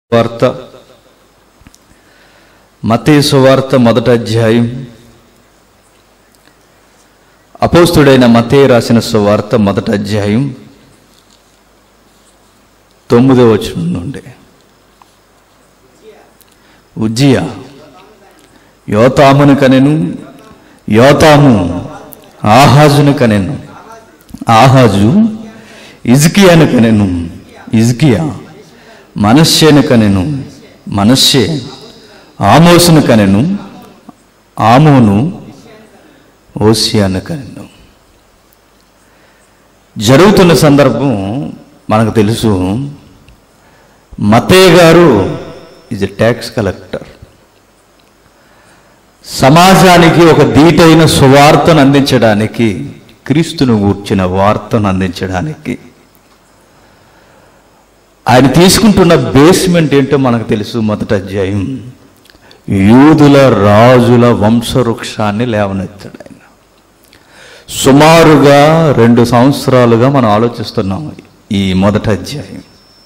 వార్త మత్తయి సువార్త మొదటి అధ్యాయం అపోస్తుడైన మత్తయి రాసిన సువార్త మొదటి అధ్యాయం తొమ్మిదో వచనం నుండి ఉజ్జియా యోతామును కనెను యోతాము ఆహాజును కనెను ఆహాజు ఇజ్కియాను కనెను ఇజ్కియా మనశ్శేను కనెను మనశ్శే ఆమోసును కనెను ఆమోను ఓసియాను కనెను జరుగుతున్న సందర్భం మనకు తెలుసు మతయ్య గారు ఈజ్ ఎ ట్యాక్స్ కలెక్టర్ సమాజానికి ఒక దీటైన సువార్తను అందించడానికి క్రీస్తును గూర్చిన వార్తను అందించడానికి ఆయన తీసుకుంటున్న బేస్మెంట్ ఏంటో మనకు తెలుసు మొదటి అధ్యాయం యూదుల రాజుల వంశవృక్షాన్ని లేవనెత్తాడు ఆయన సుమారుగా రెండు సంవత్సరాలుగా మనం ఆలోచిస్తున్నాం ఈ మొదటి అధ్యాయం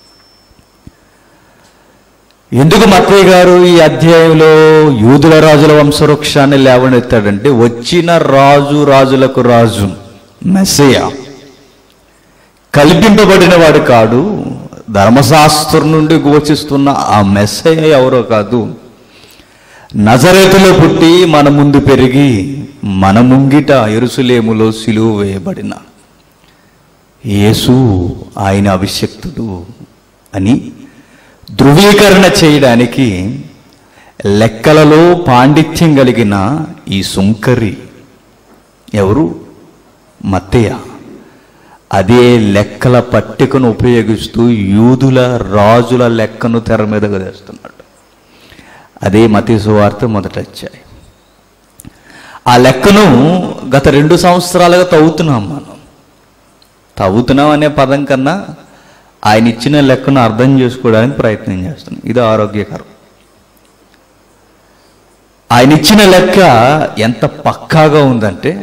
ఎందుకు మత్తయ్య గారు ఈ అధ్యాయంలో యూదుల రాజుల వంశవృక్షాన్ని లేవనెత్తాడంటే వచ్చిన రాజు రాజులకు రాజు మెస్సయ కల్పింపబడిన వాడు కాడు ధర్మశాస్త్రం నుండి గోచిస్తున్న ఆ మెస్సయ్య ఎవరో కాదు నజరేతులో పుట్టి మన ముందు పెరిగి మన ముంగిట ఎరుసలేములో సిలువ వేయబడిన యేసు ఆయన అభిషక్తుడు అని ధృవీకరణ చేయడానికి లెక్కలలో పాండిత్యం కలిగిన ఈ సుంకరి ఎవరు మత్తయ్య అదే లెక్కల పట్టికను ఉపయోగిస్తూ యూదుల రాజుల లెక్కను తెర మీదగా తెస్తున్నాడు అదే మతీ సువార్త మొదట వచ్చాయి ఆ లెక్కను గత రెండు సంవత్సరాలుగా తవ్వుతున్నాం మనం తవ్వుతున్నాం అనే పదం కన్నా ఆయన ఇచ్చిన లెక్కను అర్థం చేసుకోవడానికి ప్రయత్నం చేస్తున్నాం ఇది ఆరోగ్యకరం ఆయన ఇచ్చిన లెక్క ఎంత పక్కాగా ఉందంటే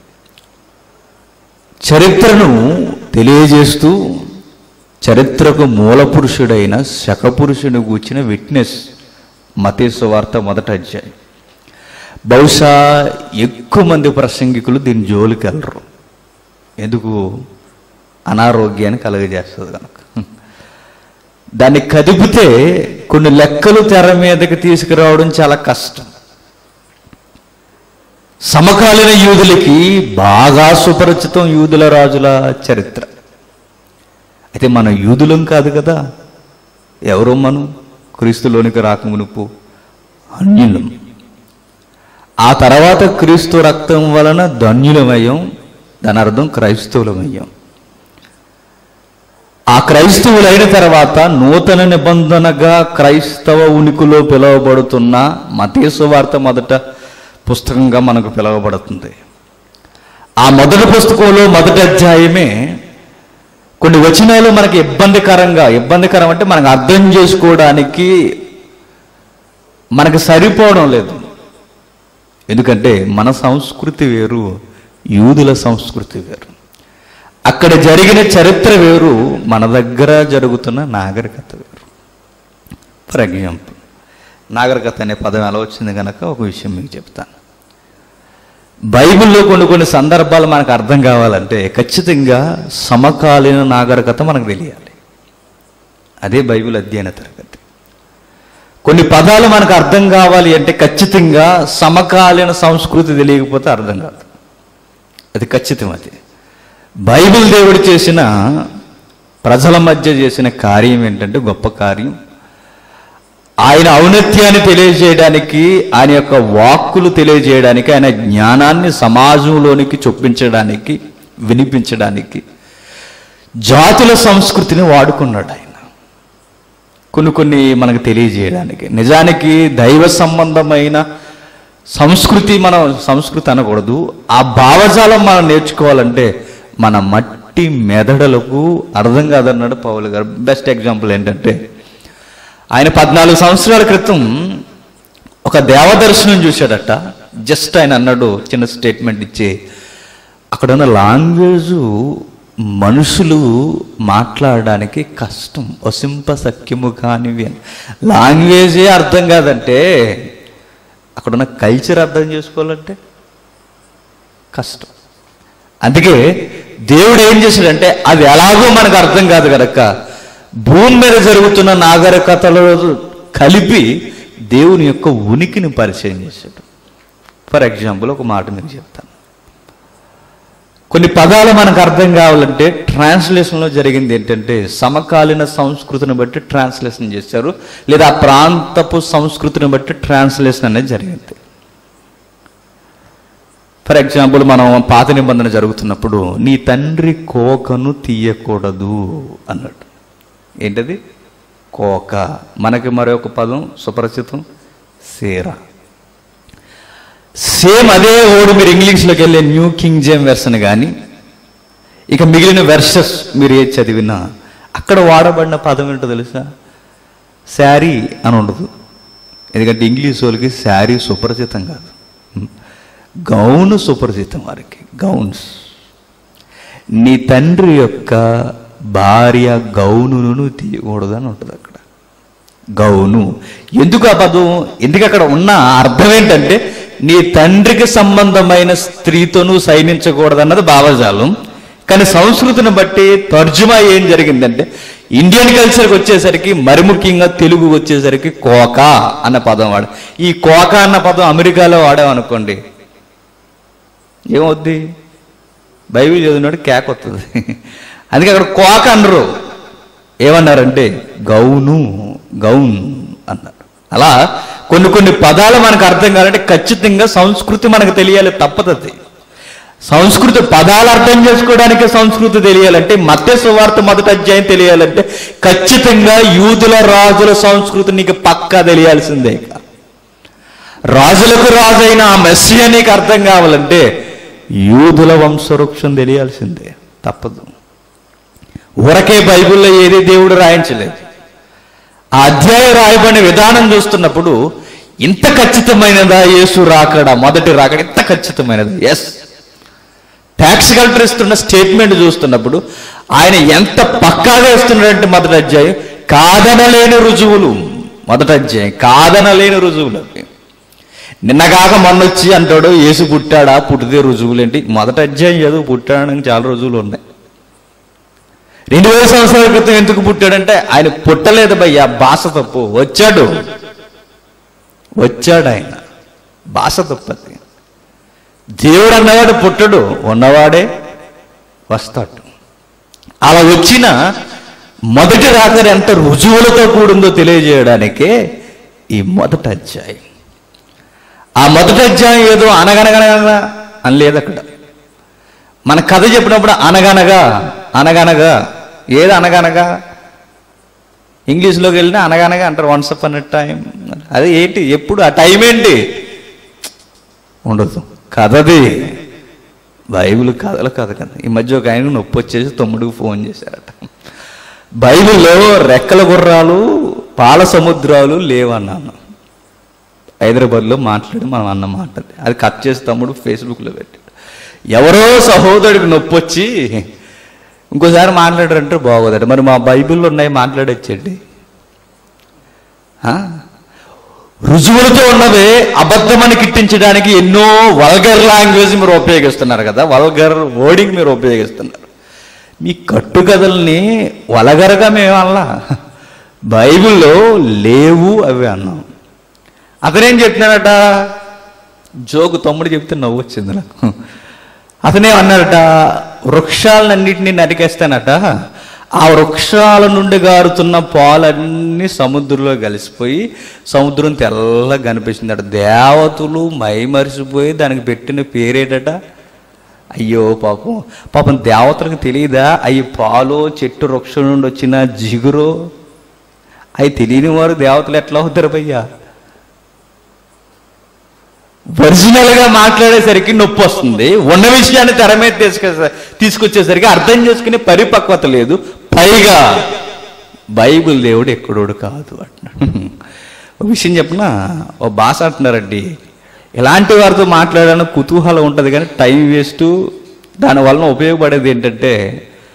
చరిత్రను తెలియజేస్తూ చరిత్రకు మూల పురుషుడైన శకపురుషుని గూర్చిన విట్నెస్ మతేశ్వ వార్త మొదట అధ్యాయం బహుశా ఎక్కువ మంది ప్రసంగికులు దీని జోలికి వెళ్ళరు ఎందుకు అనారోగ్యాన్ని కలుగజేస్తుంది కనుక దాన్ని కదిపితే కొన్ని లెక్కలు తెర మీదకి తీసుకురావడం చాలా కష్టం సమకాలీన యూదులకి బాగా సుపరిచితం యూదుల రాజుల చరిత్ర అయితే మన యూదులం కాదు కదా ఎవరు మనం క్రీస్తులోనికి రాకమునుపు అన్యులం ఆ తర్వాత క్రీస్తు రక్తం వలన ధన్యులమయ్యాం దాని అర్థం క్రైస్తవులమయ్యాం ఆ క్రైస్తవులైన తర్వాత నూతన నిబంధనగా క్రైస్తవ ఉనికిలో పిలువబడుతున్న మతేసు వార్త మొదట పుస్తకంగా మనకు పిలువబడుతుంది ఆ మొదటి పుస్తకంలో మొదటి అధ్యాయమే కొన్ని వచనాలు మనకి ఇబ్బందికరంగా ఇబ్బందికరం అంటే మనకు అర్థం చేసుకోవడానికి మనకు సరిపోవడం లేదు ఎందుకంటే మన సంస్కృతి వేరు యూదుల సంస్కృతి వేరు అక్కడ జరిగిన చరిత్ర వేరు మన దగ్గర జరుగుతున్న నాగరికత వేరు ఫర్ ఎగ్జాంపుల్ నాగరికత అనే పదం ఎలా వచ్చింది కనుక ఒక విషయం మీకు చెప్తాను బైబిల్లో కొన్ని కొన్ని సందర్భాలు మనకు అర్థం కావాలంటే ఖచ్చితంగా సమకాలీన నాగరికత మనకు తెలియాలి అదే బైబిల్ అధ్యయన తరగతి కొన్ని పదాలు మనకు అర్థం కావాలి అంటే ఖచ్చితంగా సమకాలీన సంస్కృతి తెలియకపోతే అర్థం కాదు అది ఖచ్చితం అది బైబిల్ దేవుడు చేసిన ప్రజల మధ్య చేసిన కార్యం ఏంటంటే గొప్ప కార్యం ఆయన ఔన్నత్యాన్ని తెలియజేయడానికి ఆయన యొక్క వాక్కులు తెలియజేయడానికి ఆయన జ్ఞానాన్ని సమాజంలోనికి చొప్పించడానికి వినిపించడానికి జాతుల సంస్కృతిని వాడుకున్నాడు ఆయన కొన్ని కొన్ని మనకు తెలియజేయడానికి నిజానికి దైవ సంబంధమైన సంస్కృతి మనం సంస్కృతి అనకూడదు ఆ భావజాలం మనం నేర్చుకోవాలంటే మన మట్టి మెదడులకు అర్థం కాదన్నాడు పౌలు గారు బెస్ట్ ఎగ్జాంపుల్ ఏంటంటే ఆయన పద్నాలుగు సంవత్సరాల క్రితం ఒక దేవదర్శనం చూశాడట జస్ట్ ఆయన అన్నాడు చిన్న స్టేట్మెంట్ ఇచ్చి అక్కడ ఉన్న లాంగ్వేజు మనుషులు మాట్లాడడానికి కష్టం ఒసింప సఖ్యము కానివి అని లాంగ్వేజే అర్థం కాదంటే అక్కడున్న కల్చర్ అర్థం చేసుకోవాలంటే కష్టం అందుకే దేవుడు ఏం చేశాడంటే అది ఎలాగో మనకు అర్థం కాదు కనుక భూమి మీద జరుగుతున్న నాగరికతలో కలిపి దేవుని యొక్క ఉనికిని పరిచయం చేశాడు ఫర్ ఎగ్జాంపుల్ ఒక మాట మీకు చెప్తాను కొన్ని పదాలు మనకు అర్థం కావాలంటే ట్రాన్స్లేషన్లో జరిగింది ఏంటంటే సమకాలీన సంస్కృతిని బట్టి ట్రాన్స్లేషన్ చేశారు లేదా ఆ ప్రాంతపు సంస్కృతిని బట్టి ట్రాన్స్లేషన్ అనేది జరిగింది ఫర్ ఎగ్జాంపుల్ మనం పాత నిబంధన జరుగుతున్నప్పుడు నీ తండ్రి కోకను తీయకూడదు అన్నాడు ఏంటది కోక మనకి మరొక పదం సుపరిచితం సేర సేమ్ అదే ఓడు మీరు ఇంగ్లీష్లోకి వెళ్ళే న్యూ కింగ్ జేమ్ వెర్షన్ కానీ ఇక మిగిలిన వెర్సెస్ మీరు ఏది చదివినా అక్కడ వాడబడిన పదం ఏంటో తెలుసా శారీ అని ఉండదు ఎందుకంటే ఇంగ్లీష్ వాళ్ళకి శారీ సుపరిచితం కాదు గౌను సుపరిచితం వారికి గౌన్స్ నీ తండ్రి యొక్క భార్య గౌనును తీయకూడదు అని ఉంటుంది అక్కడ గౌను ఎందుకు ఆ పదం ఎందుకు అక్కడ ఉన్న అర్థం ఏంటంటే నీ తండ్రికి సంబంధమైన స్త్రీతోనూ సైనించకూడదన్నది భావజాలం కానీ సంస్కృతిని బట్టి తర్జుమా ఏం జరిగిందంటే ఇండియన్ కల్చర్కి వచ్చేసరికి మరి ముఖ్యంగా తెలుగు వచ్చేసరికి కోక అన్న పదం వాడు ఈ కోక అన్న పదం అమెరికాలో వాడామనుకోండి ఏమవుద్ది బైబిల్ చదివినాడు కేక్ వస్తుంది అందుకే అక్కడ కోక అన్నారు ఏమన్నారంటే గౌను గౌన్ అన్నారు అలా కొన్ని కొన్ని పదాలు మనకు అర్థం కావాలంటే ఖచ్చితంగా సంస్కృతి మనకు తెలియాలి తప్పదది సంస్కృతి పదాలు అర్థం చేసుకోవడానికి సంస్కృతి తెలియాలంటే మత్స్య సువార్త మొదటి అధ్యాయం తెలియాలంటే ఖచ్చితంగా యూదుల రాజుల సంస్కృతి నీకు పక్కా తెలియాల్సిందే ఇక. రాజులకు రాజైన ఆ మెస్సియా నీకు అర్థం కావాలంటే యూదుల వంశవృక్షం తెలియాల్సిందే తప్పదు ఊరకే బైబిల్లో ఏది దేవుడు రాయించలేదు ఆ అధ్యాయం రాయబడిన విధానం చూస్తున్నప్పుడు ఇంత ఖచ్చితమైనదా యేసు రాకడా మొదటి రాకడ ఇంత ఖచ్చితమైనది ఎస్ ట్యాక్స్ కలెక్టర్ ఇస్తున్న స్టేట్మెంట్ చూస్తున్నప్పుడు ఆయన ఎంత పక్కాగా ఇస్తున్నాడంటే మొదటి అధ్యాయం కాదనలేని రుజువులు మొదటి అధ్యాయం కాదనలేని రుజువులు అవి నిన్నగాక మొన్నొచ్చి అంటాడు యేసు పుట్టాడా పుట్టితే రుజువులేంటి మొదటి అధ్యాయం చదువు పుట్టాడని చాలా రుజువులు ఉన్నాయి రెండు వేల సంవత్సరాల క్రితం ఎందుకు పుట్టాడంటే ఆయన పుట్టలేదు భయ్యా భాష తప్పు వచ్చాడు వచ్చాడు ఆయన భాష తప్పది దేవుడు అన్నవాడు పుట్టడు ఉన్నవాడే వస్తాడు అలా వచ్చిన మొదటి రాకరి ఎంత రుజువులతో కూడిందో తెలియజేయడానికే ఈ మొదటి అధ్యాయం ఆ మొదటి అధ్యాయం ఏదో అనగనగనగా అని లేదు అక్కడ మన కథ చెప్పినప్పుడు అనగనగా అనగనగా ఏది అనగనగా ఇంగ్లీష్లోకి వెళ్ళినా అనగనగా అంటారు వన్స్ అప్ అన్ టైం అది ఏంటి ఎప్పుడు ఆ టైం ఏంటి ఉండదు కథది బైబిల్ కథలు కథ కదా ఈ మధ్య ఒక ఆయన నొప్పి వచ్చేసి తమ్ముడికి ఫోన్ చేశారట బైబిల్లో రెక్కల గుర్రాలు పాల సముద్రాలు లేవన్నాను హైదరాబాద్లో మాట్లాడి మనం అన్న మాట అది. అది కట్ చేసి తమ్ముడు ఫేస్బుక్లో పెట్టాడు ఎవరో సహోదరుడికి నొప్పి వచ్చి ఇంకోసారి మాట్లాడారంటే బాగోదట మరి మా బైబిల్లో ఉన్నాయి మాట్లాడొచ్చండి ఆ? రుజువులతో ఉన్నవే అబద్ధమని కిట్టించడానికి ఎన్నో వల్గర్ లాంగ్వేజ్ మీరు ఉపయోగిస్తున్నారు కదా వల్గర్ వర్డింగ్ మీరు ఉపయోగిస్తున్నారు మీ కట్టుకథల్ని వలగరగా మేము అలా బైబిల్లో లేవు అవి అన్నాం అతనేం చెప్తున్నాడట జోకు తమ్ముడు చెప్తే నవ్వు వచ్చింది నాకు అతనే అన్నాడట వృక్షాలన్నింటినీ నరికేస్తానట ఆ వృక్షాల నుండి గారుతున్న పాలన్నీ సముద్రంలో కలిసిపోయి సముద్రం తెల్లగా కనిపిస్తుందట దేవతలు మైమరిసిపోయి దానికి పెట్టిన పేరేటట అయ్యో పాపం పాపం దేవతలకు తెలియదా అవి పాలు చెట్టు వృక్షం నుండి వచ్చిన జిగురు అవి తెలియని వారు దేవతలు ఎట్లా అవుతారు భయ్యా ఒరిజినల్ గా మాట్లాడేసరికి నొప్పి వస్తుంది ఉన్న విషయాన్ని తెర మీద తీసుకొ తీసుకొచ్చేసరికి అర్థం చేసుకునే పరిపక్వత లేదు పైగా బైబిల్ దేవుడు ఎక్కడోడు కాదు అంటున్నాడు ఒక విషయం చెప్పిన ఓ భాష అంటున్నారండి ఇలాంటి వారితో మాట్లాడడానికి కుతూహలం ఉంటుంది కానీ టైం వేస్ట్ దానివలన ఉపయోగపడేది ఏంటంటే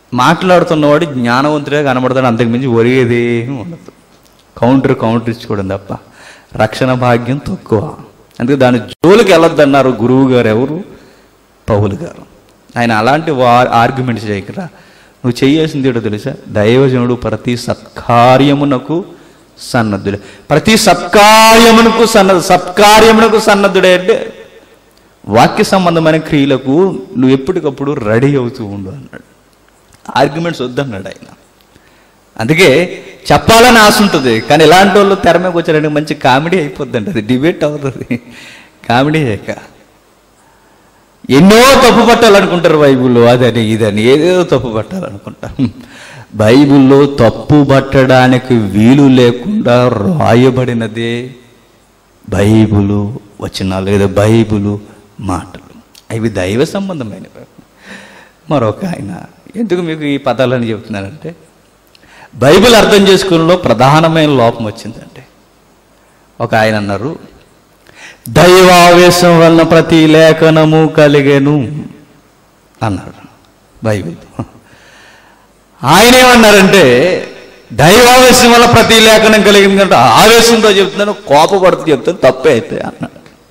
మాట్లాడుతున్నవాడు జ్ఞానవంతుడే కనబడతాడు అంతకుమించి ఒరిగేదేమీ ఉండదు కౌంటర్ కౌంటర్ ఇచ్చుకోవడం తప్ప రక్షణ భాగ్యం తక్కువ అందుకే దాని జోలికి వెళ్ళొద్దన్నారు గురువు గారు ఎవరు పౌలు గారు ఆయన అలాంటి వా ఆర్గ్యుమెంట్స్ చేయకరా నువ్వు చేయాల్సింది ఏంటో తెలుసా దైవజనుడు ప్రతి సత్కార్యమునకు సన్నద్ధుడే ప్రతి సత్కార్యమునకు సన్నద్ధ సత్కార్యమునకు సన్నద్ధుడే అంటే వాక్య సంబంధమైన క్రియలకు నువ్వు ఎప్పటికప్పుడు రెడీ అవుతూ ఉండు అన్నాడు ఆర్గ్యుమెంట్స్ వద్దన్నాడు ఆయన అందుకే చెప్పాలని ఆశ ఉంటుంది కానీ ఇలాంటి వాళ్ళు తెర మీదకి వచ్చారంటే మంచి కామెడీ అయిపోద్దండి అది డిబేట్ అవుతుంది కామెడీ అయ్యాక ఎన్నో తప్పు పట్టాలనుకుంటారు బైబిల్లో అదని ఇదని ఏదేదో తప్పు పట్టాలనుకుంటారు బైబిల్లో తప్పు పట్టడానికి వీలు లేకుండా రాయబడినదే బైబిలు వచనాలు లేదా బైబిలు మాటలు అవి దైవ సంబంధమైనవి మరొక ఆయన ఎందుకు మీకు ఈ పదాలని చెప్తున్నానంటే బైబిల్ అర్థం చేసుకున్నలో ప్రధానమైన లోపం వచ్చిందంటే ఒక ఆయన అన్నారు దైవావేశం వలన ప్రతి లేఖనము కలిగెను అన్నాడు బైబిల్ ఆయన ఏమన్నారంటే దైవావేశం వల్ల ప్రతి లేఖనం కలిగింది అంటే ఆవేశంతో చెప్తున్నాను కోపపడుతూ చెప్తాను తప్పే అయితే అన్నాడు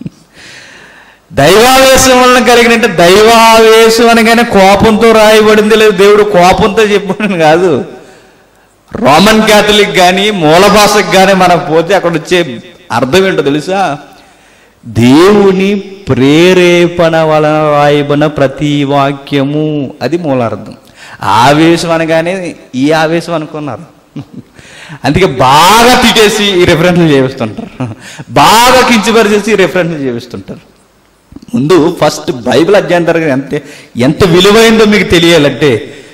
దైవావేశం వలన కలిగినంటే దైవావేశం అనగానే కోపంతో రాయబడింది లేదు దేవుడు కోపంతో చెప్పాడని కాదు రోమన్ క్యాథలిక్ కానీ మూల భాషకు కానీ మనం పోతే అక్కడ వచ్చే అర్థం ఏంటో తెలుసా దేవుని ప్రేరేపణ వలన రాయబడిన ప్రతి వాక్యము అది మూలార్థం ఆవేశం అనగానే ఈ ఆవేశం అనుకున్నారు అందుకే బాగా తిట్టేసి ఈ రెఫరెన్స్లు చేపిస్తుంటారు బాగా కించిపరిచేసి ఈ రెఫరెన్స్లు చేపిస్తుంటారు ముందు ఫస్ట్ బైబిల్ అధ్యయనం తరగతి ఎంత ఎంత విలువైందో మీకు తెలియాలంటే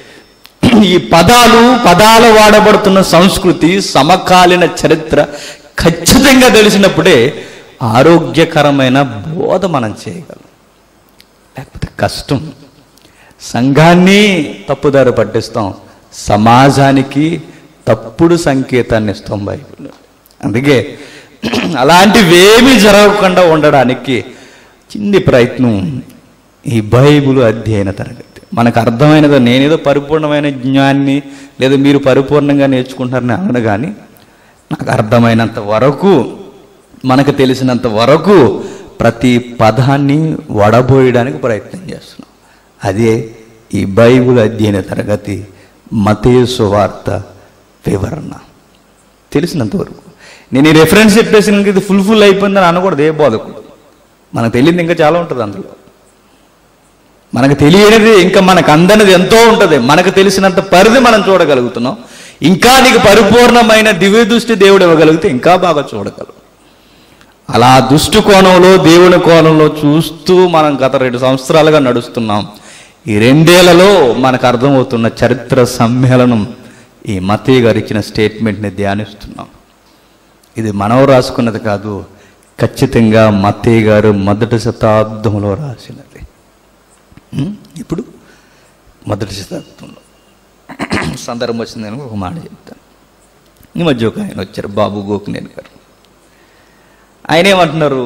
ఈ పదాలు పదాలు వాడబడుతున్న సంస్కృతి సమకాలీన చరిత్ర ఖచ్చితంగా తెలిసినప్పుడే ఆరోగ్యకరమైన బోధ మనం చేయగలం లేకపోతే కష్టం సంఘాన్ని తప్పుదారి పట్టిస్తాం సమాజానికి తప్పుడు సంకేతాన్ని ఇస్తాం బైబిల్ అందుకే అలాంటివేమీ జరగకుండా ఉండడానికి చిన్ని ప్రయత్నం ఈ బైబిల్ అధ్యయన తరగతి మనకు అర్థమైనదో నేనేదో పరిపూర్ణమైన జ్ఞాన్ని లేదా మీరు పరిపూర్ణంగా నేర్చుకుంటారని అనను కానీ నాకు అర్థమైనంత వరకు మనకు తెలిసినంత వరకు ప్రతి పదాన్ని వడబోయడానికి ప్రయత్నం చేస్తున్నాం అదే ఈ బైబిల్ అధ్యయన తరగతి మతేసు సువార్త వివరణ తెలిసినంత వరకు నేను ఈ రెఫరెన్స్ చెప్పేసిన ఇది ఫుల్ ఫుల్ అయిపోయిందని అనకూడదు ఏ బోధకుడు మనకు తెలియదు ఇంకా చాలా ఉంటుంది అందులో మనకు తెలియనిది ఇంకా మనకు అందనిది ఎంతో ఉంటుంది మనకు తెలిసినంత పరిధి మనం చూడగలుగుతున్నాం ఇంకా నీకు పరిపూర్ణమైన దివ్య దృష్టి దేవుడు ఇవ్వగలిగితే ఇంకా బాగా చూడగలం అలా దుష్టు కోణంలో దేవుని కోణంలో చూస్తూ మనం గత రెండు సంవత్సరాలుగా నడుస్తున్నాం ఈ రెండేళ్లలో మనకు అర్థమవుతున్న చరిత్ర సమ్మేళనం ఈ మతయ్య గారు ఇచ్చిన స్టేట్మెంట్ని ధ్యానిస్తున్నాం ఇది మనం రాసుకున్నది కాదు ఖచ్చితంగా మత్తయ్య గారు మొదటి శతాబ్దంలో రాసినది ఉం? ఇప్పుడు మొదటి శతాబ్దంలో సందర్భం వచ్చిందని ఒక మాట చెప్తాను ఈ మధ్య ఒక ఆయన వచ్చారు బాబు గోకునేని గారు ఆయన ఏమంటున్నారు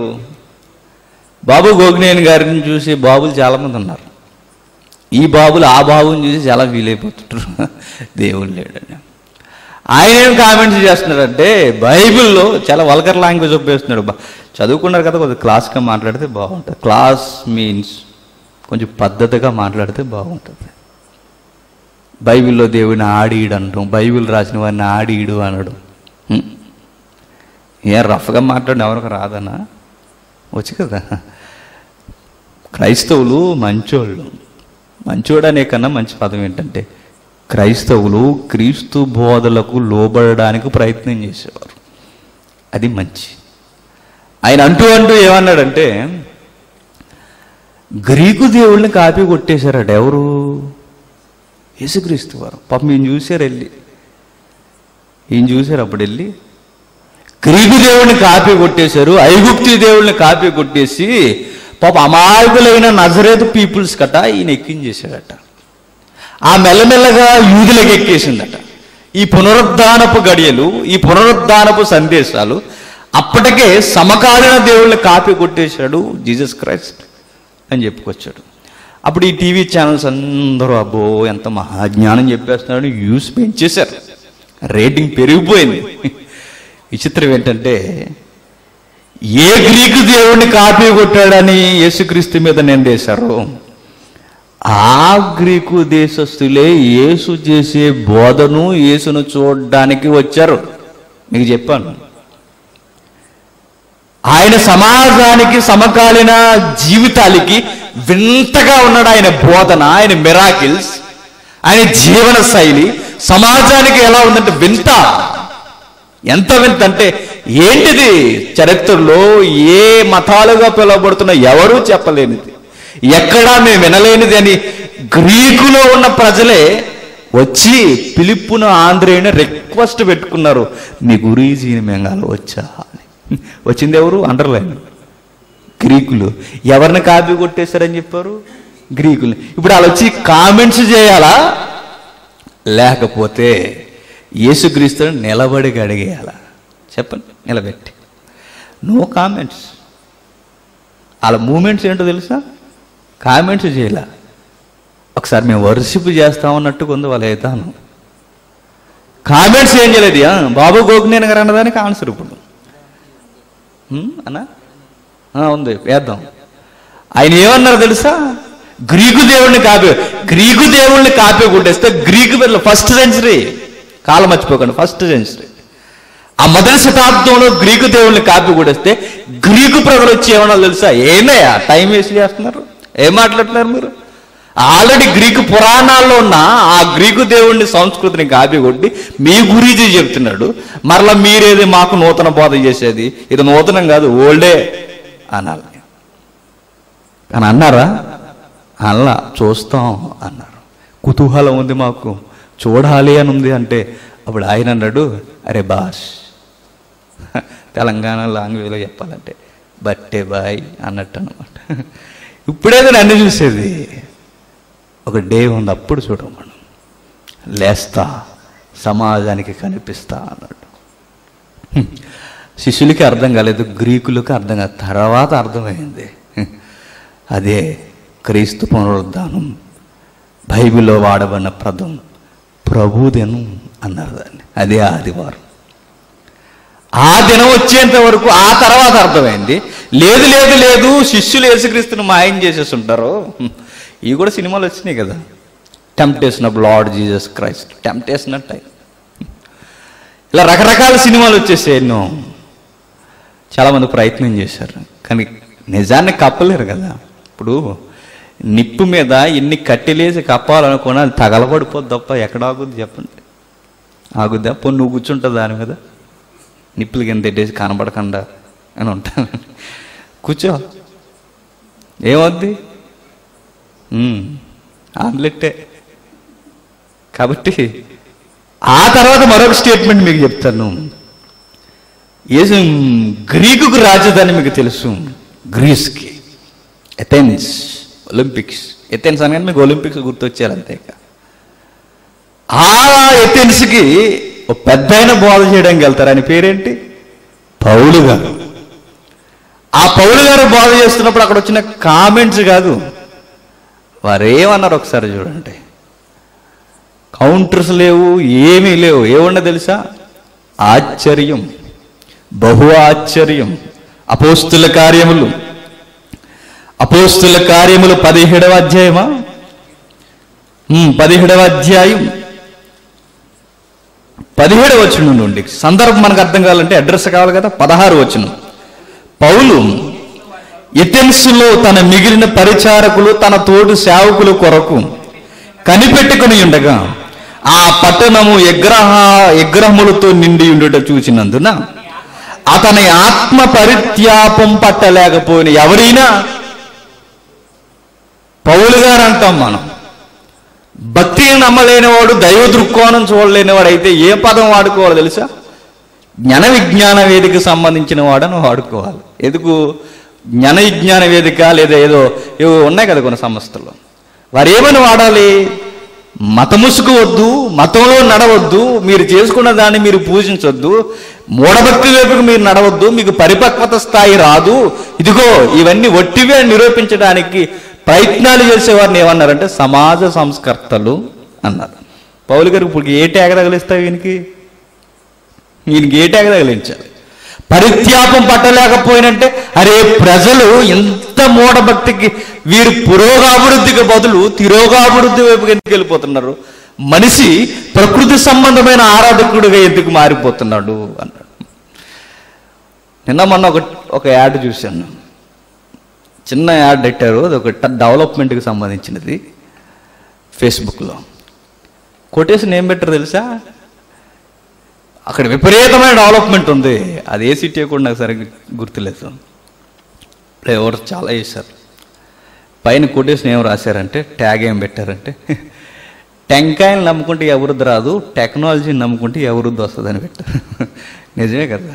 బాబు గోగినేని గారిని చూసి బాబులు చాలామంది ఉన్నారు ఈ బాబులు ఆ బాబుని చూసి చాలా ఫీల్ అయిపోతుంటారు దేవుడు లేడని ఆయన ఏం కామెంట్స్ చేస్తున్నాడంటే బైబిల్లో చాలా వల్గర్ లాంగ్వేజ్ ఉపయోగిస్తున్నాడు బా- చదువుకున్నారు కదా కొద్దిగా క్లాస్గా మాట్లాడితే బాగుంటుంది క్లాస్ మీన్స్ కొంచెం పద్ధతిగా మాట్లాడితే బాగుంటుంది బైబిల్లో దేవుడిని ఆడీడు అనడం బైబిల్ రాసిన వాడిని ఆడీడు అనడం హ్మ్. ఏం రఫ్గా మాట్లాడిన ఎవరికి రాదనా వచ్చు కదా క్రైస్తవులు మంచోళ్ళు మంచోడు అనే కన్నా మంచి పదం ఏంటంటే క్రైస్తవులు క్రీస్తు బోధలకు లోబడడానికి ప్రయత్నం చేసేవారు అది మంచి ఆయన అంటూ అంటూ ఏమన్నాడంటే గ్రీకు దేవుళ్ళని కాపీ కొట్టేశారట ఎవరు యేసుక్రీస్తు వారు పాపం ఈయన చూశారు వెళ్ళి ఈయన చూశారు అప్పుడు వెళ్ళి గ్రీకు దేవుడిని కాపీ కొట్టేశారు ఐగుప్తి దేవుడిని కాపీ కొట్టేసి పాప అమాయకులైన నజరేతు పీపుల్స్ కట ఈయన ఎక్కించేశాడట ఆ మెల్లమెల్లగా యూదులకు ఎక్కేసిందట ఈ పునరుద్ధానపు గడియలు ఈ పునరుద్ధానపు సందేశాలు అప్పటికే సమకాలీన దేవుళ్ళని కాపీ కొట్టేశాడు జీసస్ క్రైస్ట్ అని చెప్పుకొచ్చాడు అప్పుడు ఈ టీవీ ఛానల్స్ అందరూ అబ్బో ఎంత మహాజ్ఞానం చెప్పేస్తున్నాడు యూస్ పెంచేశారు రేటింగ్ పెరిగిపోయింది విచిత్రం ఏంటంటే ఏ గ్రీకు దేవుడిని కాపీ కొట్టాడని యేసుక్రీస్తు మీద నిందేశారు ఆ గ్రీకు దేశస్తులే యేసు చేసే బోధను యేసును చూడడానికి వచ్చారు మీకు చెప్పాను ఆయన సమాజానికి సమకాలీన జీవితాలకి వింతగా ఉన్నాడు ఆయన బోధన ఆయన మిరాకిల్స్ ఆయన జీవన శైలి సమాజానికి ఎలా ఉందంటే వింత ఎంత వింత అంటే ఏంటిది చరిత్రలో ఏ మతాలుగా పిలువబడుతున్న ఎవరూ చెప్పలేనిది ఎక్కడా మేము వినలేనిది అని గ్రీకులో ఉన్న ప్రజలే వచ్చి పిలుపున ఆంధ్రేయుని రిక్వెస్ట్ పెట్టుకున్నారు మీ గురీజీని మెంగాలు వచ్చా అని వచ్చింది ఎవరు అండర్లైన్ గ్రీకులు ఎవరిని కాపీ కొట్టేశారని చెప్పారు గ్రీకులు ఇప్పుడు వాళ్ళు వచ్చి కామెంట్స్ చేయాలా లేకపోతే యేసుక్రీస్తుని నిలబడి అడిగేయాలా చెప్పండి నిలబెట్టి నో కామెంట్స్ వాళ్ళ మూమెంట్స్ ఏంటో తెలుసా కామెంట్స్ చేయాల ఒకసారి మేము వర్షిప్ చేస్తామన్నట్టుగా ఉంది వాళ్ళ విధానం కామెంట్స్ ఏం చేయలేదు "ఆ, బాబు గోగునేని గారు అన్నదానికి ఆన్సర్ ఇప్పుడు హ్మ్, అన్నా ఆ, ఉంది వేద్దాం ఆయన ఏమన్నారు తెలుసా గ్రీకు దేవుడిని కాపీ గ్రీకు దేవుడిని కాపీ కొట్టేస్తే గ్రీకు పిల్లలు ఫస్ట్ సెంచరీ కాలం మర్చిపోకండి ఫస్ట్ సెంచరీ ఆ మొదటి శతాబ్దంలో గ్రీకు దేవుళ్ళని కాపీ కొట్టేస్తే గ్రీకు ప్రజలు వచ్చి ఏమన్నా తెలుసా ఏమయ్యా టైం వేస్ట్ చేస్తున్నారు ఏం మాట్లాడుతున్నారు మీరు ఆల్రెడీ గ్రీకు పురాణాల్లో ఉన్న ఆ గ్రీకు దేవుడిని సంస్కృతిని కాపీ కొట్టి మీ గురించి చెప్తున్నాడు మరలా మీరేది మాకు నూతన బోధ చేసేది ఇది నూతనం కాదు ఓల్డే అనాలి అని అన్నారా అలా చూస్తాం అన్నారు కుతూహలం ఉంది మాకు చూడాలి అని ఉంది అంటే అప్పుడు ఆయన అన్నాడు అరే బాస్ తెలంగాణ లాంగ్వేజ్లో చెప్పాలంటే బట్టే బాయ్ అన్నట్టు అనమాట ఇప్పుడేదో నన్ను చూసేది ఒక డే ఉంది అప్పుడు చూడం మనం లేస్తా సమాజానికి కనిపిస్తా అన్నాడు హ్మ్. శిష్యులకి అర్థం కాలేదు గ్రీకులకు అర్థం కాదు తర్వాత అర్థమైంది హ్మ్. అదే క్రీస్తు పునరుద్ధానం బైబిల్లో వాడబడిన పదం ప్రభుదినం అన్నారు దాన్ని అదే ఆదివారం ఆ దినం వచ్చేంత వరకు ఆ తర్వాత అర్థమైంది లేదు లేదు లేదు శిష్యులు యేసుక్రీస్తుని మాయం చేసేసి ఉంటారు హ్మ్. ఇవి కూడా సినిమాలు వచ్చినాయి కదా temptation of Lord Jesus Christ temptation అంటే ఇలా రకరకాల సినిమాలు వచ్చేసాయి ఎన్నో చాలామంది ప్రయత్నం చేశారు కానీ నిజాన్ని కప్పలేరు కదా ఇప్పుడు నిప్పు మీద ఎన్ని కట్టెలేసి కప్పాలనుకున్నా అది తగలబడిపోద్ది తప్ప ఎక్కడ ఆగుద్ది చెప్పండి ఆగుద్దా పోనీ నువ్వు కూర్చుంటుంది దాని మీద నిప్పులు కింద పెట్టేసి కనబడకుండా అని ఉంటాను కూర్చో ఏమవుద్ది ఉమ్, ఆమ్లెట్టే కాబట్టి ఆ తర్వాత మరొక స్టేట్మెంట్ మీకు చెప్తాను యేసు గ్రీకుకు రాజధాని మీకు తెలుసు గ్రీస్కి ఎథెన్స్ ఒలింపిక్స్ ఎథెన్స్ అనగానే మీకు ఒలింపిక్స్ గుర్తొచ్చారు అంతే ఇక. ఆ ఎథెన్స్కి ఒక పెద్ద బోధ చేయడానికి వెళ్తారు ఆయన పేరేంటి పౌలు గారు ఆ పౌలు గారు బోధ చేస్తున్నప్పుడు అక్కడ వచ్చిన కామెంట్స్ కాదు వారు ఏమన్నారు ఒకసారి చూడండి కౌంటర్స్ లేవు ఏమీ లేవు ఏమన్నా తెలుసా ఆశ్చర్యం బహు ఆశ్చర్యం అపోస్తుల కార్యములు అపోస్తుల కార్యములు పదిహేడవ అధ్యాయమా ఉమ్, పదిహేడవ అధ్యాయం పదిహేడవ వచనం నుండి సందర్భం మనకు అర్థం కావాలంటే అడ్రస్ కావాలి కదా పదహారు వచనం పౌలు ఎథెన్సులో తన మిగిలిన పరిచారకులు తన తోడు సేవకుల కొరకు కనిపెట్టుకుని ఉండగా ఆ పట్టణము ఎగ్రహ ఎగ్రహములతో నిండి ఉండుట చూసినందున అతని ఆత్మ పరిత్యాపం పట్టలేకపోయిన ఎవరైనా పౌలు గారు అంటాం మనం భక్తిని నమ్మలేనివాడు దైవ దృక్కోణం చూడలేనివాడు అయితే ఏ పదం వాడుకోవాలి తెలుసా జ్ఞాన విజ్ఞాన వేదిక సంబంధించిన వాడని వాడుకోవాలి ఎందుకు జ్ఞాన విజ్ఞాన వేదిక లేదా ఏదో ఏవో ఉన్నాయి కదా కొన్ని సంస్థలు వారు ఏమని వాడాలి మతముసుకు వద్దు మతంలో నడవద్దు మీరు చేసుకున్న దాన్ని మీరు పూజించొద్దు మూఢభక్తి వైపుకు మీరు నడవద్దు మీకు పరిపక్వత స్థాయి రాదు ఇదిగో ఇవన్నీ ఒట్టివే అని నిరూపించడానికి ప్రయత్నాలు చేసేవారిని ఏమన్నారంటే సమాజ సంస్కర్తలు అన్నారు పౌలు గారికి ఇప్పుడు ఏ ట్యాగ తగిలిస్తావు ఈయనకి ఈయనకి ఏ ట్యాగ తగిలించాలి పరిత్యాపం పట్టలేకపోయినంటే అరే ప్రజలు ఎంత మూఢభక్తికి వీరు పురోగాభివృద్ధికి బదులు తిరోగాభివృద్ధి వైపుకి ఎందుకు వెళ్ళిపోతున్నారు మనిషి ప్రకృతి సంబంధమైన ఆరాధకుడిగా ఎందుకు మారిపోతున్నాడు అన్నాడు నిన్న మొన్న ఒక ఒక యాడ్ చూశాను చిన్న యాడ్ పెట్టారు అది ఒక ట- డెవలప్మెంట్కి సంబంధించినది ఫేస్బుక్లో కొటేషన్ ఏం పెట్టారు తెలుసా అక్కడ విపరీతమైన డెవలప్మెంట్ ఉంది అది ఏ సిటీ కూడా నాకు సరిగ్గా గుర్తులేదు ఎవరు చాలా చేశారు పైన కొటేషన్ ఏం రాశారంటే ట్యాగ్ ఏం పెట్టారంటే టెంకాయలు నమ్ముకుంటే ఎవరిది రాదు టెక్నాలజీని నమ్ముకుంటే ఎవరిది వస్తుందని పెట్టారు నిజమే కదా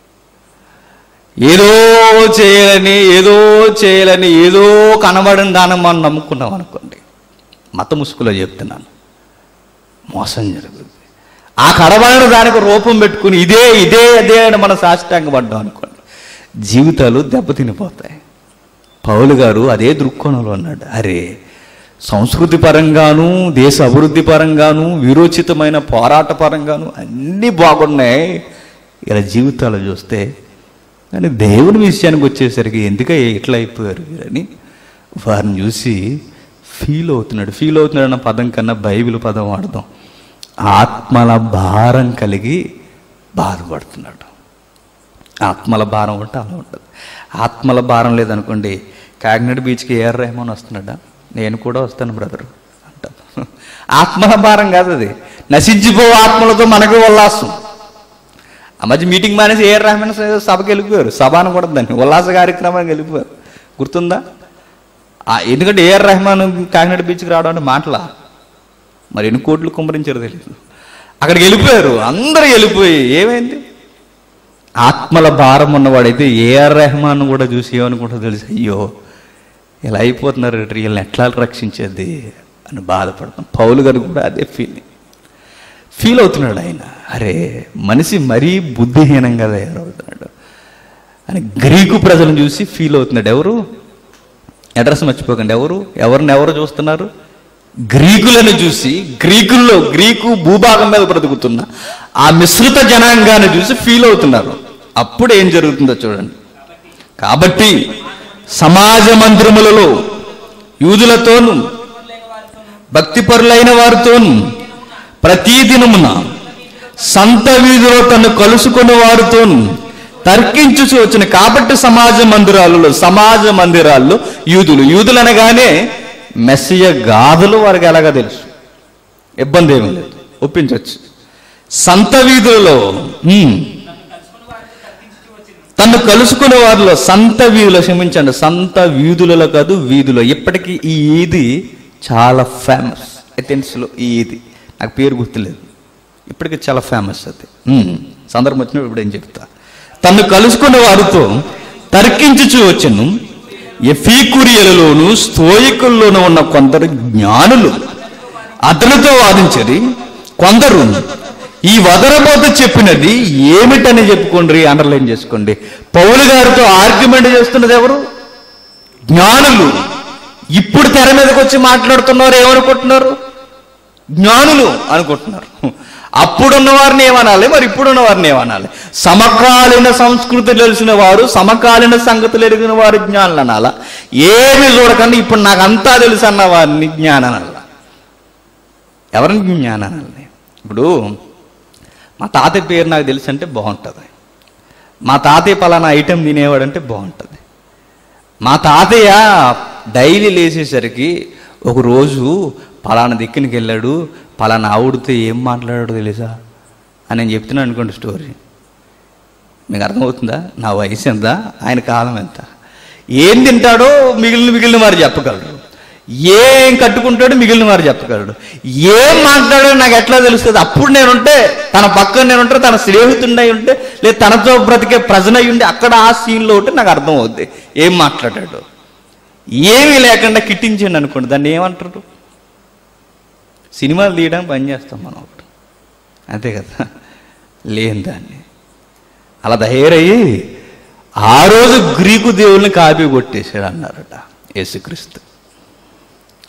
ఏదో చేయాలని ఏదో చేయాలని ఏదో కనబడిన దానం మనం నమ్ముకున్నాం అనుకోండి మత ముసుగులో చెప్తున్నాను మోసం జరుగుతుంది ఆ కనబడిన దానికి రూపం పెట్టుకుని ఇదే ఇదే అదే అని మనం సాష్టాంగ పడ్డాం అనుకోండి జీవితాలు దెబ్బతినిపోతాయి పౌలు గారు అదే దృక్కోణంలో ఉన్నాడు అరే సంస్కృతి పరంగాను దేశ అభివృద్ధి పరంగాను వీరోచితమైన పోరాట పరంగాను అన్నీ బాగున్నాయి ఇలా జీవితాలు చూస్తే కానీ దేవుని విషయానికి వచ్చేసరికి ఎందుక ఇట్లా అయిపోయారు వీరని వారిని చూసి ఫీల్ అవుతున్నాడు ఫీల్ అవుతున్నాడు అన్న పదం కన్నా బైబిల్ పదం వాడదాం ఆత్మల భారం కలిగి బాధపడుతున్నాడు ఆత్మల భారం ఉంటే అలా ఉంటుంది ఆత్మల భారం లేదనుకోండి కాకినాడ బీచ్కి ఏఆర్ రెహమాన్ వస్తున్నాడా నేను కూడా వస్తాను బ్రదర్ అంటాను ఆత్మల భారం కాదు అది నశించిపో ఆత్మలతో మనకు ఉల్లాసం ఆ మధ్య మీటింగ్ మానేసి ఏఆర్ రెహమాన్ సభకి వెళ్ళిపోయారు సభ అనకూడదు దాన్ని ఉల్లాస కార్యక్రమానికి వెళ్ళిపోయారు గుర్తుందా ఆ, ఎందుకంటే ఏఆర్ రెహమాన్ కాకినాడ బీచ్కి రావడం అంటే మాటలా మరి ఎన్ని కోట్లు కుమ్మరించారో తెలియదు అక్కడికి వెళ్ళిపోయారు అందరూ వెళ్ళిపోయి ఏమైంది ఆత్మల భారం ఉన్నవాడైతే ఏఆర్ రెహమాన్ కూడా చూసి ఏమనుకుంటో తెలుసు అయ్యో ఇలా అయిపోతున్నారు వీళ్ళని ఎట్లా రక్షించేది అని బాధపడతాం పౌలు గారు కూడా అదే ఫీలింగ్ ఫీల్ అవుతున్నాడు ఆయన అరే మనిషి మరీ బుద్ధిహీనంగా తయారవుతున్నాడు అని గ్రీకు ప్రజలను చూసి ఫీల్ అవుతున్నాడు ఎవరు అడ్రస్ మర్చిపోకండి ఎవరు ఎవరిని ఎవరు చూస్తున్నారు గ్రీకులను చూసి గ్రీకుల్లో గ్రీకు భూభాగం మీద బ్రతుకుతున్న ఆ మిశ్రిత జనాంగాన్ని చూసి ఫీల్ అవుతున్నారు అప్పుడు ఏం జరుగుతుందో చూడండి కాబట్టి సమాజ మందిరములలో యూదులతోనూ భక్తిపరులైన వారితోనూ ప్రతి దినమున సంత వీధిలో తను కలుసుకున్న వారితోనూ తర్కించుచు వచ్చిన కాబట్టి సమాజ మందిరాలలో సమాజ మందిరాల్లో యూదులు యూదులు అనగానే మెస్సియ గాథలు వారికి ఎలాగా తెలుసు ఇబ్బంది ఏమీ లేదు ఒప్పించవచ్చు సంత వీధులలో హ్మ్, తను కలుసుకునే వారిలో సంత వీధులు క్షమించండి సంత వీధులలో కాదు వీధులో ఇప్పటికీ ఈ ఈది చాలా ఫేమస్ ఎథెన్స్లో ఈ ఈది నాకు పేరు గుర్తులేదు ఇప్పటికీ చాలా ఫేమస్ అది ఉమ్, సందర్భం వచ్చినప్పుడు ఇప్పుడు ఏం చెప్తా తను కలుసుకున్న వారితో తర్కించుచు వచ్చను ఎఫీకురియలలోను స్తోయికుల్లోనూ ఉన్న కొందరు జ్ఞానులు అతనితో వాదించరి కొందరు ఈ వదరబోత చెప్పినది ఏమిటని చెప్పుకోండి అండర్లైన్ చేసుకోండి పౌలు గారితో ఆర్గ్యుమెంట్ చేస్తున్నది ఎవరు జ్ఞానులు ఇప్పుడు తెర మీదకి వచ్చి మాట్లాడుతున్నారు ఏమనుకుంటున్నారు జ్ఞానులు అనుకుంటున్నారు అప్పుడున్న వారిని ఏమనాలి మరి ఇప్పుడున్న వారిని ఏమనాలి సమకాలీన సంస్కృతి తెలిసిన వారు సమకాలీన సంగతులు ఎరిగిన వారు జ్ఞానులు అనాలా ఏమి చూడకండి ఇప్పుడు నాకు అంతా తెలుసు అన్న వారిని జ్ఞానం అనాలా ఎవరిని జ్ఞానం అనాలి ఇప్పుడు మా తాతయ్య పేరు నాకు తెలుసు అంటే బాగుంటుంది మా తాతయ్య పలానా ఐటెం తినేవాడంటే బాగుంటుంది మా తాతయ్య డైలీ లేచేసరికి ఒక రోజు పలానా దిక్కునికి వెళ్ళాడు పలానా ఆవుడితో ఏం మాట్లాడాడో తెలుసా అని నేను చెప్తున్నాను అనుకోండి స్టోరీ మీకు అర్థమవుతుందా నా వయసు ఎంత ఆయన కాలం ఎంత ఏం తింటాడో మిగిలిన మిగిలిన వారు చెప్పగలరు ఏం కట్టుకుంటాడో మిగిలిన వారు చెప్పగలడు ఏం మాట్లాడాడో నాకు ఎట్లా తెలుస్తుంది అప్పుడు నేనుంటే తన పక్కన నేనుంటే తన స్నేహితుడై ఉంటే లేదా తనతో బ్రతికే ప్రజనై ఉండి అక్కడ ఆ సీన్లో ఉంటే నాకు అర్థం అవుద్ది ఏం మాట్లాడాడు ఏమీ లేకుండా కిట్టించండి అనుకోండి దాన్ని ఏమంటారు సినిమాలు తీయడానికి పని చేస్తాం మనం ఒకటి అంతే కదా లేని దాన్ని అలా తయారయ్యి ఆ రోజు గ్రీకు దేవుల్ని కాపీ కొట్టేశాడు అన్నారట యేసుక్రీస్తు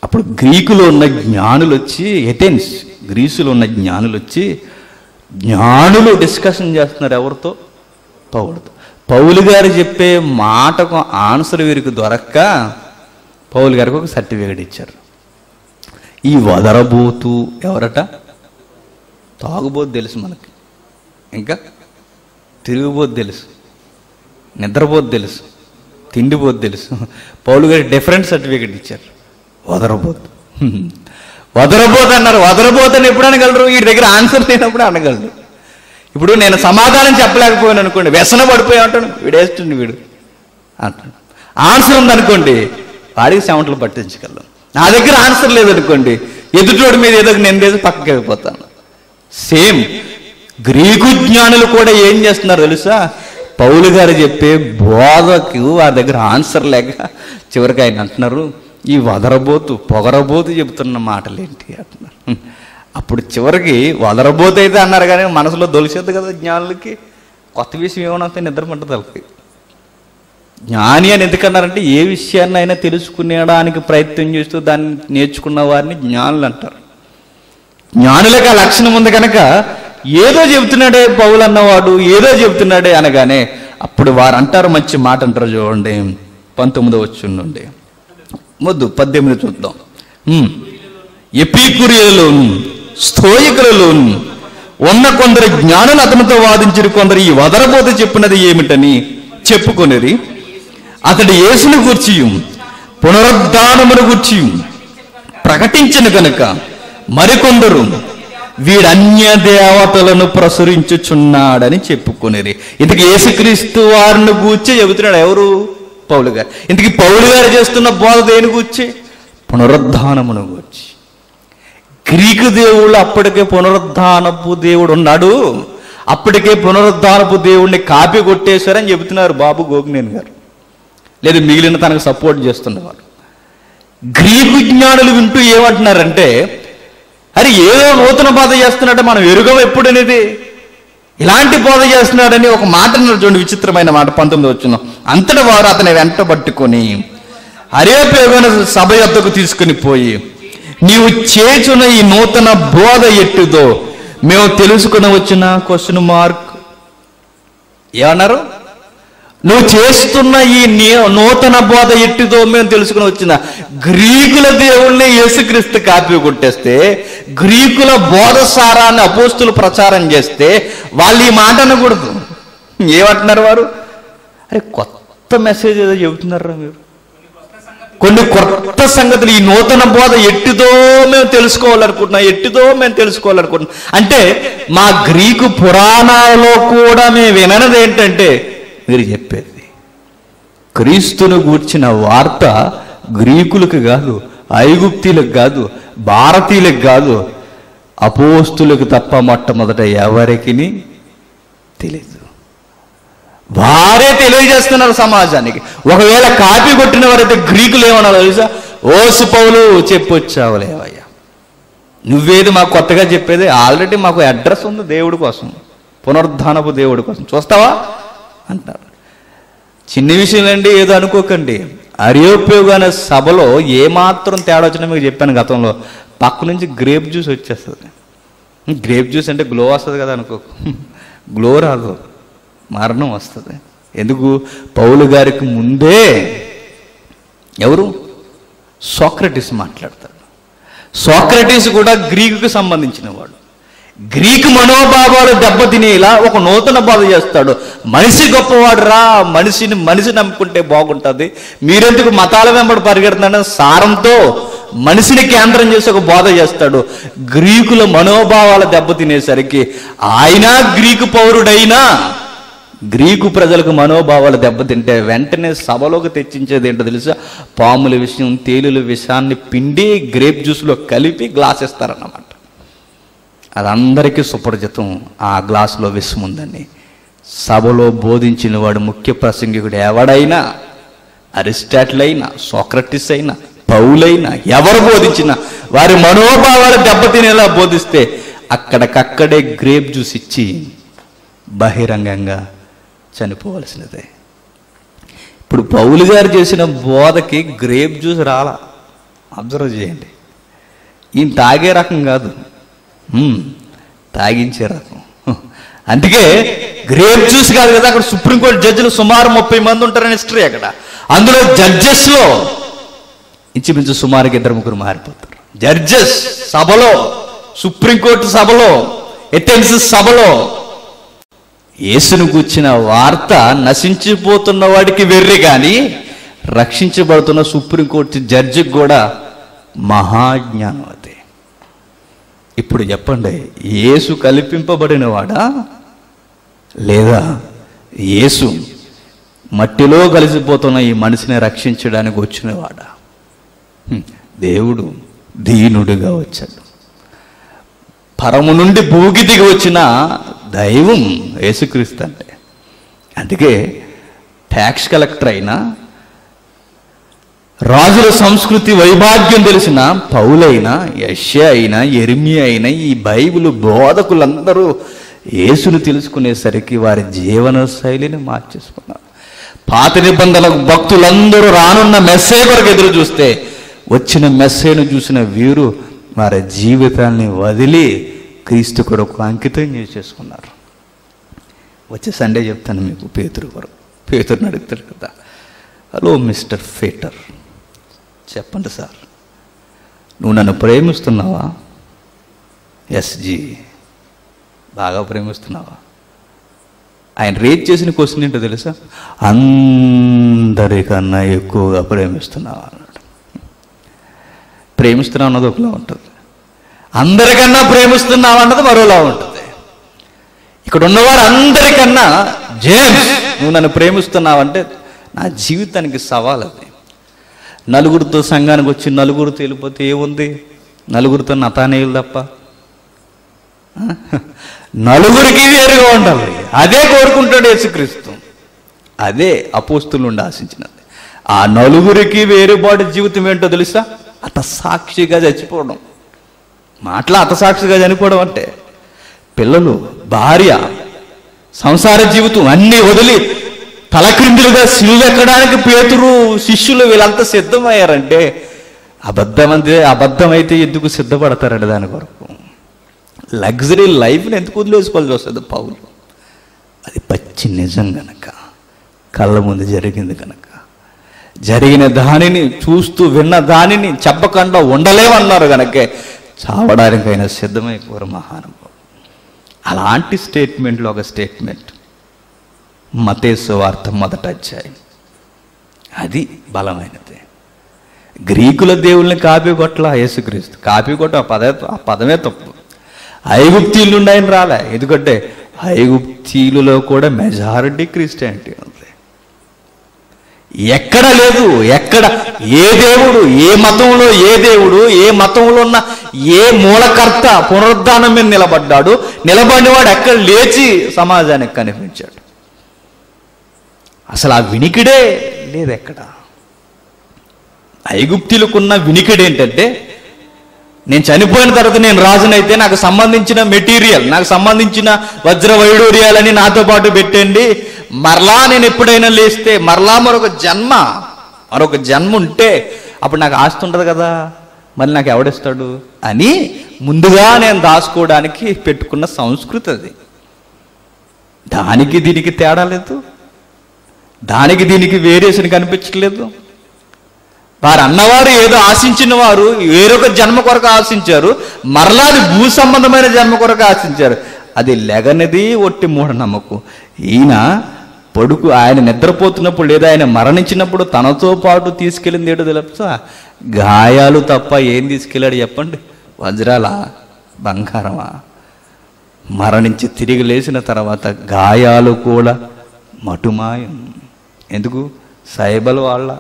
అప్పుడు గ్రీకులో ఉన్న జ్ఞానులు వచ్చి ఎథెన్స్ గ్రీసులో ఉన్న జ్ఞానులు వచ్చి జ్ఞానులు డిస్కషన్ చేస్తున్నారు ఎవరితో పౌలుతో పౌలు గారు చెప్పే మాటకు ఆన్సర్ వీరికి దొరక్క పౌలు గారికి ఒక సర్టిఫికేట్ ఇచ్చారు ఈ వదరబోతు ఎవరట తాగుబోతు తెలుసు మనకి ఇంకా తిరిగిపోతు తెలుసు నిద్రపోతు తెలుసు తిండిపోతు తెలుసు పౌలు గారి డిఫరెంట్ సర్టిఫికేట్ ఇచ్చారు వదరబోతు వదరబోతు అన్నారు వదరబోతు అని ఎప్పుడు అనగలరు వీడి దగ్గర ఆన్సర్ లేనప్పుడు అనగలరు ఇప్పుడు నేను సమాధానం చెప్పలేకపోయాను అనుకోండి వ్యసన పడిపోయా అంటాను వీడేస్తుంది వీడు అంటాడు ఆన్సర్ ఉందనుకోండి వాడికి సెవెంట్లు పట్టించగలం నా దగ్గర ఆన్సర్ లేదనుకోండి ఎదుటోడి మీద ఏదో ఒక నిందేసి పక్కకి వెళ్ళిపోతాను సేమ్ గ్రీకు జ్ఞానులు కూడా ఏం చేస్తున్నారు తెలుసా పౌలు గారు చెప్పే బోధకు వారి దగ్గర ఆన్సర్ లేక చివరికి ఆయన అంటున్నారు ఈ వదరబోతు పొగరబోతు చెబుతున్న మాటలు ఏంటి అంటున్నారు హ్మ్. అప్పుడు చివరికి వదరబోతు అయితే అన్నారు కానీ మనసులో దొలిసేది కదా జ్ఞానులకి కొత్త విషయం ఏమైనా వస్తే నిద్ర పట్టదు వాళ్ళకి జ్ఞాని అని ఎందుకన్నారంటే ఏ విషయాన్ని అయినా తెలుసుకునేడానికి ప్రయత్నం చేస్తూ దాన్ని నేర్చుకున్న వారిని జ్ఞానులు అంటారు జ్ఞానులకు ఆ లక్షణం ఉంది కనుక ఏదో చెబుతున్నాడే పౌలు అన్నవాడు ఏదో చెబుతున్నాడే అనగానే అప్పుడు వారు అంటారు మంచి మాట అంటారు చూడండి పంతొమ్మిదో వచ్చుండండి వద్దు పద్దెనిమిది చూద్దాం హ్మ్. ఎపీకురియలలోను స్థోయికులలోను ఉన్న కొందరు జ్ఞానులు అతనితో వాదించిన కొందరు ఈ వదరబోత చెప్పినది ఏమిటని చెప్పుకొనిది అతడు యేసును గూర్చి పునరుద్ధానమును గూర్చి ప్రకటించిన కనుక మరికొందరు వీడన్య దేవతలను ప్రసురించుచున్నాడని చెప్పుకొనిరి ఇంతకు యేసుక్రీస్తు వారిని గూర్చి చెబుతున్నాడు ఎవరు పౌలు గారు ఇంతకి పౌలు గారు చేస్తున్న బోధ దేని గూర్చి పునరుద్ధానమును గూర్చి గ్రీకు దేవుళ్ళు అప్పటికే పునరుద్ధానపు దేవుడు ఉన్నాడు అప్పటికే పునరుద్ధానపు దేవుడిని కాపీ కొట్టేశారని చెబుతున్నారు బాబు గోగినేని గారు లేదు మిగిలిన తనకు సపోర్ట్ చేస్తున్నవారు గ్రీకు జ్ఞానులు వింటూ ఏమంటున్నారంటే అరే ఏదో నూతన బోధ చేస్తున్నాడు మనం ఎరుగం ఎప్పుడనేది ఇలాంటి బోధ చేస్తున్నాడని ఒక మాట అన్నారు చూడండి విచిత్రమైన మాట పంతొమ్మిది వచ్చిన అంతటి వారు అతని వెంట పట్టుకొని అరేపేగన సభ యొద్దకు తీసుకుని పోయి నీవు చేచున్న ఈ నూతన బోధ ఎట్టుదో మేము తెలుసుకుని వచ్చిన క్వశ్చన్ మార్క్ ఏమన్నారు నువ్వు చేస్తున్న ఈ నీ- నూతన బోధ ఎట్టిదో మేము తెలుసుకుని వచ్చిన గ్రీకుల దేవుణ్ణి యేసుక్రీస్తు కాపీ కొట్టేస్తే గ్రీకుల బోధ సారాన్ని అపోస్తులు ప్రచారం చేస్తే వాళ్ళు ఈ మాట అనకూడదు ఏమంటున్నారు వారు అరే కొత్త మెసేజ్ ఏదో చెబుతున్నారా మీరు కొన్ని కొత్త సంగతులు ఈ నూతన బోధ ఎట్టిదో మేము తెలుసుకోవాలనుకుంటున్నాం ఎట్టిదో మేము తెలుసుకోవాలనుకుంటున్నాం అంటే మా గ్రీకు పురాణాలలో కూడా మేము వినది ఏంటంటే మీరు చెప్పేది క్రీస్తును గూర్చిన వార్త గ్రీకులకు కాదు ఐగుప్తీలకు కాదు భారతీయులకు కాదు అపోస్తులకు తప్ప మొట్టమొదట ఎవరికి తెలియదు వారే తెలియజేస్తున్నారు సమాజానికి ఒకవేళ కాపీ కొట్టిన వారైతే గ్రీకులు ఏమన్నారు తెలుసా ఓసు పౌలు చెప్పొచ్చావులేవయ్యా నువ్వేది మాకు కొత్తగా చెప్పేది ఆల్రెడీ మాకు అడ్రస్ ఉంది దేవుడి కోసం పునరుద్ధానపు దేవుడి కోసం చూస్తావా అంటారు చిన్న విషయంలండి ఏదో అనుకోకండి అరియోపయోగ అనే సభలో ఏమాత్రం తేడా వచ్చినా మీకు చెప్పాను గతంలో పక్క నుంచి గ్రేప్ జ్యూస్ వచ్చేస్తుంది గ్రేప్ జ్యూస్ అంటే గ్లో వస్తుంది కదా అనుకో గ్లో రాదు మరణం వస్తుంది ఎందుకు పౌలు గారికి ముందే ఎవరు సోక్రటీస్ మాట్లాడతాడు సోక్రటీస్ కూడా గ్రీకుకు సంబంధించిన వాడు గ్రీకు మనోభావాలు దెబ్బతినేలా ఒక నూతన బాధ చేస్తాడు మనిషి గొప్పవాడు రా మనిషిని మనిషి నమ్ముకుంటే బాగుంటుంది మీరెందుకు మతాల వెంబడి పరిగెడుతున్నాడని సారంతో మనిషిని కేంద్రం చేసి ఒక బోధ చేస్తాడు గ్రీకుల మనోభావాల దెబ్బతినేసరికి ఆయన గ్రీకు పౌరుడైనా గ్రీకు ప్రజలకు మనోభావాలు దెబ్బతింటే వెంటనే సభలోకి తెచ్చించేది ఏంటో తెలుసా పాముల విషయం తేలుల విషయాన్ని పిండి గ్రేప్ జ్యూస్లో కలిపి గ్లాస్ ఇస్తారన్నమాట అది అందరికీ సుపరిచితం ఆ గ్లాసులో విషం ఉందని సభలో బోధించిన వాడు ముఖ్య ప్రసంగికుడు ఎవడైనా అరిస్టాటిల్ అయినా సోక్రటిస్ అయినా పౌలైనా ఎవరు బోధించినా వారి మనోభావాలు దెబ్బతినేలా బోధిస్తే అక్కడికక్కడే గ్రేప్ జ్యూస్ ఇచ్చి బహిరంగంగా చనిపోవలసినదే ఇప్పుడు పౌలు గారు చేసిన బోధకి గ్రేప్ జ్యూస్ రాలా అబ్జర్వ్ చేయండి ఈయన తాగే రకం కాదు మ్మ్. తాగించే రకం అందుకే గ్రేప్ జ్యూస్ కాదు కదా అక్కడ సుప్రీంకోర్టు జడ్జిలు సుమారు ముప్పై మంది ఉంటారని హిస్టరీ అక్కడ అందులో జడ్జెస్లో ఇంచుమించు సుమారుకి ఇద్దరు ముగ్గురు మారిపోతారు జడ్జెస్ సభలో సుప్రీంకోర్టు సభలో ఎథెన్స్ సభలో యేసును కూర్చిన వార్త నశించిపోతున్న వాడికి వెర్రి కానీ రక్షించబడుతున్న సుప్రీంకోర్టు జడ్జికి కూడా మహాజ్ఞానం అది ఇప్పుడు చెప్పండి యేసు కల్పింపబడిన వాడా లేదా యేసు మట్టిలో కలిసిపోతున్న ఈ మనిషిని రక్షించడానికి వచ్చినవాడా హ్మ్. దేవుడు దీనుడిగా వచ్చాడు పరము నుండి భూకి దిగి వచ్చిన దైవం యేసుక్రీస్తు అంటే అందుకే ట్యాక్స్ కలెక్టర్ అయినా రాజుల సంస్కృతి వైభాగ్యం తెలిసిన పౌలైనా యశ అయినా ఎర్మి అయినా ఈ బైబిల్ బోధకులందరూ యేసును తెలుసుకునేసరికి వారి జీవన శైలిని మార్చేసుకున్నారు పాత నిబంధనల భక్తులందరూ రానున్న మెస్సే కొరకు ఎదురు చూస్తే వచ్చిన మెస్సేను చూసిన వీరు వారి జీవితాల్ని వదిలి క్రీస్తు కొరకు అంకితం చేసేసుకున్నారు వచ్చే సండే చెప్తాను మీకు పేతురు కొరకు పేతురుని అడుగుతాడు కదా హలో మిస్టర్ ఫేటర్ చెప్పండి సార్ నువ్వు నన్ను ప్రేమిస్తున్నావా ఎస్జీ బాగా ప్రేమిస్తున్నావా ఆయన రేట్ చేసిన క్వశ్చన్ ఏంటో తెలుసా అందరికన్నా ఎక్కువగా ప్రేమిస్తున్నావా అన్నాడు ప్రేమిస్తున్నావు అన్నది ఒకలా ఉంటుంది అందరికన్నా ప్రేమిస్తున్నావు అన్నది మరోలా ఉంటుంది ఇక్కడ ఉన్నవారు అందరికన్నా జేమ్స్ నువ్వు నన్ను ప్రేమిస్తున్నావంటే నా జీవితానికి సవాల్ అది నలుగురితో సంఘానికి వచ్చి నలుగురితో వెళ్ళిపోతే ఏముంది నలుగురితో నతానేయులు తప్ప ఆ? నలుగురికి వేరుగా ఉండాలి అదే కోరుకుంటాడు యేసుక్రీస్తు అదే అపోస్తులు నుండి ఆశించినది ఆ నలుగురికి వేరుబాటు జీవితం ఏంటో తెలుసా అత సాక్షిగా చచ్చిపోవడం మాటల అత సాక్షిగా చనిపోవడం అంటే పిల్లలు భార్య సంసార జీవితం అన్నీ వదిలి తలక్రిందులుగా సిలువెక్కడానికి పేతురు శిష్యులు వీళ్ళంతా సిద్ధమయ్యారంటే అబద్ధం అంతే అబద్ధమైతే ఎందుకు సిద్ధపడతారండి దాని కొరకు లగ్జరీ లైఫ్ని ఎందుకు వదిలేసుకోవాల్సి వస్తుంది పౌలు అది పచ్చి నిజం గనక కళ్ళ ముందు జరిగింది కనుక జరిగిన దానిని చూస్తూ విన్న దానిని చెప్పకుండా ఉండలేమన్నారు గనకే చావడానికైనా సిద్ధమైపోరు మహానుభావుడు అలాంటి స్టేట్మెంట్లో ఒక స్టేట్మెంట్ మతేసు వార్త మొదట అధ్యాయం అది బలమైనది గ్రీకుల దేవుల్ని కాపీ కొట్ల యేసుక్రీస్తు కాపీ కొట్ట ఆ పదే ఆ పదమే తప్పు ఐగుప్తీలు నుండి ఆయన రాలే ఎందుకంటే ఐగుప్తీలులో కూడా మెజారిటీ క్రిస్టియానిటీ ఉంది ఎక్కడ లేదు ఎక్కడ ఏ దేవుడు ఏ మతంలో ఏ దేవుడు ఏ మతంలో ఉన్న ఏ మూలకర్త పునరుద్ధానం మీద నిలబడ్డాడు నిలబడినవాడు ఎక్కడ లేచి సమాజానికి కనిపించాడు అసలు ఆ వినికిడే లేదు ఎక్కడ ఐగుప్తులకున్న వినికిడి ఏంటంటే నేను చనిపోయిన తర్వాత నేను రాజునైతే నాకు సంబంధించిన మెటీరియల్ నాకు సంబంధించిన వజ్ర వైడూర్యాలని నాతో పాటు పెట్టండి మరలా నేను ఎప్పుడైనా లేస్తే మరలా మరొక జన్మ మరొక జన్మ ఉంటే అప్పుడు నాకు ఆస్తి ఉంటుంది కదా మరి నాకు ఎవడిస్తాడు అని ముందుగా నేను దాచుకోవడానికి పెట్టుకున్న సంస్కృతి అది దానికి దీనికి తేడా లేదు దానికి దీనికి వేరియేషన్ కనిపించట్లేదు వారు అన్నవారు ఏదో ఆశించిన వారు వేరొక జన్మ కొరకు ఆశించారు మరలా అది భూ సంబంధమైన జన్మ కొరకు ఆశించారు అది లెగనిది ఒట్టి మూఢనమ్మకం ఈయన పడుకు ఆయన నిద్రపోతున్నప్పుడు లేదా ఆయన మరణించినప్పుడు తనతో పాటు తీసుకెళ్ళింది ఏదో తెలుసా గాయాలు తప్ప ఏం తీసుకెళ్ళాడు చెప్పండి వజ్రాల బంగారమా మరణించి తిరిగి లేచిన తర్వాత గాయాలు కూడా మటుమాయం ఎందుకు సైబల్ వాళ్ళ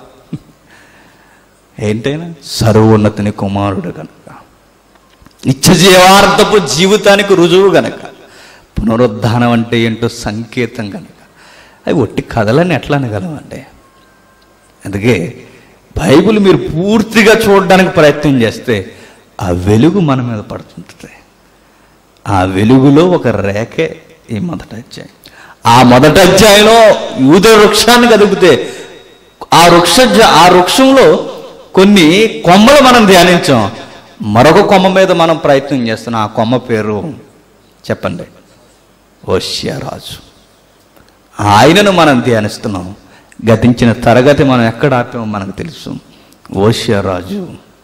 ఏంటైనా సర్వోన్నతిని కుమారుడు గనక నిత్య జీవార్థపు జీవితానికి రుజువు గనక పునరుద్ధానం అంటే ఏంటో సంకేతం గనక అవి ఒట్టి కథలని ఎట్లా అనగలమండి అందుకే బైబిల్ మీరు పూర్తిగా చూడడానికి ప్రయత్నం చేస్తే ఆ వెలుగు మన మీద పడుతుంటుంది ఆ వెలుగులో ఒక రేఖే ఈ మొదటి అధ్యాయం ఆ మొదటి అధ్యాయంలో యూద వృక్షాన్ని కదిపితే ఆ వృక్ష జ- ఆ వృక్షంలో కొన్ని కొమ్మలు మనం ధ్యానించాం మరొక కొమ్మ మీద మనం ప్రయత్నం చేస్తున్నాం ఆ కొమ్మ పేరు చెప్పండి ఓష్యరాజు ఆయనను మనం ధ్యానిస్తున్నాం గతించిన తరగతి మనం ఎక్కడ ఆపామో మనకు తెలుసు ఓష్యరాజు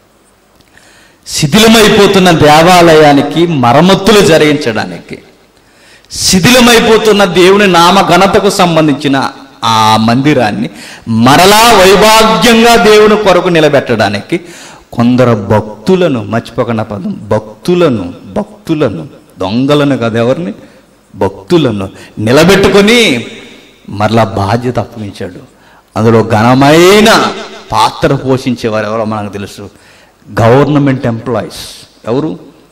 శిథిలమైపోతున్న దేవాలయానికి మరమ్మతులు జరిగించడానికి శిథిలమైపోతున్న దేవుని నామ ఘనతకు సంబంధించిన ఆ మందిరాన్ని మరలా వైభాగ్యంగా దేవుని కొరకు నిలబెట్టడానికి కొందరు భక్తులను మర్చిపోకుండా పదం భక్తులను భక్తులను దొంగలను కదా ఎవరిని భక్తులను నిలబెట్టుకొని మరలా బాధ్యత అప్పగించాడు అందులో ఘనమైన పాత్ర పోషించేవారు ఎవరో మనకు తెలుసు గవర్నమెంట్ ఎంప్లాయీస్ ఎవరు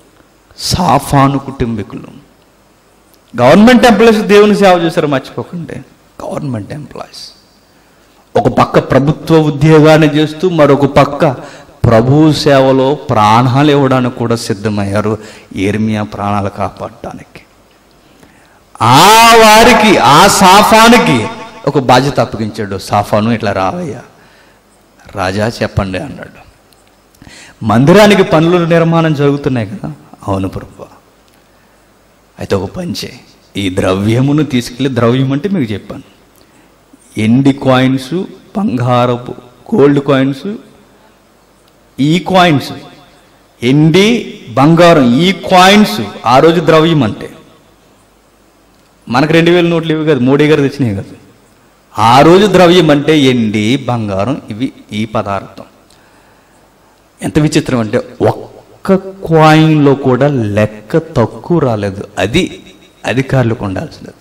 సాఫాను కుటుంబీకులు గవర్నమెంట్ ఎంప్లాయీస్ దేవుని సేవ చేశారు మర్చిపోకండి గవర్నమెంట్ ఎంప్లాయీస్ ఒక పక్క ప్రభుత్వ ఉద్యోగాన్ని చేస్తూ మరొక పక్క ప్రభు సేవలో ప్రాణాలు ఇవ్వడానికి కూడా సిద్ధమయ్యారు ఏర్మియా ప్రాణాలు కాపాడటానికి ఆ వారికి ఆ సాఫానికి ఒక బాధ్యత అప్పగించాడు సాఫాను ఇట్లా రావయ్యా రాజా చెప్పండి అన్నాడు మందిరానికి పనులు నిర్మాణం జరుగుతున్నాయి కదా అవును ప్రభు అయితే ఒక పంచే ఈ ద్రవ్యమును తీసుకెళ్ళి ద్రవ్యం అంటే మీకు చెప్పాను ఎండి కాయిన్స్ బంగారపు గోల్డ్ కాయిన్స్ ఈ కాయిన్స్ ఎండి బంగారం ఈ కాయిన్స్ ఆ రోజు ద్రవ్యం అంటే మనకు రెండు వేల నోట్లు ఇవి కాదు మోడీ గారు తెచ్చినాయి కదా ఆ రోజు ద్రవ్యం అంటే ఎండి బంగారం ఇవి ఈ పదార్థం ఎంత విచిత్రం అంటే ఒక్క కాయిన్లో కూడా లెక్క తక్కువ రాలేదు అది అధికారులకు ఉండాల్సినది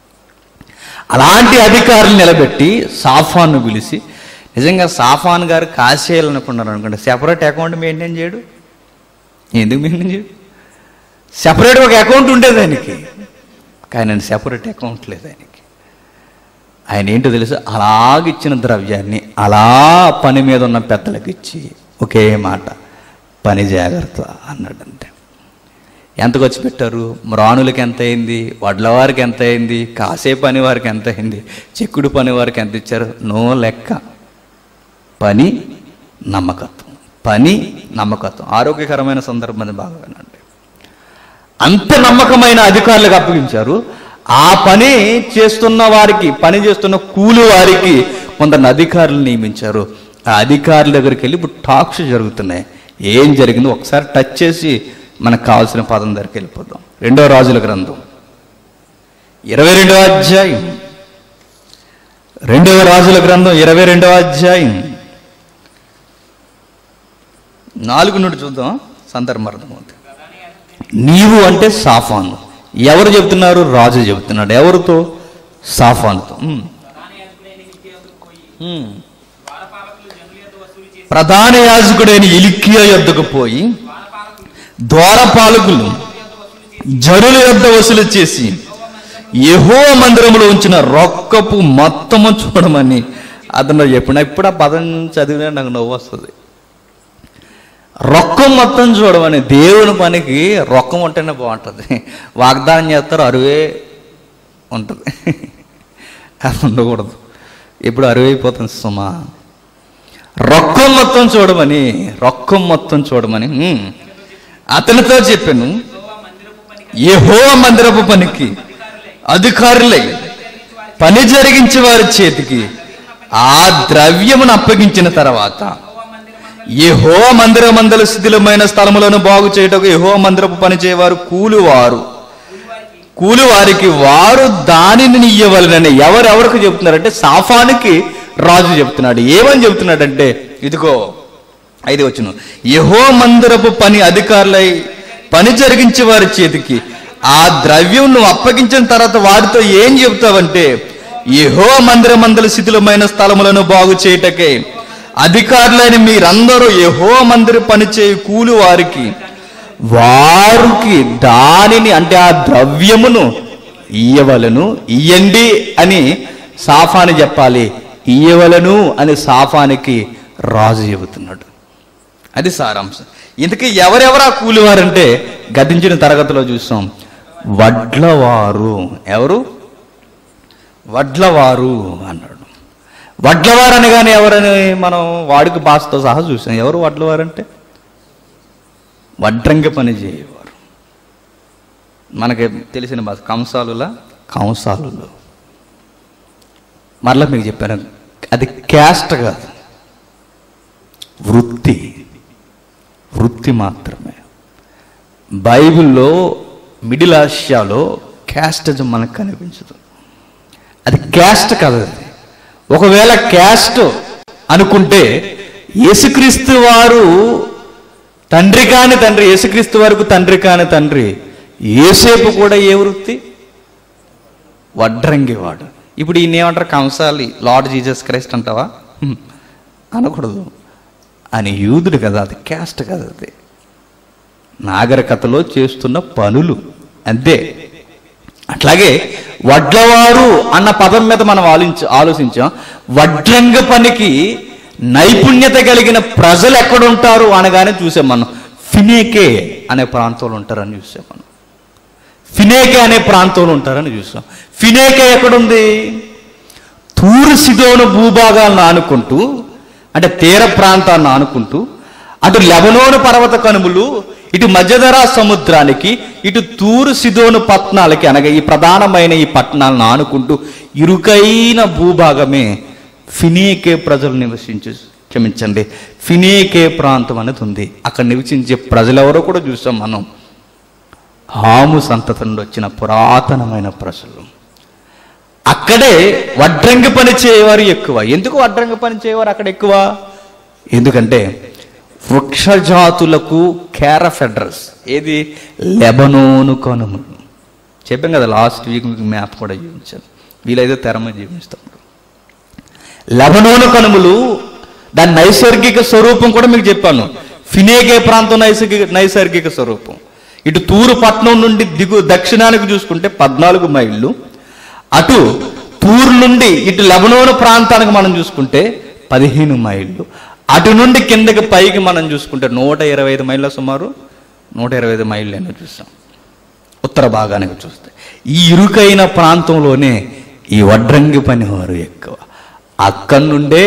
అలాంటి అధికారులు నిలబెట్టి సాఫాన్ను పిలిచి నిజంగా సాఫాన్ గారు కాసేయాలనుకున్నారు అనుకోండి సెపరేట్ అకౌంట్ మెయింటైన్ చేయడు ఎందుకు మెయింటైన్ చేయడు సెపరేట్ ఒక అకౌంట్ ఉండేది ఆయనకి కానీ ఆయన సెపరేట్ అకౌంట్ లేదు ఆయనకి ఆయన ఏంటో తెలుసు అలాగిచ్చిన ద్రవ్యాన్ని అలా పని మీద ఉన్న పెద్దలకు ఇచ్చి ఒకే మాట పని జాగ్రత్త అన్నాడు అంతే ఎంత ఖర్చు పెట్టారు మ్రాణులకి ఎంత అయింది వడ్ల వారికి ఎంత అయింది కాసే పని వారికి ఎంత అయింది చెక్కుడు పని వారికి ఎంత ఇచ్చారు నో లెక్క పని నమ్మకత్వం పని నమ్మకత్వం ఆరోగ్యకరమైన సందర్భాన్ని బాగా వినండి అంత నమ్మకమైన అధికారులకు అప్పగించారు ఆ పని చేస్తున్న వారికి పని చేస్తున్న కూలి వారికి కొందరు అధికారులు నియమించారు ఆ అధికారుల దగ్గరికి వెళ్ళి ఇప్పుడు టాక్స్ జరుగుతున్నాయి ఏం జరిగిందో ఒకసారి టచ్ చేసి మనకు కావాల్సిన పదం దగ్గరికి వెళ్ళిపోదాం రెండో రాజుల గ్రంథం ఇరవై రెండవ అధ్యాయం రెండవ రాజుల గ్రంథం ఇరవై రెండవ అధ్యాయం నాలుగు నుండి చూద్దాం సందర్భం అర్థమవుతుంది నీవు అంటే సాఫాను ఎవరు చెప్తున్నారు రాజు చెప్తున్నాడు ఎవరితో సాఫానుతో ఉమ్. ఉమ్. ప్రధాన యాజకుడైన ఇలికియా యొద్దకు పోయి ద్వారపాలకులు జరుల యొద్ద వసూలు చేసి యహో మందిరంలో ఉంచిన రొక్కపు మొత్తము చూడమని అతను చెప్పిన ఇప్పుడు ఆ పదం చదివినా నాకు నవ్వు వస్తుంది రొక్కం మొత్తం చూడమని దేవుని పనికి రొక్కం ఉంటేనే బాగుంటుంది వాగ్దానం చేస్తారు అరువే ఉంటుంది అది ఉండకూడదు ఇప్పుడు అరువైపోతుంది సుమా రొక్కం మొత్తం చూడమని రొక్కం మొత్తం చూడమని ఉమ్. అతనితో చెప్పాను యెహో మందిరపు పనికి అధికారులై పని జరిగించే వారి చేతికి ఆ ద్రవ్యమును అప్పగించిన తర్వాత యెహో మందిర మందల శిథిలమైన స్థలములను బాగు చేయుటకు యెహో మందిరపు పని చేయవారు కూలివారు కూలి వారికి వారు దానిని ఇయ్యవలనని ఎవరెవరికి చెప్తున్నారంటే సాఫానికి రాజు చెప్తున్నాడు ఏమని చెప్తున్నాడంటే ఇదిగో ఐదు వచ్చిన యహో మందిరపు పని అధికారులై పని జరిగించే వారి చేతికి ఆ ద్రవ్యం నువ్వు అప్పగించిన తర్వాత వారితో ఏం చెప్తావంటే యహో మందిర మందల శిథిలమైన స్థలములను బాగు చేయుటకే అధికారులైన మీరందరూ యహో మందిర పని చేయి కూలి వారికి వారికి దానిని అంటే ఆ ద్రవ్యమును ఇయ్యవలను ఇయ్యండి అని సాఫాని చెప్పాలి ఇయ్యవలను అని సాఫానికి రాజు చెబుతున్నాడు అది సారాంశం ఇంతకీ ఎవరెవరు ఆ కూలివారంటే గతించిన తరగతిలో చూసాం వడ్లవారు ఎవరు వడ్లవారు అన్నాడు వడ్లవారు అనగానే ఎవరని మనం వాడికి భాషతో సహా చూసాం ఎవరు వడ్లవారు అంటే వడ్రంగి పని చేయవారు మనకి తెలిసిన భాష కంసాలుల కంసాలులు మరలా మీకు చెప్పాను అది క్యాస్ట్ కాదు వృత్తి వృత్తి మాత్రమే బైబిల్లో మిడిల్ ఆసియాలో క్యాస్టిజం మనకు కనిపించదు అది క్యాస్ట్ కాదు అది ఒకవేళ క్యాస్ట్ అనుకుంటే యేసుక్రీస్తు వారు తండ్రి కాని తండ్రి యేసుక్రీస్తు వరకు తండ్రి కాని తండ్రి ఏసేపు కూడా ఏ వృత్తి వడ్రంగి వాడు ఇప్పుడు ఈయన ఏమంటారు కంసాలి లార్డ్ జీసస్ క్రైస్ట్ అంటావా హ్మ్. అనకూడదు అని యూదుడు కదా అది క్యాస్ట్ కదా అది నాగరికతలో చేస్తున్న పనులు అంతే అట్లాగే వడ్లవారు అన్న పదం మీద మనం ఆలోచించ ఆలోచించాం వడ్రంగ పనికి నైపుణ్యత కలిగిన ప్రజలు ఎక్కడుంటారు అనగానే చూసాం మనం ఫినేకే అనే ప్రాంతంలో ఉంటారని చూసాం మనం ఫినేకే అనే ప్రాంతంలో ఉంటారని చూసాం ఫినేకే ఎక్కడుంది తూరు సిదోను భూభాగాలను ఆనుకుంటూ అంటే తీర ప్రాంతాన్ని ఆనుకుంటూ అటు లెబనోను పర్వత కనుమలు ఇటు మధ్యధరా సముద్రానికి ఇటు తూరు సిదోను పట్టణాలకి అనగా ఈ ప్రధానమైన ఈ పట్టణాలను ఆనుకుంటూ ఇరుకైన భూభాగమే ఫినేకే ప్రజలు నివసించే క్షమించండి ఫినేకే ప్రాంతం అనేది ఉంది అక్కడ నివసించే ప్రజలెవరో కూడా చూసాం మనం హాము సంతతి నుండి వచ్చిన పురాతనమైన ప్రజలు అక్కడే వడ్రంగి పని చేయవారు ఎక్కువ ఎందుకు వడ్రంగి పని చేయవారు అక్కడ ఎక్కువ ఎందుకంటే వృక్షజాతులకు కేరఫెడ్రస్ ఏది లెబనోను కనుమలు చెప్పాం కదా లాస్ట్ వీక్ మీకు మ్యాప్ కూడా చూపించాను వీలైతే తెర మీద చూపిస్తాం లెబనోను కనుమలు దాని నైసర్గిక స్వరూపం కూడా మీకు చెప్పాను ఫినేగే ప్రాంతం నైసర్గిక నైసర్గిక స్వరూపం ఇటు తూరు పట్నం నుండి దిగు దక్షిణానికి చూసుకుంటే పద్నాలుగు మైళ్ళు అటు తూరు నుండి ఇటు లెబనోను ప్రాంతానికి మనం చూసుకుంటే పదిహేను మైళ్ళు అటు నుండి కిందకి పైకి మనం చూసుకుంటే నూట ఇరవై ఐదు మైళ్ళ సుమారు నూట ఇరవై ఐదు మైళ్ళు అయినా చూసాం ఉత్తర భాగానికి చూస్తే ఈ ఇరుకైన ప్రాంతంలోనే ఈ వడ్రంగి పనివారు ఎక్కువ అక్కడి నుండే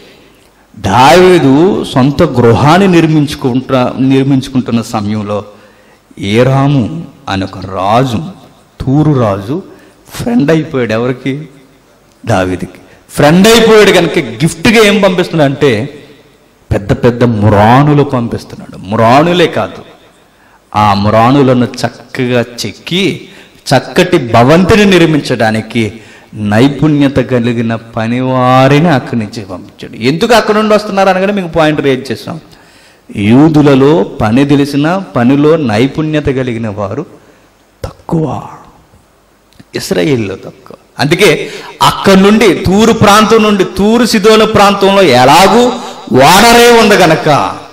దావీదు సొంత గృహాన్ని నిర్మించుకుంటా నిర్మించుకుంటున్న సమయంలో ఏరాము అని ఒక రాజు తూరు రాజు ఫ్రెండ్ అయిపోయాడు ఎవరికి దావీదికి ఫ్రెండ్ అయిపోయాడు కనుక గిఫ్ట్గా ఏం పంపిస్తున్నాడు అంటే పెద్ద పెద్ద మురాణులు పంపిస్తున్నాడు మురాణులే కాదు ఆ మురాణులను చక్కగా చెక్కి చక్కటి భవంతిని నిర్మించడానికి నైపుణ్యత కలిగిన పనివారిని అక్కడి నుంచి పంపించాడు ఎందుకు అక్కడ నుండి వస్తున్నారు అనగానే మీకు పాయింట్ రేజ్ చేసాం యూదులలో పని తెలిసిన పనిలో నైపుణ్యత కలిగిన వారు తక్కువ ఇస్రాయిల్లో తక్కువ అందుకే అక్కడి నుండి తూరు ప్రాంతం నుండి తూరు సిదోల ప్రాంతంలో ఎలాగూ వాడరే ఉంది గనక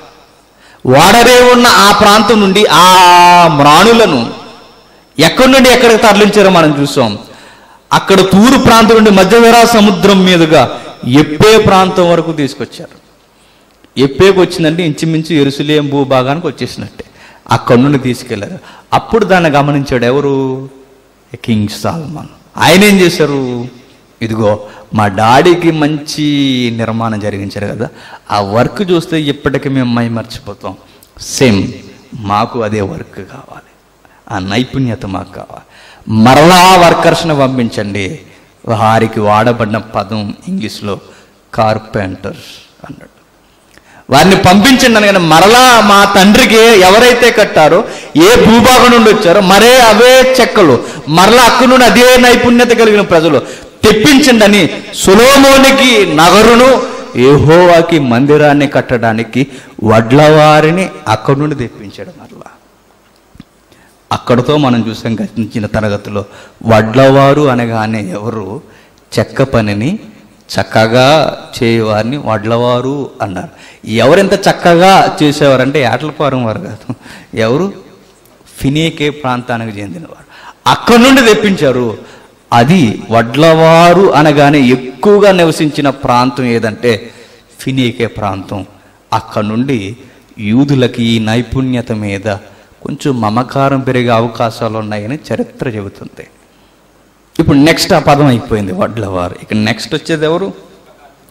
వాడరే ఉన్న ఆ ప్రాంతం నుండి ఆ మ్రాణులను ఎక్కడి నుండి ఎక్కడికి తరలించారో మనం చూసాం అక్కడ తూరు ప్రాంతం నుండి మధ్యధరా సముద్రం మీదుగా ఎప్పే ప్రాంతం వరకు తీసుకొచ్చారు ఎప్పేకి వచ్చిందంటే ఇంచుమించు ఎరుసలేం భూభాగానికి వచ్చేసినట్టే అక్కడి నుండి తీసుకెళ్లారు అప్పుడు దాన్ని గమనించాడు ఎవరు కింగ్ సాల్మాన్ ఆయన ఏం చేశారు ఇదిగో మా డాడీకి మంచి నిర్మాణం జరిగించారు కదా ఆ వర్క్ చూస్తే ఇప్పటికీ మేము మై మర్చిపోతాం సేమ్ మాకు అదే వర్క్ కావాలి ఆ నైపుణ్యత మాకు కావాలి మరలా వర్కర్స్ని పంపించండి వారికి వాడబడిన పదం ఇంగ్లీష్లో కార్పెంటర్స్ అన్నాడు వారిని పంపించండి అనగానే మరలా మా తండ్రికి ఎవరైతే కట్టారో ఏ భూభాగం నుండి వచ్చారో మరే అవే చెక్కలు మరలా అక్కడి నుండి అదే నైపుణ్యత కలిగిన ప్రజలు తెప్పించండి అని సులోమోనికి నగరును ఏహోవాకి మందిరాన్ని కట్టడానికి వడ్లవారిని అక్కడి నుండి తెప్పించాడు మరలా అక్కడతో మనం చూసాం గతించిన తరగతిలో వడ్లవారు అనగానే ఎవరు చెక్క పనిని చక్కగా చేయవారిని వడ్లవారు అన్నారు ఎవరెంత చక్కగా చేసేవారంటే ఏటలపారం వారు కాదు ఎవరు ఫినేకే ప్రాంతానికి చెందినవారు అక్కడి నుండి తెప్పించారు అది వడ్లవారు అనగానే ఎక్కువగా నివసించిన ప్రాంతం ఏదంటే ఫినేకే ప్రాంతం అక్కడి నుండి యూదులకి ఈ నైపుణ్యత మీద కొంచెం మమకారం పెరిగే అవకాశాలు ఉన్నాయని చరిత్ర చెబుతుంది ఇప్పుడు నెక్స్ట్ ఆ పదం అయిపోయింది వడ్లవారు ఇక నెక్స్ట్ వచ్చేది ఎవరు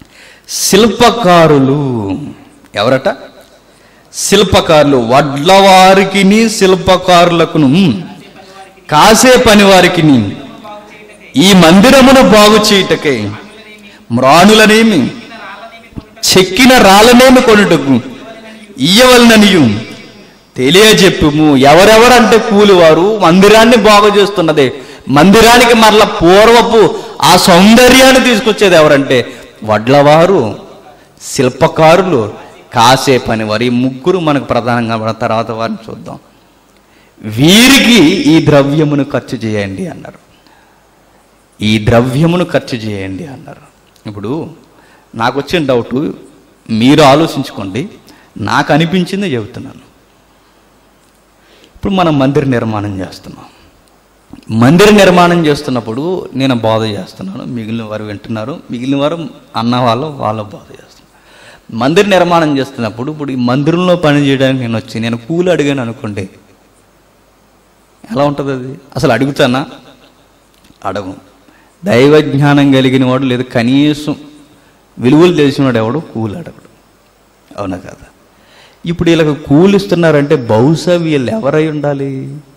శిల్పకారులు ఎవరట శిల్పకారులు వడ్లవారికిని శిల్పకారులకును కాసే పని వారికిని ఈ మందిరమును బాగు చేయుటకై మ్రాణులనేమి చెక్కిన రాళ్ళనేమి కొనుటకు ఇయ్యవలననియు తెలియజెప్పుము ఎవరెవరంటే కూలివారు మందిరాన్ని బాగు చేస్తున్నదే మందిరానికి మరల పూర్వపు ఆ సౌందర్యాన్ని తీసుకొచ్చేది ఎవరంటే వడ్లవారు శిల్పకారులు కాసే పని వారు ఈ ముగ్గురు మనకు ప్రధానంగా మన తర్వాత వారిని చూద్దాం వీరికి ఈ ద్రవ్యమును ఖర్చు చేయండి అన్నారు ఈ ద్రవ్యమును ఖర్చు చేయండి అన్నారు ఇప్పుడు నాకు వచ్చిన డౌట్ మీరు ఆలోచించుకోండి నాకు అనిపించింది చెబుతున్నాను ఇప్పుడు మనం మందిర నిర్మాణం చేస్తున్నాం మందిర నిర్మాణం చేస్తున్నప్పుడు నేను బాధ చేస్తున్నాను మిగిలిన వారు వింటున్నారు మిగిలిన వారు అన్న వాళ్ళు వాళ్ళ బాధ చేస్తున్నారు మందిర నిర్మాణం చేస్తున్నప్పుడు ఇప్పుడు ఈ మందిరంలో పని చేయడానికి నేను వచ్చి నేను కూలి అడిగాను అనుకోండి ఎలా ఉంటుంది అది అసలు అడుగుతానా అడగం దైవ జ్ఞానం కలిగిన వాడు లేదా కనీసం విలువలు తెలిసినవాడు ఎవడు కూలి అడగడు అవునా కదా ఇప్పుడు వీళ్ళకి కూలి ఇస్తున్నారంటే బహుశా వీళ్ళు ఎవరై ఉండాలి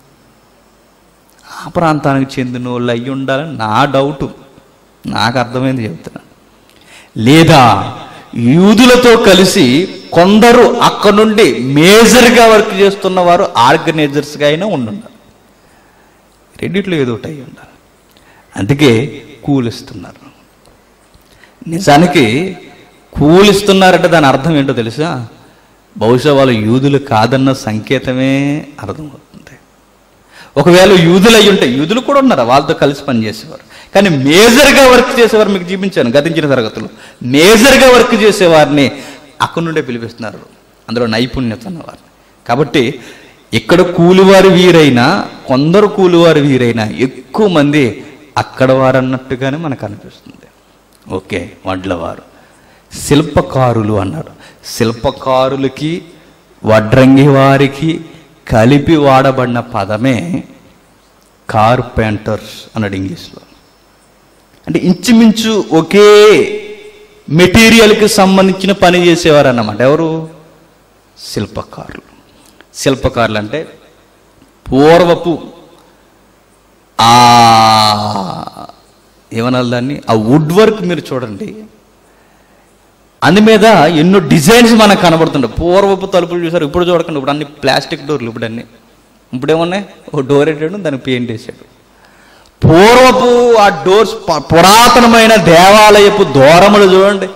ఆ ప్రాంతానికి చెందిన వాళ్ళు అయ్యి ఉండాలని నా డౌట్ నాకు అర్థమైంది చెప్తున్నాను లేదా యూదులతో కలిసి కొందరు అక్కడ నుండి మేజర్గా వర్క్ చేస్తున్న వారు ఆర్గనైజర్స్గా అయినా ఉండుండాలి రెండిట్లో ఏదో ఒకటి అయి ఉండాలి అందుకే కూలిస్తున్నారు నిజానికి కూలిస్తున్నారంటే దాని అర్థం ఏంటో తెలుసా బహుశా వాళ్ళు యూదులు కాదన్న సంకేతమే అర్థమవుతుంది ఒకవేళ యూదులు అయి ఉంటే యూదులు కూడా ఉన్నారు వాళ్ళతో కలిసి పనిచేసేవారు కానీ మేజర్గా వర్క్ చేసేవారు మీకు చూపించాను గతించిన తరగతులు మేజర్గా వర్క్ చేసేవారిని అక్కడి నుండే పిలిపిస్తున్నారు అందులో నైపుణ్యత ఉన్నవారిని కాబట్టి ఇక్కడ కూలివారు వీరైనా కొందరు కూలివారు వీరైనా ఎక్కువ మంది అక్కడ వారు అన్నట్టుగానే మనకు అనిపిస్తుంది ఓకే వడ్లవారు శిల్పకారులు అన్నాడు శిల్పకారులకి వడ్రంగి వారికి కలిపి వాడబడిన పదమే కార్పెంటర్స్ అన్నాడు ఇంగ్లీష్లో అంటే ఇంచుమించు ఒకే మెటీరియల్కి సంబంధించిన పని చేసేవారు అన్నమాట ఎవరు శిల్పకారులు శిల్పకారులు అంటే పూర్వపు ఆ ఏమనాలి దాన్ని ఆ వుడ్ వర్క్ మీరు చూడండి అందు మీద ఎన్నో డిజైన్స్ మనకు కనబడుతుంటాయి పూర్వపు తలుపులు చూసారు ఇప్పుడు చూడకండి ఇప్పుడు అన్ని ప్లాస్టిక్ డోర్లు ఇప్పుడు అన్ని ఇప్పుడు ఏమున్నాయి ఓ డోర్ వేసాడు దానికి పెయింట్ వేసాడు పూర్వపు ఆ డోర్స్ ప- పురాతనమైన దేవాలయపు దూరములు చూడండి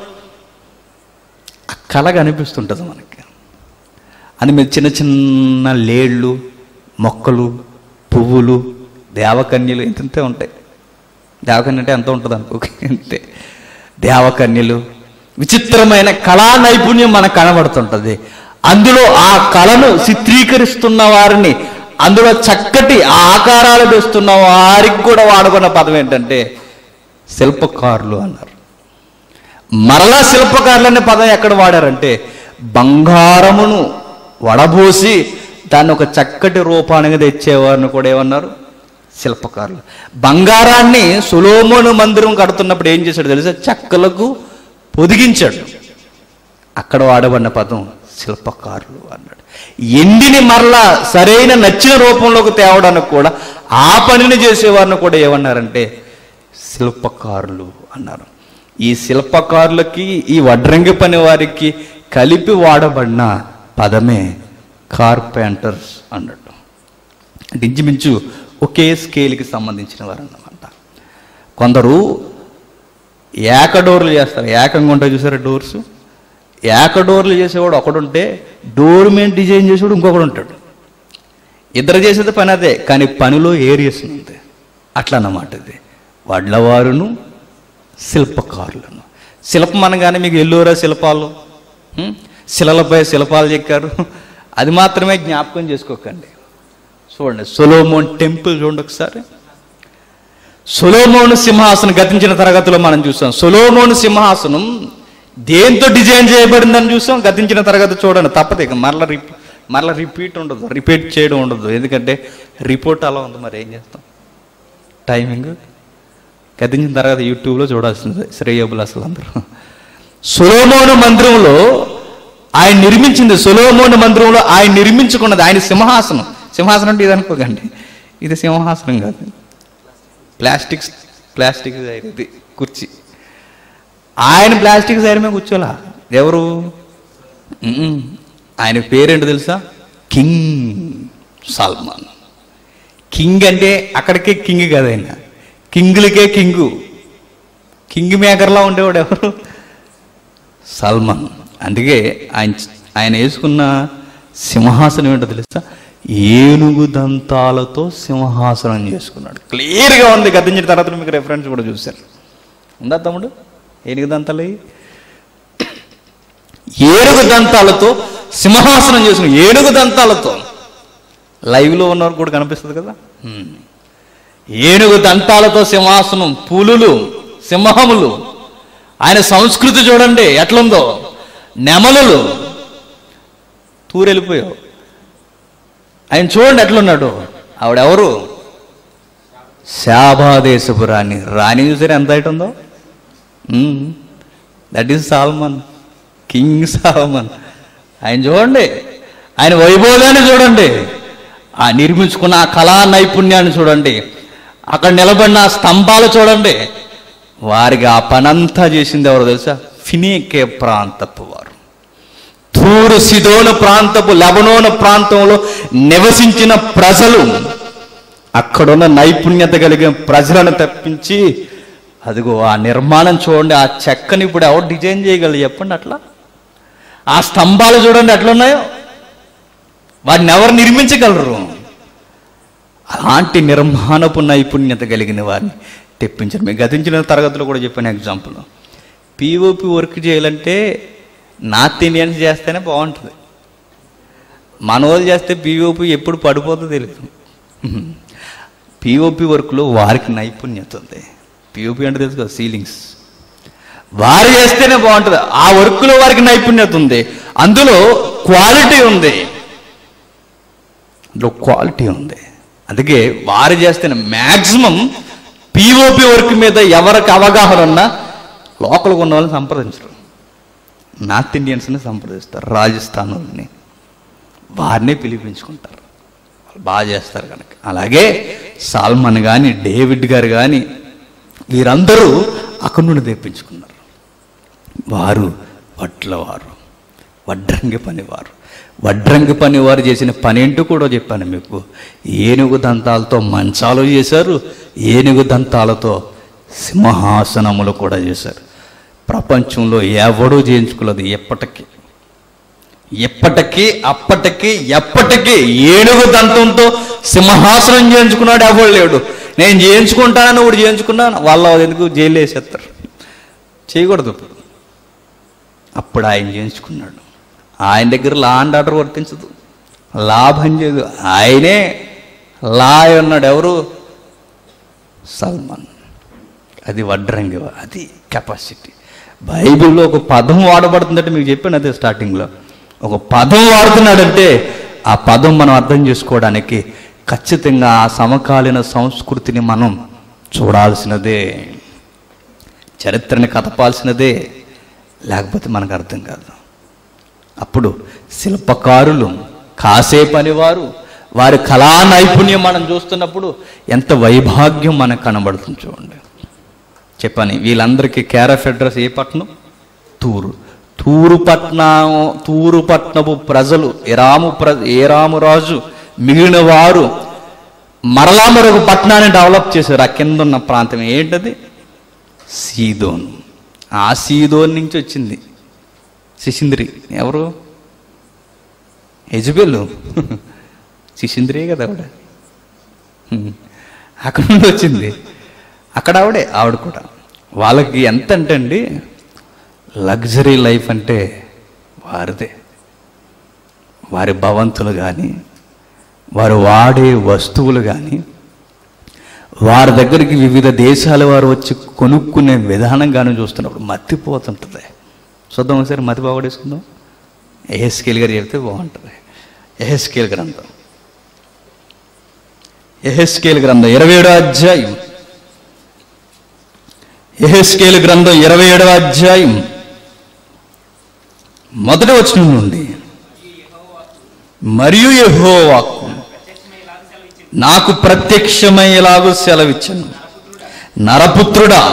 ఆ కళ కనిపిస్తుంటుంది మనకి అని మీద చిన్న చిన్న లేళ్ళు మొక్కలు పువ్వులు దేవకన్యలు ఇంతంతే ఉంటాయి దేవకన్య అంటే ఎంత ఉంటుంది అనుకో అంతే దేవకన్యలు విచిత్రమైన కళా నైపుణ్యం మనకు కనబడుతుంటుంది అందులో ఆ కళను చిత్రీకరిస్తున్న వారిని అందులో చక్కటి ఆకారాలు వేస్తున్న వారికి కూడా వాడుకున్న పదం ఏంటంటే శిల్పకారులు అన్నారు మరలా శిల్పకారులు అనే పదం ఎక్కడ వాడారంటే బంగారమును వడబోసి దాన్ని ఒక చక్కటి రూపానికి తెచ్చేవారిని కూడా ఏమన్నారు శిల్పకారులు బంగారాన్ని సులోమోను మందిరం కడుతున్నప్పుడు ఏం చేశాడు తెలుసా చెక్కలకు పొదిగించాడు అక్కడ వాడబడిన పదం శిల్పకారులు అన్నాడు ఎండిని మరలా సరైన నచ్చిన రూపంలోకి తేవడానికి కూడా ఆ పనిని చేసేవారిని కూడా ఏమన్నారంటే శిల్పకారులు అన్నారు ఈ శిల్పకారులకి ఈ వడ్రంగి పని వారికి కలిపి వాడబడిన పదమే కార్పెంటర్స్ అన్నట్టు అంటే ఇంచుమించు ఒకే స్కేల్కి సంబంధించిన వారు అన్నమాట కొందరు ఏక డోర్లు చేస్తారు ఏకంగా ఉంటాయి చూసారా డోర్స్ ఏక డోర్లు చేసేవాడు ఒకడుంటే డోర్ మీద డిజైన్ చేసేవాడు ఇంకొకడు ఉంటాడు ఇద్దరు చేసేది పని అదే కానీ పనిలో ఏరియస్ ఉంది అట్లా అన్నమాట ఇది వడ్లవారును శిల్పకారులను శిల్పం అనగానే మీకు ఎల్లోరా శిల్పాలు ఉం? శిలలపై శిల్పాలు చెక్కారు అది మాత్రమే జ్ఞాపకం చేసుకోకండి చూడండి సొలోమోన్ టెంపుల్ చూడండి ఒకసారి సొలోమోను సింహాసనం గతించిన తరగతిలో మనం చూసాం సొలోమోను సింహాసనం దేంతో డిజైన్ చేయబడిందని చూసాం గతించిన తరగతి చూడండి తప్పదు ఇక మరలా రిప్ మరలా రిపీట్ ఉండదు రిపీట్ చేయడం ఉండదు ఎందుకంటే రిపోర్ట్ అలా ఉంది మరి ఏం చేస్తాం టైమింగ్ గతించిన తర్వాత యూట్యూబ్లో చూడాల్సింది శ్రేయబుల్ అసలు అందరూ సొలోమోను మందిరంలో ఆయన నిర్మించింది సొలోమోను మందిరంలో ఆయన నిర్మించుకున్నది ఆయన సింహాసనం సింహాసనం అంటే ఇది అనుకోకండి ఇది సింహాసనం కాదు ప్లాస్టిక్ ప్లాస్టిక్ ఇది కుర్చీ ఆయన ప్లాస్టిక్ సైడ్ మీద కూర్చోలా ఎవరు మ్మ్. ఆయన పేరేంటో తెలుసా కింగ్ సల్మాన్ కింగ్ అంటే అక్కడికే కింగ్ కాదు ఆయన కింగులకే కింగు కింగ్ మేకర్లా ఉండేవాడు ఎవరు సల్మాన్ అందుకే ఆయన ఆయన వేసుకున్న సింహాసనం ఏంటో తెలుసా ఏనుగు దంతాలతో సింహాసనం చేసుకున్నాడు క్లియర్గా ఉంది గతించిన తర్వాత మీకు రెఫరెన్స్ కూడా చూశారు ఉందా తమ్ముడు ఏనుగు దంతాలు అవి? ఏనుగు దంతాలతో సింహాసనం చేసుకుని ఏనుగు దంతాలతో లైవ్లో ఉన్నవారు కూడా కనిపిస్తుంది కదా హ్మ్. ఏనుగు దంతాలతో సింహాసనం పులులు సింహములు ఆయన సంస్కృతి చూడండి ఎట్లుందో నెమలులు తూరెళ్ళిపోయావు ఆయన చూడండి ఎట్లున్నాడు ఆవిడెవరు శాబాదేశపు రాణి రాణి చూసారు ఎంత హైట్ ఉందో that is Solomon king Solomon ఆయన చూడండి ఆయన వైభోగాన్ని చూడండి ఆ నిర్మించుకున్న ఆ కళా నైపుణ్యాన్ని చూడండి అక్కడ నిలబడిన ఆ స్తంభాలు చూడండి వారికి ఆ పనంతా చేసింది ఎవరో తెలుసా ఫినీకే ప్రాంతపు వారు తూరు సిదోన ప్రాంతపు లెబనోన ప్రాంతంలో నివసించిన ప్రజలు అక్కడున్న నైపుణ్యత కలిగిన ప్రజలను తప్పించి అదిగో ఆ నిర్మాణం చూడండి ఆ చెక్కని ఇప్పుడు ఎవరు డిజైన్ చేయగలరు చెప్పండి అట్లా ఆ స్తంభాలు చూడండి ఎట్లున్నాయో వాటిని ఎవరు నిర్మించగలరు అలాంటి నిర్మాణపు నైపుణ్యత కలిగిన వారిని తెప్పించారు మీకు గతించిన తరగతిలో కూడా చెప్పాను ఎగ్జాంపుల్ పిఓపి వర్క్ చేయాలంటే నార్త్ ఇండియన్స్ చేస్తేనే బాగుంటుంది మన వాళ్ళు చేస్తే పిఓపి ఎప్పుడు పడిపోతుందో తెలియదు పిఓపి వర్క్లో వారికి నైపుణ్యత ఉంది పిఓపి అంటే తెలుసు కదా సీలింగ్స్ వారు చేస్తేనే బాగుంటుంది ఆ వర్క్లో వారికి నైపుణ్యత ఉంది అందులో క్వాలిటీ ఉంది అందులో క్వాలిటీ ఉంది అందుకే వారు చేస్తేనే మ్యాక్సిమం పిఓపి వర్క్ మీద ఎవరికి అవగాహన ఉన్నా లోకల్గా ఉన్న వాళ్ళని సంప్రదించరు నార్త్ ఇండియన్స్ని సంప్రదిస్తారు రాజస్థాన్ వాళ్ళని వారినే పిలిపించుకుంటారు వాళ్ళు బాగా చేస్తారు కనుక అలాగే సాల్మన్ కానీ డేవిడ్ గారు కానీ వీరందరూ అక్కడి నుండి తెప్పించుకున్నారు వారు వడ్లవారు వడ్రంగి పనివారు వడ్రంగి పని వారు చేసిన పని ఏంటో కూడా చెప్పాను మీకు ఏనుగు దంతాలతో మంచాలు చేశారు ఏనుగు దంతాలతో సింహాసనములు కూడా చేశారు ప్రపంచంలో ఎవడూ చేయించుకోలేదు ఎప్పటికీ ఎప్పటికీ అప్పటికి ఎప్పటికీ ఏనుగు దంతంతో సింహాసనం చేయించుకున్నాడు ఎవడు లేడు నేను చేయించుకుంటానని ఒకటి చేయించుకున్నాను వాళ్ళ ఎందుకు జైలు వేసేస్తారు చేయకూడదు ఇప్పుడు అప్పుడు ఆయన చేయించుకున్నాడు ఆయన దగ్గర లా అండ్ ఆర్డర్ వర్తించదు లాభం చేయదు ఆయనే లా ఉన్నాడు ఎవరు సల్మాన్ అది వడ్రంగి అది కెపాసిటీ బైబిల్లో ఒక పదం వాడబడుతుందంటే మీకు చెప్పాను అదే స్టార్టింగ్లో ఒక పదం వాడుతున్నాడంటే ఆ పదం మనం అర్థం చేసుకోవడానికి ఖచ్చితంగా ఆ సమకాలీన సంస్కృతిని మనం చూడాల్సినదే చరిత్రని కదపాల్సినదే లేకపోతే మనకు అర్థం కాదు అప్పుడు శిల్పకారులు కాసే పనివారు వారి కళా నైపుణ్యం మనం చూస్తున్నప్పుడు ఎంత వైభాగ్యం మనకు కనబడుతుంది చూడండి చెప్పని వీళ్ళందరికీ కేరఫ్ అడ్రస్ ఏ పట్టణం తూరు తూరు పట్నం తూరు పట్నపు ప్రజలు ఎరాము ప్ర ఏరాము రాజు మిగిలిన వారు మరలా మరొక పట్టణాన్ని డెవలప్ చేశారు ఆ కింద ఉన్న ప్రాంతం ఏంటది సీదోన్ ఆ సీదోన్ నుంచి వచ్చింది శిశింద్రి ఎవరు యజబెల్లు శిశింద్రియే కదా ఆవిడ హ్మ్. అక్కడ నుండి వచ్చింది అక్కడ ఆవిడే ఆవిడ కూడా వాళ్ళకి ఎంత అంటే అండి లగ్జరీ లైఫ్ అంటే వారిదే వారి భవంతులు కానీ వారు వాడే వస్తువులు కానీ వారి దగ్గరికి వివిధ దేశాల వారు వచ్చి కొనుక్కునే విధానం కానీ చూస్తున్నప్పుడు మత్తిపోతుంటుంది చూద్దాం ఒకసారి మతి బాగొడేసుకుందాం ఎహెస్కేల్ గారు చెప్తే బాగుంటుంది ఎహెస్కేల్ గ్రంథం ఎహెస్కేల్ గ్రంథం ఇరవై ఏడో అధ్యాయం ఎహెస్కేల్ గ్రంథం ఇరవై ఏడవ అధ్యాయం మొదటి వచనం నుండి మరియు యెహోవాకు నాకు ప్రత్యక్షమయ్యేలాగు సెలవిచ్చను నరపుత్రుడా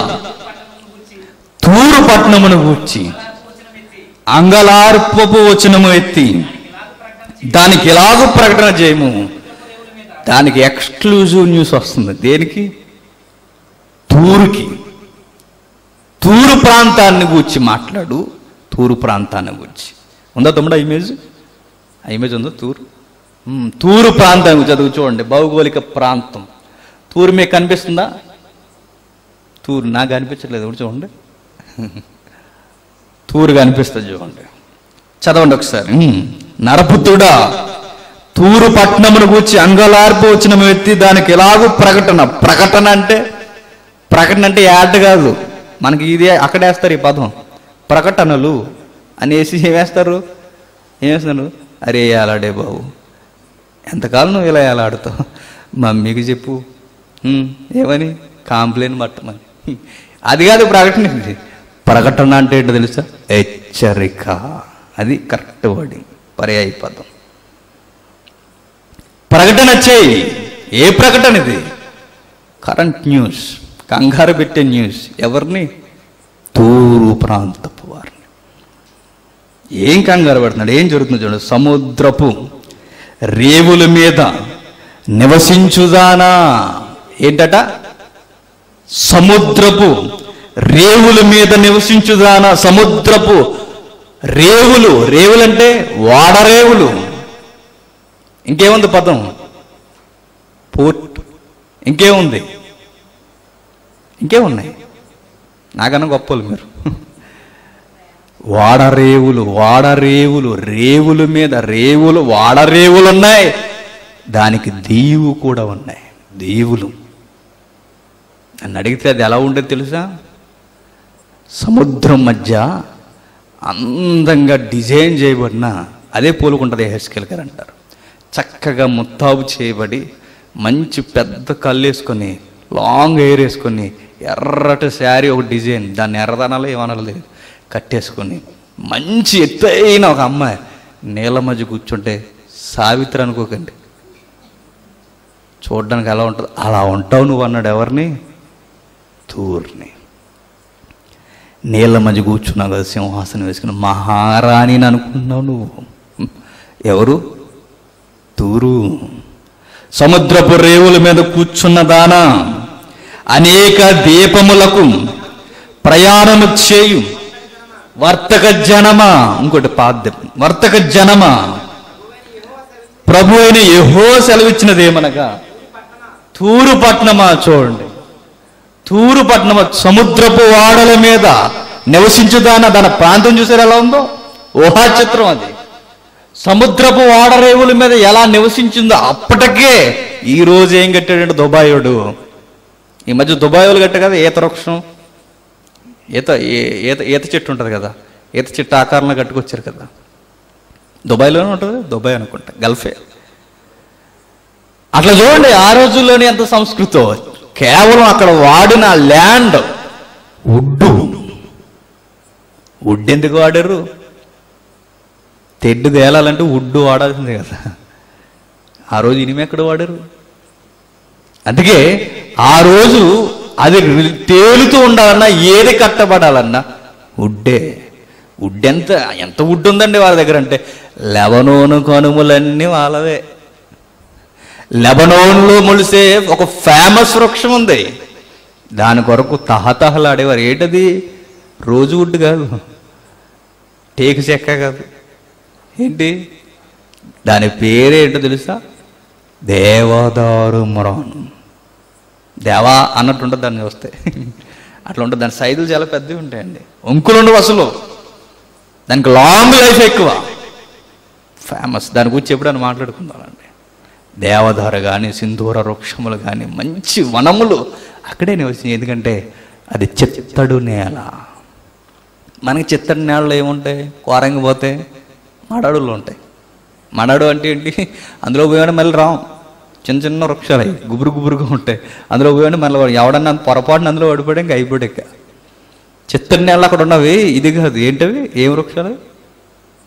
తూరు పట్టణమును గూర్చి అంగలార్పపు వచనము ఎత్తి దానికి ఎలాగూ ప్రకటన చేయము దానికి ఎక్స్క్లూజివ్ న్యూస్ వస్తుంది దేనికి తూరుకి తూరు ప్రాంతాన్ని గూర్చి మాట్లాడు తూరు ప్రాంతాన్ని గూర్చి ఉందా తమ్ముడు ఆ ఇమేజ్ ఆ ఇమేజ్ ఉందా తూరు మ్మ్, తూరు ప్రాంతం చదువు చూడండి భౌగోళిక ప్రాంతం తూరు మీకు కనిపిస్తుందా తూరు నాకు కనిపించట్లేదు కూడా చూడండి తూరు కనిపిస్తుంది చూడండి చదవండి ఒకసారి మ్మ్. నరపుత్రుడా తూరు పట్టణమును గూర్చి అంగలార్పు వచ్చిన వ్యక్తి దానికి ఎలాగూ ప్రకటన ప్రకటన అంటే ప్రకటన అంటే యాడ్ కాదు మనకి ఇదే అక్కడేస్తారు ఈ పదం ప్రకటనలు అనేసి ఏమేస్తారు ఏమేస్తారు అరే అలాడే బాబు ఎంతకాలం నువ్వు ఇలా ఎలా ఆడుతావు మమ్మీకి చెప్పు "ఉమ్, ఏమని కాంప్లైంట్ పట్టమని అది కాదు ప్రకటన ఇది ప్రకటన అంటే ఏంటో తెలుసా హెచ్చరిక అది కరెక్ట్ వర్డింగ్ పర్యాయ పదం ప్రకటన చేయి ఏ ప్రకటన ఇది కరెంట్ న్యూస్ కంగారు పెట్టే న్యూస్ ఎవరిని తూరు ప్రాంతపు వారిని ఏం కంగారు పెడుతున్నాడు ఏం జరుగుతుంది చూడండి సముద్రపు రేవుల మీద నివసించుదానా ఏంటట సముద్రపు రేవుల మీద నివసించుదానా సముద్రపు రేవులు రేవులంటే వాడరేవులు ఇంకేముంది పదం పోర్ట్ ఇంకేముంది ఇంకేమున్నాయి నాకన్నా గొప్పలు మీరు వాడరేవులు వాడరేవులు రేవుల మీద రేవులు వాడరేవులు ఉన్నాయి దానికి దీవు కూడా ఉన్నాయి దీవులు నన్ను అడిగితే అది ఎలా ఉండేది తెలుసా సముద్రం మధ్య అందంగా డిజైన్ చేయబడిన అదే పోలుకుంటుంది హెస్కెల్ గారు అంటారు చక్కగా ముత్తాబు చేయబడి మంచి పెద్ద కళ్ళు వేసుకొని లాంగ్ హెయిర్ వేసుకొని ఎర్రటి శారీ ఒక డిజైన్ దాన్ని ఎర్రదనాలో ఏమనాలో లేదు కట్టేసుకొని మంచి ఎత్తైన ఒక అమ్మాయి నీళ్ళ మధ్య కూర్చుంటే సావిత్రి అనుకోకండి చూడడానికి ఎలా ఉంటుంది అలా ఉంటావు నువ్వు అన్నాడు ఎవరిని తూర్ని నీళ్ళ మధ్య కూర్చున్నావు కదా సింహాసనం వేసుకుని మహారాణిని అనుకుంటున్నావు నువ్వు ఎవరు తూరు సముద్రపు రేవుల మీద కూర్చున్న దానా అనేక దీపములకు ప్రయాణము చేయు వర్తక జనమా ఇంకోటి పాద్యం వర్తక జనమా ప్రభు అయిన యహో సెలవిచ్చినదేమనగా తూరు పట్నమా చూడండి తూరు పట్నమ సముద్రపు వాడల మీద నివసించుదాన దాని ప్రాంతం చూసారు ఎలా ఉందో ఊహా చిత్రం అది సముద్రపు వాడరేవుల మీద ఎలా నివసించిందో అప్పటికే ఈ రోజు ఏం కట్టాడంటే దుబాయుడు ఈ మధ్య దుబాయోలు కట్ట కదా ఈత వృక్షం ఈత ఏ- ఈత ఈత చెట్టు ఉంటుంది కదా ఈత చెట్టు ఆకారంలో కట్టుకొచ్చారు కదా దుబాయ్లోనే ఉంటుంది దుబాయ్ అనుకుంటా గల్ఫే అట్లా చూడండి ఆ రోజుల్లోనే ఎంత సంస్కృతో కేవలం అక్కడ వాడిన ల్యాండ్ ఉడ్డు వుడ్ ఎందుకు వాడారు తెడ్డు తేలాలంటే ఉడ్డు వాడాల్సిందే కదా ఆ రోజు ఇనిమి ఎక్కడ వాడారు అందుకే ఆ రోజు అది తేలుతూ ఉండాలన్నా ఏది కట్టబడాలన్నా ఉడ్డే ఉడ్ ఎంత ఎంత ఉడ్ ఉందండి వాళ్ళ దగ్గర అంటే లెబనోను కనుమలన్నీ వాళ్ళవే లెబనోన్లో మొలిసే ఒక ఫేమస్ వృక్షం ఉంది దాని కొరకు తహతహలాడేవారు ఏంటది రోజు వుడ్ కాదు టేకు చెక్క కాదు ఏంటి దాని పేరేంటో తెలుసా దేవదారు మొరాన్ దేవా అన్నట్టు ఉంటుంది దాన్ని చూస్తే అట్లా ఉంటుంది దాని సైజులు చాలా పెద్దవి ఉంటాయండి ఒంకులు ఉండవు అసలు దానికి లాంగ్ లైఫ్ ఎక్కువ ఫేమస్ దాని గురించి ఎప్పుడైనా మాట్లాడుకుందామండి దేవదార కానీ సింధూర వృక్షములు కానీ మంచి వనములు అక్కడే నివసించి ఎందుకంటే అది చిత్తడు నేల మనకి చిత్తడి నేలలో ఏముంటాయి కోరంగి పోతే మడాడులు ఉంటాయి మడాడు అంటే ఏంటి అందులో పోయాడు మళ్ళీ రాం చిన్న చిన్న వృక్షాలు అవి గుబురు గుబురుగా ఉంటాయి అందులో పోయాడు మళ్ళీ వాడు ఎవడన్నా పొరపాటున అందులో పడిపోయాడు ఇంకా అయిపోయాడు ఇక చిత్తడి నేల అక్కడ ఉన్నవి ఇది కాదు ఏంటవి ఏం వృక్షాలు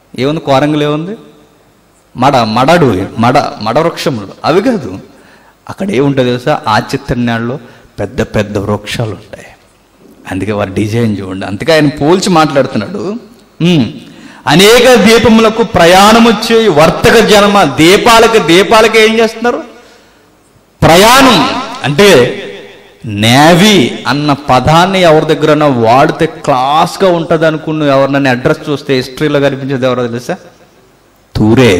ఏముంది కోరంగులు ఏముంది మడ మడడు మడ మడ వృక్షములు అవి కాదు అక్కడ ఏముంటుంది తెలుసా ఆ చిత్తన్యాల్లో పెద్ద పెద్ద వృక్షాలు ఉంటాయి అందుకే వారి డిజైన్ చూడండి అందుకే ఆయన పోల్చి మాట్లాడుతున్నాడు ఉమ్, అనేక దీపములకు ప్రయాణము చేయి వర్తక జన్మ దీపాలకు దీపాలకు ఏం చేస్తున్నారు ప్రయాణం అంటే నేవీ అన్న పదాన్ని ఎవరి దగ్గర వాడితే క్లాస్గా ఉంటుంది అనుకున్న ఎవరినైనా అడ్రస్ చూస్తే హిస్టరీలో కనిపించేది ఎవరో తెలుసా తూరే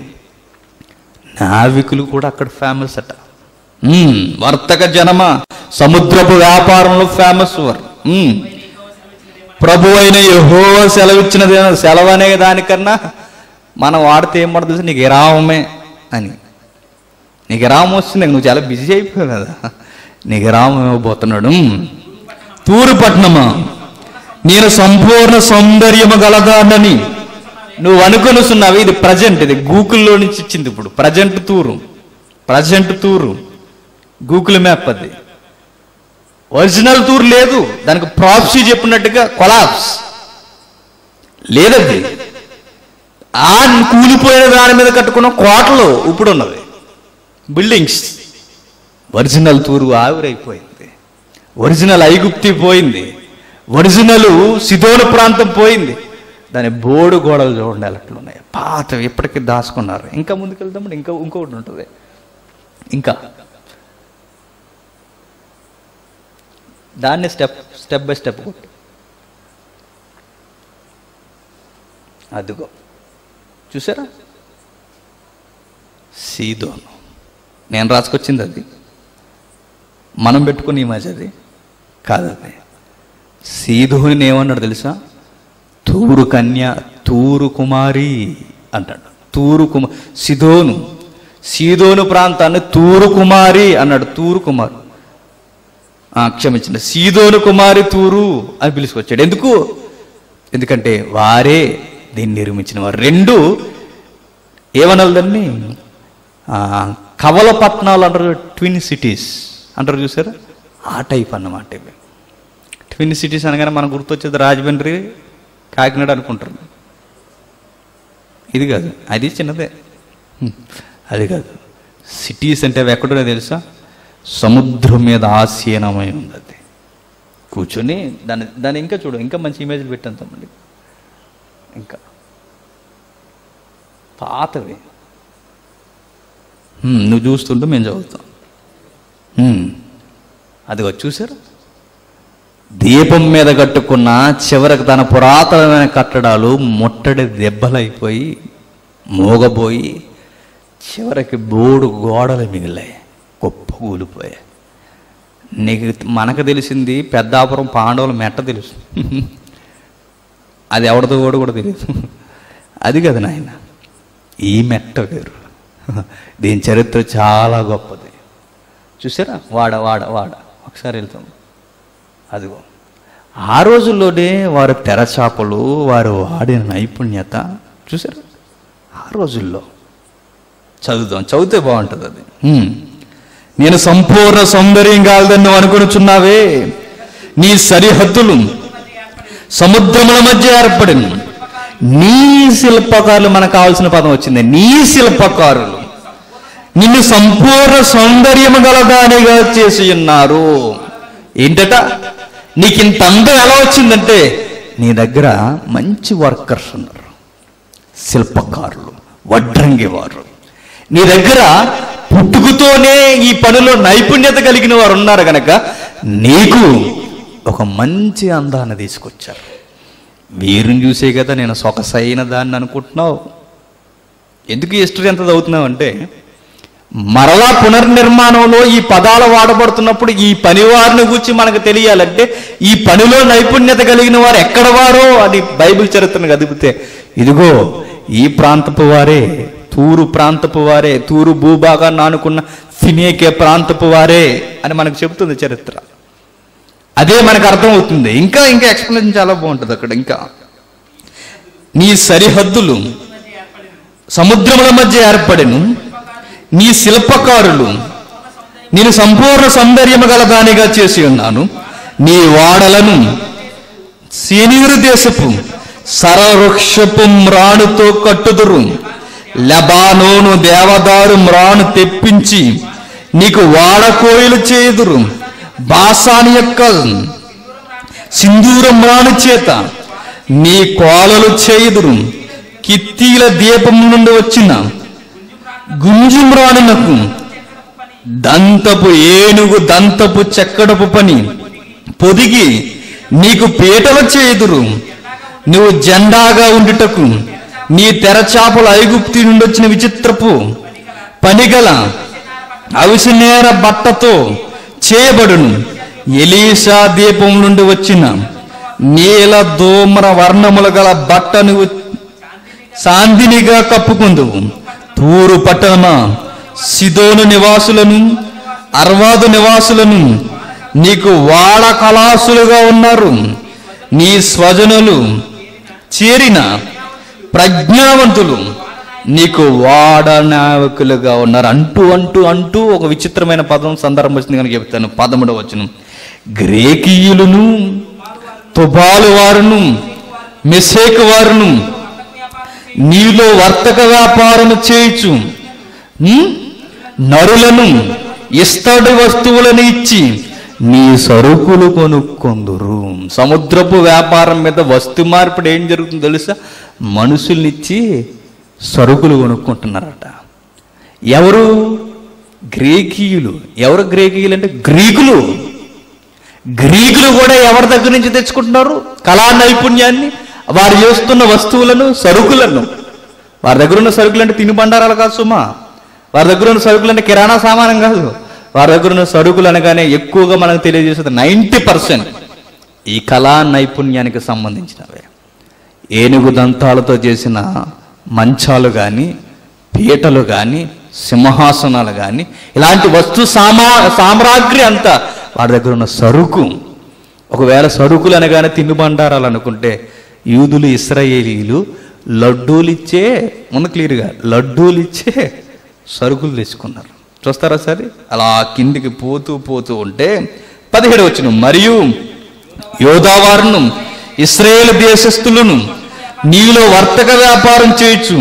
నావికులు కూడా అక్కడ ఫేమస్ అట ఉమ్, వర్తక జనమ సముద్రపు వ్యాపారంలో ఫేమస్ వారు ఉమ్. ప్రభు అయిన యహో సెలవిచ్చినది సెలవు అనే దానికన్నా మనం వాడితే ఏం పడుతుంది నీకు విరామమే అని నీకు విరామం వస్తుంది నువ్వు చాలా బిజీ అయిపోయావు కదా నీకు విరామం ఇవ్వబోతున్నాడు తూరు పట్నమా నేను సంపూర్ణ సౌందర్యము గలదానని నువ్వు అనుకొనుస్తున్నావు ఇది ప్రజెంట్ ఇది గూగుల్లో నుంచి ఇచ్చింది ఇప్పుడు ప్రజెంట్ తూరు ప్రజెంట్ తూరు గూగుల్ మ్యాప్ అది ఒరిజినల్ టూర్ లేదు దానికి ప్రాప్సీ చెప్పినట్టుగా కొలాప్స్ లేదది ఆ కూలిపోయిన దాని మీద కట్టుకున్న కోటలు ఇప్పుడు ఉన్నవి బిల్డింగ్స్ ఒరిజినల్ తూరు ఆవిరైపోయింది ఒరిజినల్ ఐగుప్తి పోయింది ఒరిజినల్ సిదోను ప్రాంతం పోయింది దాని బోడు గోడలు చూడండి అట్లా ఉన్నాయి పాత ఇప్పటికీ దాచుకున్నారు ఇంకా ముందుకెళ్తాం ఇంకా ఇంకొకటి ఉంటుంది ఇంకా దాన్ని స్టెప్ స్టెప్ బై స్టెప్ కొట్టు అదిగో చూసారా సీదోను నేను రాసుకొచ్చింది అది మనం పెట్టుకుని ఇమేజ్ అది కాదు అది సీదోని ఏమన్నాడు తెలుసా తూరు కన్య తూరు కుమారి అంటాడు తూరు కుమార్ సిదోను సీదోను ప్రాంతాన్ని తూరు కుమారి అన్నాడు తూరు కుమార్ ఆ, క్షమించండి సీదోను కుమారి తూరు అని పిలుచుకొచ్చాడు ఎందుకు ఎందుకంటే వారే దీన్ని నిర్మించిన వారు రెండు ఏమనాలి దాన్ని ఆ, కవల పట్టణాలు అంటారు ట్విన్ సిటీస్ అంటారు చూసారా ఆ టైప్ అన్నమాట ఇవి ట్విన్ సిటీస్ అనగానే మనకు గుర్తొచ్చేది రాజమండ్రి కాకినాడ అనుకుంటారు ఇది కాదు అది చిన్నదే హ్మ్. అది కాదు సిటీస్ అంటే అవి ఎక్కడో తెలుసా సముద్రం మీద ఆసీనమై ఉంది అది కూర్చొని దాన్ని దాన్ని ఇంకా చూడు ఇంకా మంచి ఇమేజ్లు పెట్టాను తమ్ముడి ఇంకా పాతవి హ్మ్, నువ్వు చూస్తుంటే మేము చదువుతాం హ్మ్. అదిగో చూసారు దీపం మీద కట్టుకున్న చివరికి తన పురాతనమైన కట్టడాలు ముట్టడి దెబ్బలైపోయి మోగబోయి చివరికి బోడు గోడలు మిగిలాయి గొప్ప కూలిపోయాయి నీకు మనకు తెలిసింది పెద్దాపురం పాండవుల మెట్ట తెలుసు అది ఎవరితో కూడా కూడా తెలియదు అది కదా నాయన ఈ మెట్ట వేరు దీని చరిత్ర చాలా గొప్పది చూసారా వాడ వాడ వాడ ఒకసారి వెళ్తాం అదిగో ఆ రోజుల్లోనే వారు తెరచాపలు వారు వాడిన నైపుణ్యత చూసారా ఆ రోజుల్లో చదువుదాం చదివితే బాగుంటుంది అది హ్మ్. నేను సంపూర్ణ సౌందర్యం కాదని నువ్వు అనుకొనుచున్నావే నీ సరిహద్దులు సముద్రముల మధ్య ఏర్పడిన నీ శిల్పకారులు మనకు కావాల్సిన పదం వచ్చింది నీ శిల్పకారులు నిన్ను సంపూర్ణ సౌందర్యము గలదానిగా చేసి ఉన్నారు ఏంటట నీకు ఇంత అందం ఎలా వచ్చిందంటే నీ దగ్గర మంచి వర్కర్స్ ఉన్నారు శిల్పకారులు వడ్రంగి వారు నీ దగ్గర పుట్టుకతోనే ఈ పనిలో నైపుణ్యత కలిగిన వారు ఉన్నారు గనక నీకు ఒక మంచి అందాన్ని తీసుకొచ్చారు వీరిని చూసే కదా నేను సొగసైన దాన్ని అనుకుంటున్నావు ఎందుకు ఈ హిస్టరీ ఎంత చదువుతున్నావు అంటే మరలా పునర్నిర్మాణంలో ఈ పదాలు వాడబడుతున్నప్పుడు ఈ పనివారిని గురించి మనకు తెలియాలంటే ఈ పనిలో నైపుణ్యత కలిగిన వారు ఎక్కడ వారో అని బైబిల్ చరిత్రను కదిపితే ఇదిగో ఈ ప్రాంతపు వారే తూరు ప్రాంతపు వారే తూరు భూభాగాన్ని ఆనుకున్న ఫినేకే ప్రాంతపు వారే అని మనకు చెబుతుంది చరిత్ర అదే మనకు అర్థమవుతుంది ఇంకా ఇంకా ఎక్స్ప్లెయిన్ చాలా బాగుంటుంది అక్కడ ఇంకా నీ సరిహద్దులు సముద్రముల మధ్య ఏర్పడెను నీ శిల్పకారులు నేను సంపూర్ణ సౌందర్యము గల దానిగా చేసి ఉన్నాను నీ వాడలను సీనియరు దేశపు సరవృక్షపు మ్రాణుతో కట్టుదురు లెబానోను దేవదారు మ్రాను తెప్పించి నీకు వాడకోయిలు చేయుదురు బాసాని యొక్క సింధూర మ్రాను చేత నీ కోలలు చేయుదురు కిత్తీల దీపం నుండి వచ్చిన గుంజు మ్రాణునకు దంతపు ఏనుగు దంతపు చెక్కడపు పని పొదిగి నీకు పీటలు చేదురు నువ్వు జెండాగా ఉండుటకు నీ తెరచాపల ఐగుప్తి నుండి వచ్చిన విచిత్రపు పనిగల అవిసినేర బట్టతో చేయబడును ఎలీషా దీపం నుండి వచ్చిన నీల దోమర వర్ణములు గల బట్ట నువ్వు సాందినిగా కప్పుకుందువు తూరు పట్టణమా సిదోను నివాసులను అర్వాదు నివాసులను నీకు వాడ కళాసులుగా ఉన్నారు నీ స్వజనులు చేరిన ప్రజ్ఞావంతులు నీకు వాడ నాయకులుగా ఉన్నారు అంటూ అంటూ అంటూ ఒక విచిత్రమైన పదం సందర్భం వచ్చింది కనుక చెప్తాను పదమూడవ వచనం గ్రేకీయులను తుబాలు వారును మెసేకు వారును నీలో వర్తక వ్యాపారము చేయుచు ఉమ్, నరులను ఇస్తడి వస్తువులను ఇచ్చి నీ సరుకులు కొనుక్కొందురు సముద్రపు వ్యాపారం మీద వస్తు మార్పిడి ఏం జరుగుతుందో తెలుసా మనుషుల్నిచ్చి సరుకులు కొనుక్కుంటున్నారట ఎవరు గ్రేకీయులు ఎవరు గ్రేకీయులు అంటే గ్రీకులు గ్రీకులు కూడా ఎవరి దగ్గర నుంచి తెచ్చుకుంటున్నారు కళా నైపుణ్యాన్ని వారు చేస్తున్న వస్తువులను సరుకులను వారి దగ్గర ఉన్న సరుకులు అంటే తినుబండారాలు కాదు సుమా వారి దగ్గర ఉన్న సరుకులు అంటే కిరాణా సామానం కాదు వారి దగ్గర ఉన్న సరుకులు అనగానే ఎక్కువగా మనకు తెలియజేసేది నైంటీ పర్సెంట్ ఈ కళా నైపుణ్యానికి సంబంధించినవే ఏనుగు దంతాలతో చేసిన మంచాలు కానీ పీటలు కానీ సింహాసనాలు కానీ ఇలాంటి వస్తు సామా సామ్రాగ్రి అంతా వాడి దగ్గర ఉన్న సరుకు ఒకవేళ సరుకులు అనగానే తినుబండారాలు అనుకుంటే యూదులు ఇస్రాయేలీలు లడ్డూలు ఇచ్చే ముందు క్లియర్గా లడ్డూలు ఇచ్చే సరుకులు తెచ్చుకున్నారు చూస్తారా సరే అలా కిందికి పోతూ పోతూ ఉంటే పదిహేడు వచ్చిన మరియు యోధావారును ఇస్రాయేల్ దేశస్థులను నీలో వర్తక వ్యాపారం చేయొచ్చు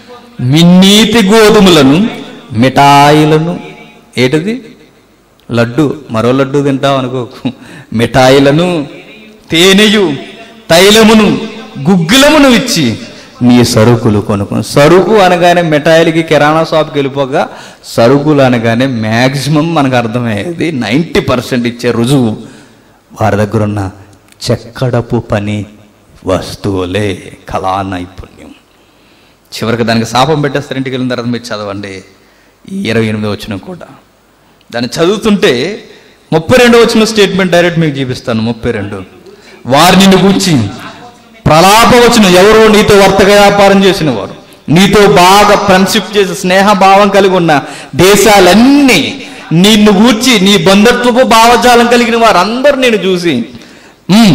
మిన్నీతి గోధుమలను మిఠాయిలను ఏంటిది లడ్డు మరో లడ్డు తింటావు అనుకోకు మిఠాయిలను తేనెయు తైలమును గుగ్గిలమును ఇచ్చి నీ సరుకులు కొనుక్కో సరుకు అనగానే మిఠాయిలకి కిరాణా షాప్కి వెళ్ళిపోగా సరుకులు అనగానే మ్యాక్సిమం మనకు అర్థమయ్యేది నైంటీ పర్సెంట్ ఇచ్చే రుజువు వారి దగ్గర ఉన్న చెక్కడపు పని వస్తువులే కళా నైపుణ్యం చివరికి దానికి శాపం పెట్టేస్తారు ఇంటికి వెళ్ళిన తర్వాత మీరు చదవండి ఈ ఇరవై ఎనిమిది వచ్చిన కూడా దాన్ని చదువుతుంటే ముప్పై రెండో వచ్చిన స్టేట్మెంట్ డైరెక్ట్ మీకు చూపిస్తాను ముప్పై రెండు వారు నిన్ను గురించి ప్రలాప వచ్చిన ఎవరో నీతో వర్తక వ్యాపారం చేసిన వారు నీతో బాగా ఫ్రెండ్షిప్ చేసి స్నేహభావం కలిగి ఉన్న దేశాలన్నీ నిన్ను గూర్చి నీ బంధుత్వపు భావజాలం కలిగిన వారందరూ నేను చూసి "ఉమ్,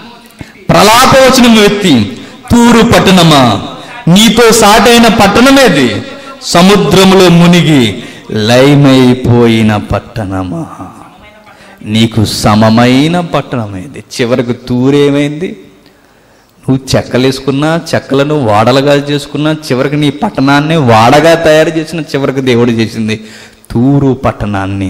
ప్రలాపవచనం వ్యక్తి తూరు పట్టణమా నీతో సాటైన పట్టణమేది సముద్రములో మునిగి లయమైపోయిన పట్టణమా నీకు సమమైన పట్టణమేది చివరికి తూరేమైంది నువ్వు చెక్కలేసుకున్నా చెక్కలను వాడలుగా చేసుకున్నా చివరికి నీ పట్టణాన్ని వాడగా తయారు చేసిన చివరికి దేవుడు చేసింది తూరు పట్టణాన్ని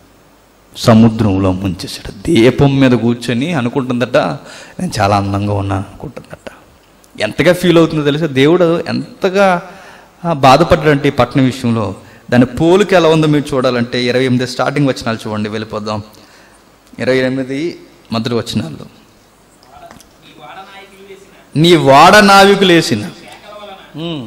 సముద్రంలో ముంచేసాడు దీపం మీద కూర్చొని అనుకుంటుందట నేను చాలా అందంగా ఉన్నాను అనుకుంటుందట ఎంతగా ఫీల్ అవుతుందో తెలుసా దేవుడు ఎంతగా ఆ, బాధపడ్డాడంటే ఈ పట్టణం విషయంలో దాని పోలిక ఎలా ఉందో మీరు చూడాలంటే ఇరవై ఎనిమిది స్టార్టింగ్ వచ్చినాలు చూడండి వెళ్ళిపోదాం ఇరవై ఎనిమిది మొదటి వచ్చినాలు నీ వాడ నావికులు వేసిన ఉమ్.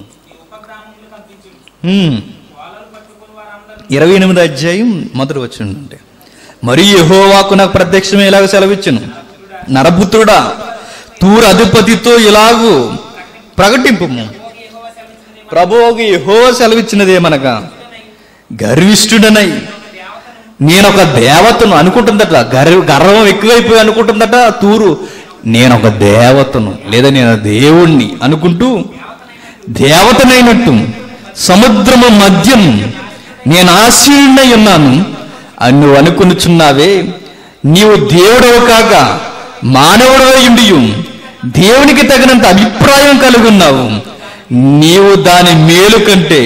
ఉమ్. ఇరవై ఎనిమిది అధ్యాయం మొదటి వచ్చిందంటే మరి యెహోవాకు నాకు ప్రత్యక్షమే ఇలాగ సెలవిచ్చును నరపుత్రుడా తూరు అధిపతితో ఇలాగూ ప్రకటింపుము ప్రభువుకి యెహోవా సెలవిచ్చినదేమనగా గర్విష్ఠుడనై నేనొక దేవతను అనుకుంటుందట గర్వ గర్వం ఎక్కువైపోయి అనుకుంటుందట తూరు నేనొక దేవతను లేదా నేను దేవుణ్ణి అనుకుంటూ దేవతనైనట్టు సముద్రము మధ్యం నేను ఆశీర్ణై ఉన్నాను అని నువ్వు అనుకునుచున్నావే నీవు దేవుడవు కాక మానవుడవై ఉండియు దేవునికి తగినంత అభిప్రాయం కలిగి ఉన్నావు నీవు దాని మేలు కంటే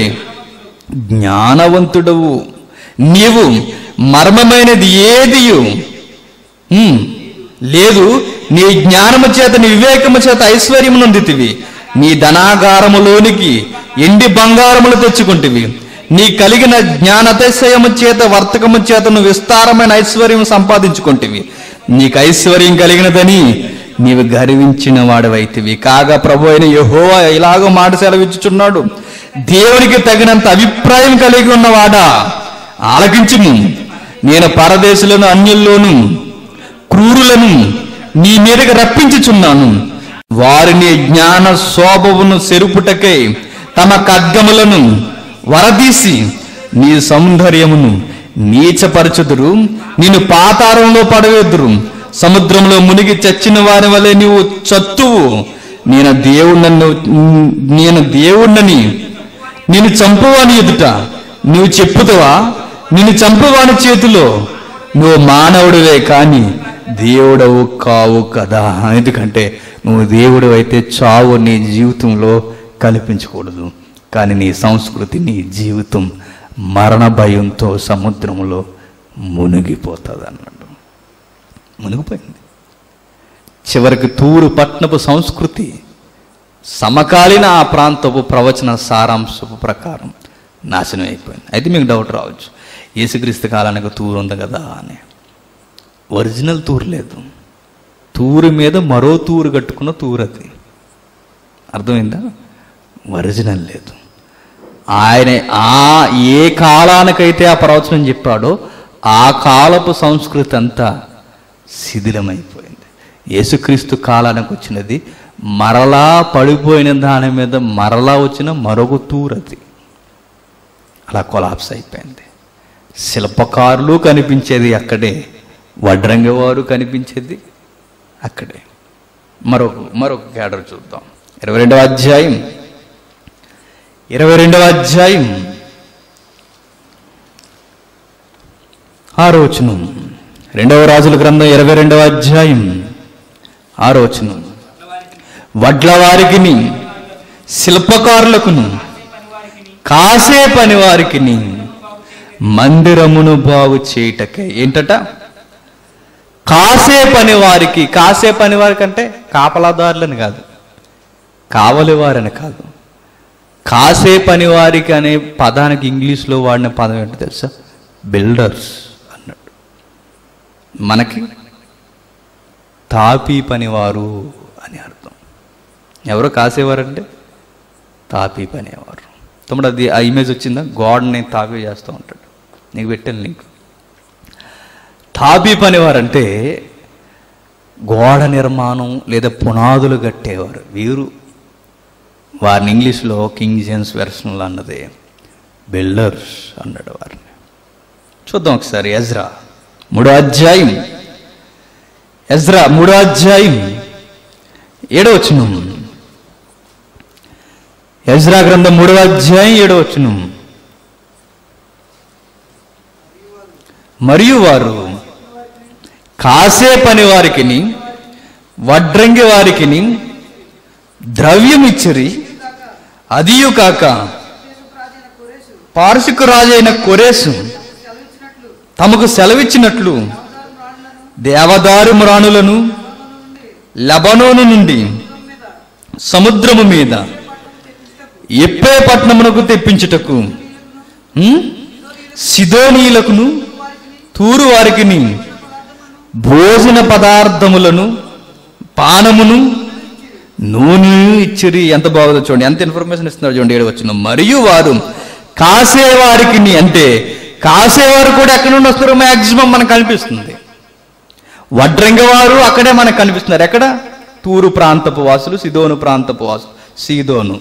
జ్ఞానవంతుడవు నీవు మర్మమైనది ఏదియు ఉమ్, లేదు నీ జ్ఞానము చేత నీ వివేకము చేత ఐశ్వర్యము నొందితివి నీ ధనాగారములోనికి ఎండి బంగారములు తెచ్చుకుంటివి నీ కలిగిన జ్ఞానతిశయము చేత వర్తకము చేత నువ్వు విస్తారమైన ఐశ్వర్యం సంపాదించుకుంటివి నీకు ఐశ్వర్యం కలిగినదని నీవు గర్వించిన వాడవైతివి కాగా ప్రభు అయిన యెహోవా ఇలాగ మాట సెలవిచ్చుచున్నాడు దేవునికి తగినంత అభిప్రాయం కలిగి ఉన్నవాడా ఆలకించుము నేను పరదేశులను అన్యుల్లోను క్రూరులను నీ మీదకి రప్పించుచున్నాను వారిని జ్ఞాన శోభవును సెరుపుటకై తమ ఖడ్గములను వరదీసి నీ సౌందర్యమును నీచపరచుదురు నేను పాతాళంలో పడవేదురు సముద్రంలో మునిగి చచ్చిన వారి వలె నీవు చత్తువు నేను దేవుణ్ణను నేను దేవుణ్ణని నేను చంపువాని ఎదుట నువ్వు చెప్పుతావా నిన్ను చంపువాని చేతిలో నువ్వు మానవుడివే కానీ దేవుడవు కావు కదా ఎందుకంటే నువ్వు దేవుడు అయితే చావు నీ జీవితంలో కల్పించకూడదు కానీ నీ సంస్కృతి నీ జీవితం మరణ భయంతో సముద్రంలో మునిగిపోతుంది అన్నాడు మునిగిపోయింది చివరికి తూరు పట్నపు సంస్కృతి సమకాలీన ఆ ప్రాంతపు ప్రవచన సారాంశపు ప్రకారం నాశనం అయిపోయింది అయితే మీకు డౌట్ రావచ్చు యేసుక్రీస్తు కాలానికి తూరు ఉంది కదా అని ఒరిజినల్ తూరు లేదు తూరు మీద మరో తూరు కట్టుకున్న తూరు అది అర్థమైందా ఒరిజినల్ లేదు ఆయన ఆ ఏ కాలానికైతే ఆ ప్రవచనం చెప్పాడో ఆ కాలపు సంస్కృతి అంతా శిథిలమైపోయింది యేసుక్రీస్తు కాలానికి వచ్చినది మరలా పడిపోయిన దాని మీద మరలా వచ్చిన మరొక తూరది అలా కొలాప్స్ అయిపోయింది శిల్పకారులు కనిపించేది అక్కడే వడ్రంగివారు కనిపించేది అక్కడే మరొక మరొక క్యాడర్ చూద్దాం ఇరవై రెండవ అధ్యాయం ఇరవై రెండవ అధ్యాయం ఆరోచనం రెండవ రాజుల గ్రంథం ఇరవై రెండవ అధ్యాయం ఆరోచనం వడ్ల వారికిని శిల్పకారులకును కాసే పని వారికిని మందిరమును బాగు చేయుటకే ఏంటట కాసే పని వారికి కాసే పని వారికి అంటే కాపలాదారులని కాదు కావలివారని కాదు కాసే పని వారికి అనే పదానికి ఇంగ్లీష్లో వాడిన పదం ఏంటో తెలుసా బిల్డర్స్ అన్నాడు మనకి తాపీ పనివారు అని అర్థం ఎవరో కాసేవారంటే తాపీ పనేవారు తమ్ముడు అది ఆ ఇమేజ్ వచ్చిందా గోడని తాపీ చేస్తూ ఉంటాడు నీకు పెట్టాను లింక్ తాపీ పనివారంటే గోడ నిర్మాణం లేదా పునాదులు కట్టేవారు వీరు వారిని ఇంగ్లీష్లో కింగ్ జేమ్స్ వెర్షన్లో అన్నది బిల్డర్స్ అన్నాడు వారిని చూద్దాం ఒకసారి ఎజ్రా మూడో అధ్యాయం ఎజ్రా మూడో అధ్యాయం ఏడో వచనం ఎజ్రా గ్రంథం మూడో అధ్యాయం ఏడో వచనం మరియు వారు కాసే పని వారికిని వడ్రంగి వారికిని ద్రవ్యం ఇచ్చిరి అదియు కాక పార్శికు రాజైన కొరేసు తమకు సెలవిచ్చినట్లు దేవదారు మ్రాణులను లబనోను నుండి సముద్రము మీద ఎప్పే పట్టణమునకు తెప్పించుటకు ఉం? సిదోనీలకును తూరు వారికిని భోజన పదార్థములను పానమును నూనె ఇచ్చిరి ఎంత బాగుందో చూడండి ఎంత ఇన్ఫర్మేషన్ ఇస్తున్నారు చూడండి ఏడు వచ్చిన మరియు వారు కాసేవారికి అంటే కాసేవారు కూడా ఎక్కడి నుండి వస్తారో మ్యాక్సిమం మనకు కనిపిస్తుంది వడ్రంగి వారు అక్కడే మనకు కనిపిస్తున్నారు ఎక్కడ తూరు ప్రాంతపు వాసులు సిదోను ప్రాంతపు వాసులు సీదోను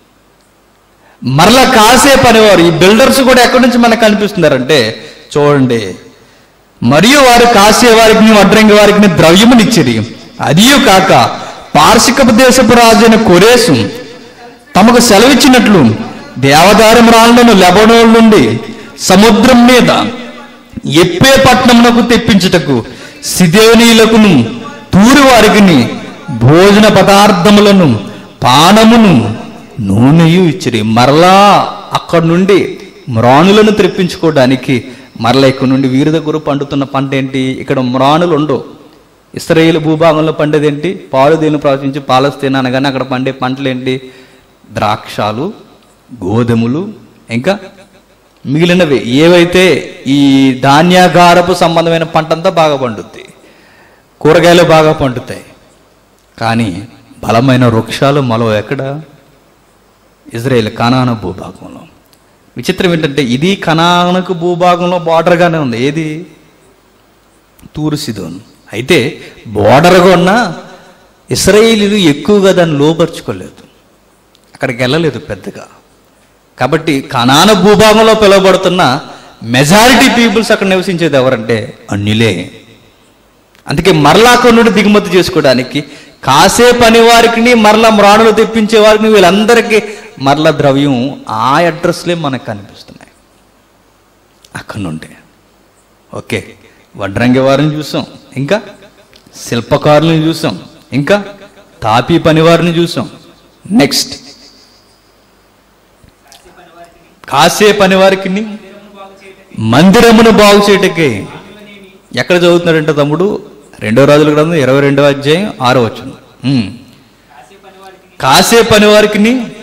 మరలా కాసే పనివారు ఈ బిల్డర్స్ కూడా ఎక్కడి నుంచి మనకు కనిపిస్తున్నారంటే చూడండి మరియు వారు కాసే వారికి వడ్రంగి వారికి ద్రవ్యమునిచ్చిరి అదియు కాక పార్శికపు దేశపు రాజైన కొరేసు తమకు సెలవిచ్చినట్లు దేవదారం రాళ్లను లెబనోన్ నుండి సముద్రం మీద ఎప్పే పట్టణమునకు తెప్పించుటకు సిదేనీలకును తూరు వారికిని భోజన పదార్థములను పానమును నూనెయు ఇచ్చిరి మరలా అక్కడ నుండి మ్రాణులను తెప్పించుకోవడానికి మరలా ఇక్కడ నుండి వీరి దగ్గర పండుతున్న పంట ఏంటి ఇక్కడ మ్రాణులు ఉండవు ఇస్రాయేల్ భూభాగంలో పండేదేంటి పాలు దేని ప్రవచించి పాలస్తీనా అనగానే అక్కడ పండే పంటలు ఏంటి ద్రాక్షాలు గోధుమలు ఇంకా మిగిలినవి ఏవైతే ఈ ధాన్యాగారపు సంబంధమైన పంట అంతా బాగా పండుద్ది కూరగాయలు బాగా పండుతాయి కానీ బలమైన వృక్షాలు మలో ఎక్కడ ఇజ్రాయేల్ కనాన భూభాగంలో విచిత్రం ఏంటంటే ఇది కనానకు భూభాగంలో బార్డర్గానే ఉంది ఏది తూరు సిదోన్ అయితే బోర్డర్గా ఉన్న ఇస్రాయేలీలు ఎక్కువగా దాన్ని లోపరుచుకోలేదు అక్కడికి వెళ్ళలేదు పెద్దగా కాబట్టి కనాన భూభాగంలో పిలువబడుతున్న మెజారిటీ పీపుల్స్ అక్కడ నివసించేది ఎవరంటే అన్యులే అందుకే మరలా అక్కడి నుండి దిగుమతి చేసుకోవడానికి కాసే పని వారికి మరలా మ్రాణులు తెప్పించే వారికి వీళ్ళందరికీ మరలా ద్రవ్యం ఆ అడ్రస్లే మనకు కనిపిస్తున్నాయి అక్కడి నుండి ఓకే వడ్రంగి వారిని చూసాం ఇంకా శిల్పకారులను చూసాం ఇంకా తాపీ పని వారిని చూసాం నెక్స్ట్ కాసే పని వారికి మందిరమును బాగు చేయటకే ఎక్కడ చదువుతున్నాడంటే తమ్ముడు రెండో రాజుల గ్రంథం ఇరవై రెండవ అధ్యాయం ఆరో వచ్చును కాసే పని వారికి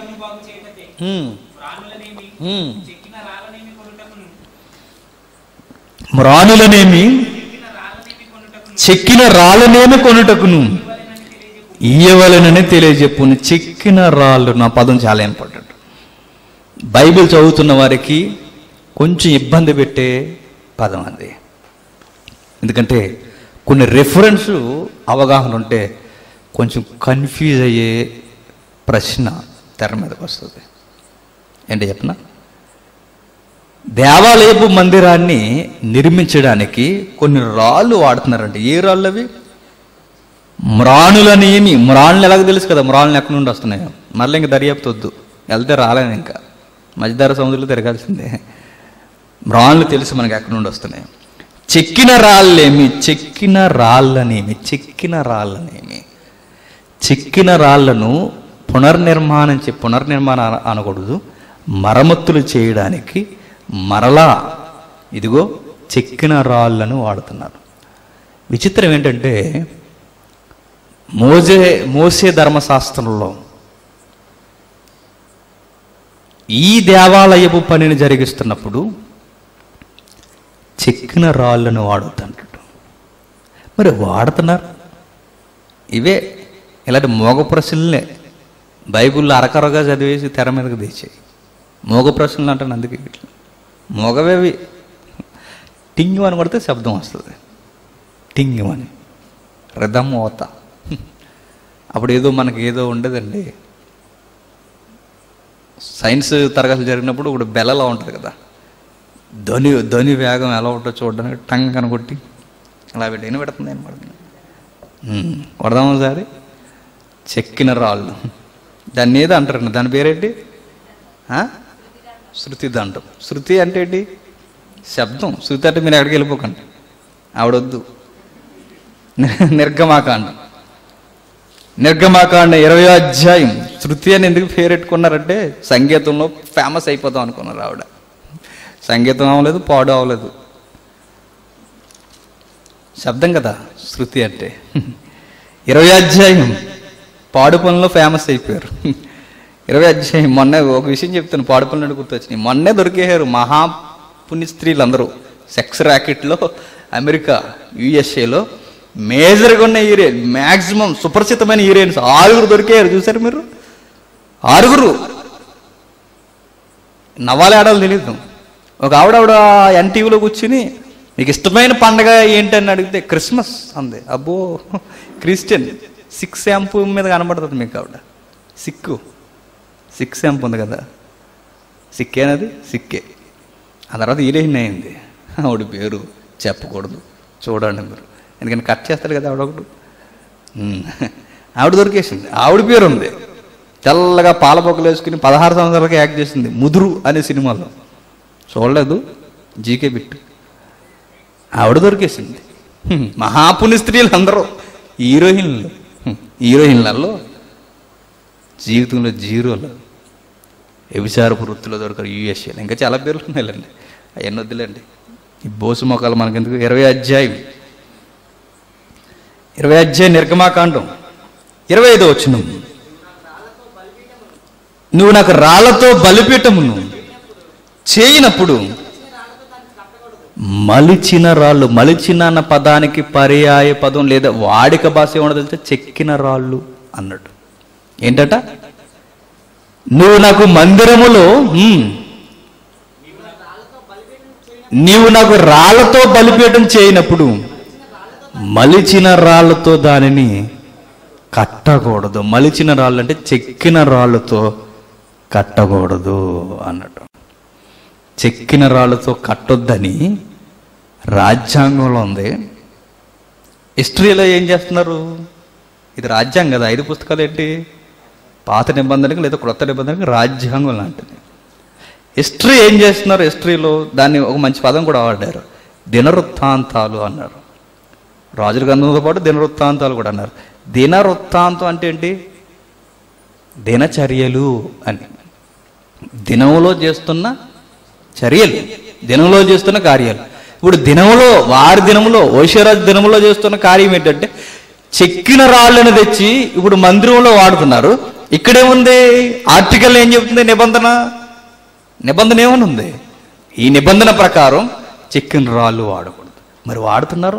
మ్రాణులనేమి చెక్కిన రాళ్ళనేమి కొనుటకును ఇయ్యవలనని తెలియజెప్పును చెక్కిన రాళ్ళు నా పదం చాలా ఇంపార్టెంట్ బైబిల్ చదువుతున్న వారికి కొంచెం ఇబ్బంది పెట్టే పదం అది ఎందుకంటే కొన్ని రెఫరెన్స్ అవగాహన ఉంటే కొంచెం కన్ఫ్యూజ్ అయ్యే ప్రశ్న తెర మీదకి వస్తుంది ఏంటి చెప్పనా దేవాలయపు మందిరాన్ని నిర్మించడానికి కొన్ని రాళ్ళు వాడుతున్నారంట ఏ రాళ్ళు అవి మ్రాణులనేమి మ్రాణులు ఎలాగో తెలుసు కదా మ్రాణులు ఎక్కడి నుండి వస్తున్నాయో మళ్ళీ ఇంక దర్యాప్తు వద్దు వెళ్తే రాలేను ఇంకా మధ్యధర సముద్రంలో తిరగాల్సిందే మ్రాణులు తెలుసు మనకి ఎక్కడి నుండి వస్తున్నాయి చెక్కిన రాళ్ళేమి చెక్కిన రాళ్ళనేమి చెక్కిన రాళ్ళనేమి చెక్కిన రాళ్లను పునర్నిర్మాణం చే పునర్నిర్మాణం అన- అనకూడదు మరమ్మతులు చేయడానికి మరలా ఇదిగో చెక్కిన రాళ్ళను వాడుతున్నారు విచిత్రం ఏంటంటే మోజే మోసే ధర్మశాస్త్రంలో ఈ దేవాలయపు పనిని జరిగిస్తున్నప్పుడు చెక్కిన రాళ్ళను వాడుతుంటాడు మరి వాడుతున్నారు ఇవే ఇలాంటి మోగ ప్రశ్నలే బైబిల్లో అరకరగా చదివేసి తెర మీదకి తెచ్చాయి మోగ ప్రశ్నలు అంటాను అందుకే ఇట్లా మోగవేవి టింగ్ అని కొడితే శబ్దం వస్తుంది టింగ్ అని రిధం ఓత అప్పుడు ఏదో మనకి ఏదో ఉండదండి సైన్స్ తరగతులు జరిగినప్పుడు ఇప్పుడు బెల్లలా ఉంటుంది కదా ధ్వని ధ్వని వేగం ఎలా ఉంటుందో చూడడానికి టంగ్ అని కొట్టి అలా పెట్టి ఎన్ని పెడుతుంది అని పడుతుంది కొడదాం ఒకసారి చెక్కిన రాళ్ళు దాన్ని ఏదో అంటారండి దాని పేరేంటి ఆ? శృతి దండం శృతి అంటే ఏంటి శబ్దం శృతి అంటే మీరు ఎక్కడికి వెళ్ళిపోకండి ఆవిడొద్దు నిర్గమాకాండం నిర్గమాకాండ ఇరవై అధ్యాయం శృతి అని ఎందుకు పేరెట్టుకున్నారంటే సంగీతంలో ఫేమస్ అయిపోతాం అనుకున్నారు ఆవిడ సంగీతం అవ్వలేదు పాడు అవ్వలేదు శబ్దం కదా శృతి అంటే ఇరవై అధ్యాయం పాడు పనుల్లో ఫేమస్ అయిపోయారు ఇరవై అధ్యాయం మొన్న ఒక విషయం చెప్తాను పాడు పనులు గుర్తొచ్చినాయి మొన్నే దొరికేశారు మహా పుణ్య స్త్రీలు అందరూ సెక్స్ ర్యాకెట్లో అమెరికా యుఎస్ఏలో మేజర్గా ఉన్న హీరోయిన్ మ్యాక్సిమం సుపరిచితమైన హీరోయిన్స్ ఆరుగురు దొరికారు చూసారు మీరు ఆరుగురు నవ్వాలి ఆడాలి తెలియదు ఒక ఆవిడ ఆవిడ ఎన్టీవీలో కూర్చుని మీకు ఇష్టమైన పండగ ఏంటని అడిగితే క్రిస్మస్ అంది అబ్బో క్రిస్టియన్ సిక్ షాంపూ మీద కనబడుతుంది మీకు ఆవిడ సిక్కు సిక్ షాంపూ ఉంది కదా సిక్కేనది సిక్కే ఆ తర్వాత హీరోయిన్ అయింది ఆవిడ పేరు చెప్పకూడదు చూడండి మీరు ఎందుకంటే కట్ చేస్తారు కదా ఆవిడ ఒకటి ఉమ్. ఆవిడ దొరికేసింది ఆవిడ పేరు ఉంది తెల్లగా పాల పొక్కలు వేసుకుని పదహారు సంవత్సరాలకి యాక్ట్ చేసింది ముదురు అనే సినిమాలో చూడలేదు జీకే బిట్టు ఆవిడ దొరికేసింది హ్మ్. మహాపుణ్య స్త్రీలు అందరూ హీరోయిన్లు హ్మ్. హీరోయిన్లలో జీవితంలో జీరోలు వ్యభిచారపు వృత్తిలో దొరకరు యూఎస్ఏలు ఇంకా చాలా పేర్లు ఉన్నాయిలేండి అవన్నీ వద్దులేండి ఈ బోసు మొక్కలు మనకెందుకు ఇరవై అధ్యాయం ఇరవై అధ్యాయం నిర్గమాకాండం ఇరవై ఐదో వచ్చిన నువ్వు నాకు రాళ్లతో బలిపీఠమును చేయనప్పుడు మలిచిన రాళ్ళు మలిచిన అన్న పదానికి పర్యాయ పదం లేదా వాడిక భాష ఏమన్నా తెలిస్తే చెక్కిన రాళ్ళు అన్నట్టు ఏంటట నువ్వు నాకు మందిరములో హ్మ్, నీవు నాకు రాళ్లతో బలిపీఠం చేయనప్పుడు మలిచిన రాళ్లతో దానిని కట్టకూడదు మలిచిన రాళ్ళు అంటే చెక్కిన రాళ్ళతో కట్టకూడదు అన్నట్టు చెక్కిన రాళ్ళతో కట్టొద్దని రాజ్యాంగంలో ఉంది హిస్టరీలో ఏం చేస్తున్నారు ఇది రాజ్యాంగం కదా ఐదు పుస్తకాలు ఏంటి పాత నిబంధనకి లేదా క్రొత్త నిబంధనకి రాజ్యాంగం లాంటిది హిస్టరీ ఏం చేస్తున్నారు హిస్టరీలో దాన్ని ఒక మంచి పదం కూడా వాడారు దినవృత్తాంతాలు అన్నారు రాజుల గ్రంథంతో పాటు దినవృత్తాంతాలు కూడా అన్నారు దినవృత్తాంతం అంటే ఏంటి దినచర్యలు అని దినంలో చేస్తున్న చర్యలు దినంలో చేస్తున్న కార్యాలు ఇప్పుడు దినంలో వారి దినంలో ఓషరాజు దినంలో చేస్తున్న కార్యం ఏంటంటే చెక్కిన రాళ్ళను తెచ్చి ఇప్పుడు మందిరంలో వాడుతున్నారు ఇక్కడేముంది ఆర్టికల్ ఏం చెబుతుంది నిబంధన నిబంధన ఏమని ఉంది ఈ నిబంధన ప్రకారం చెక్కిన రాళ్ళు వాడకూడదు మరి వాడుతున్నారు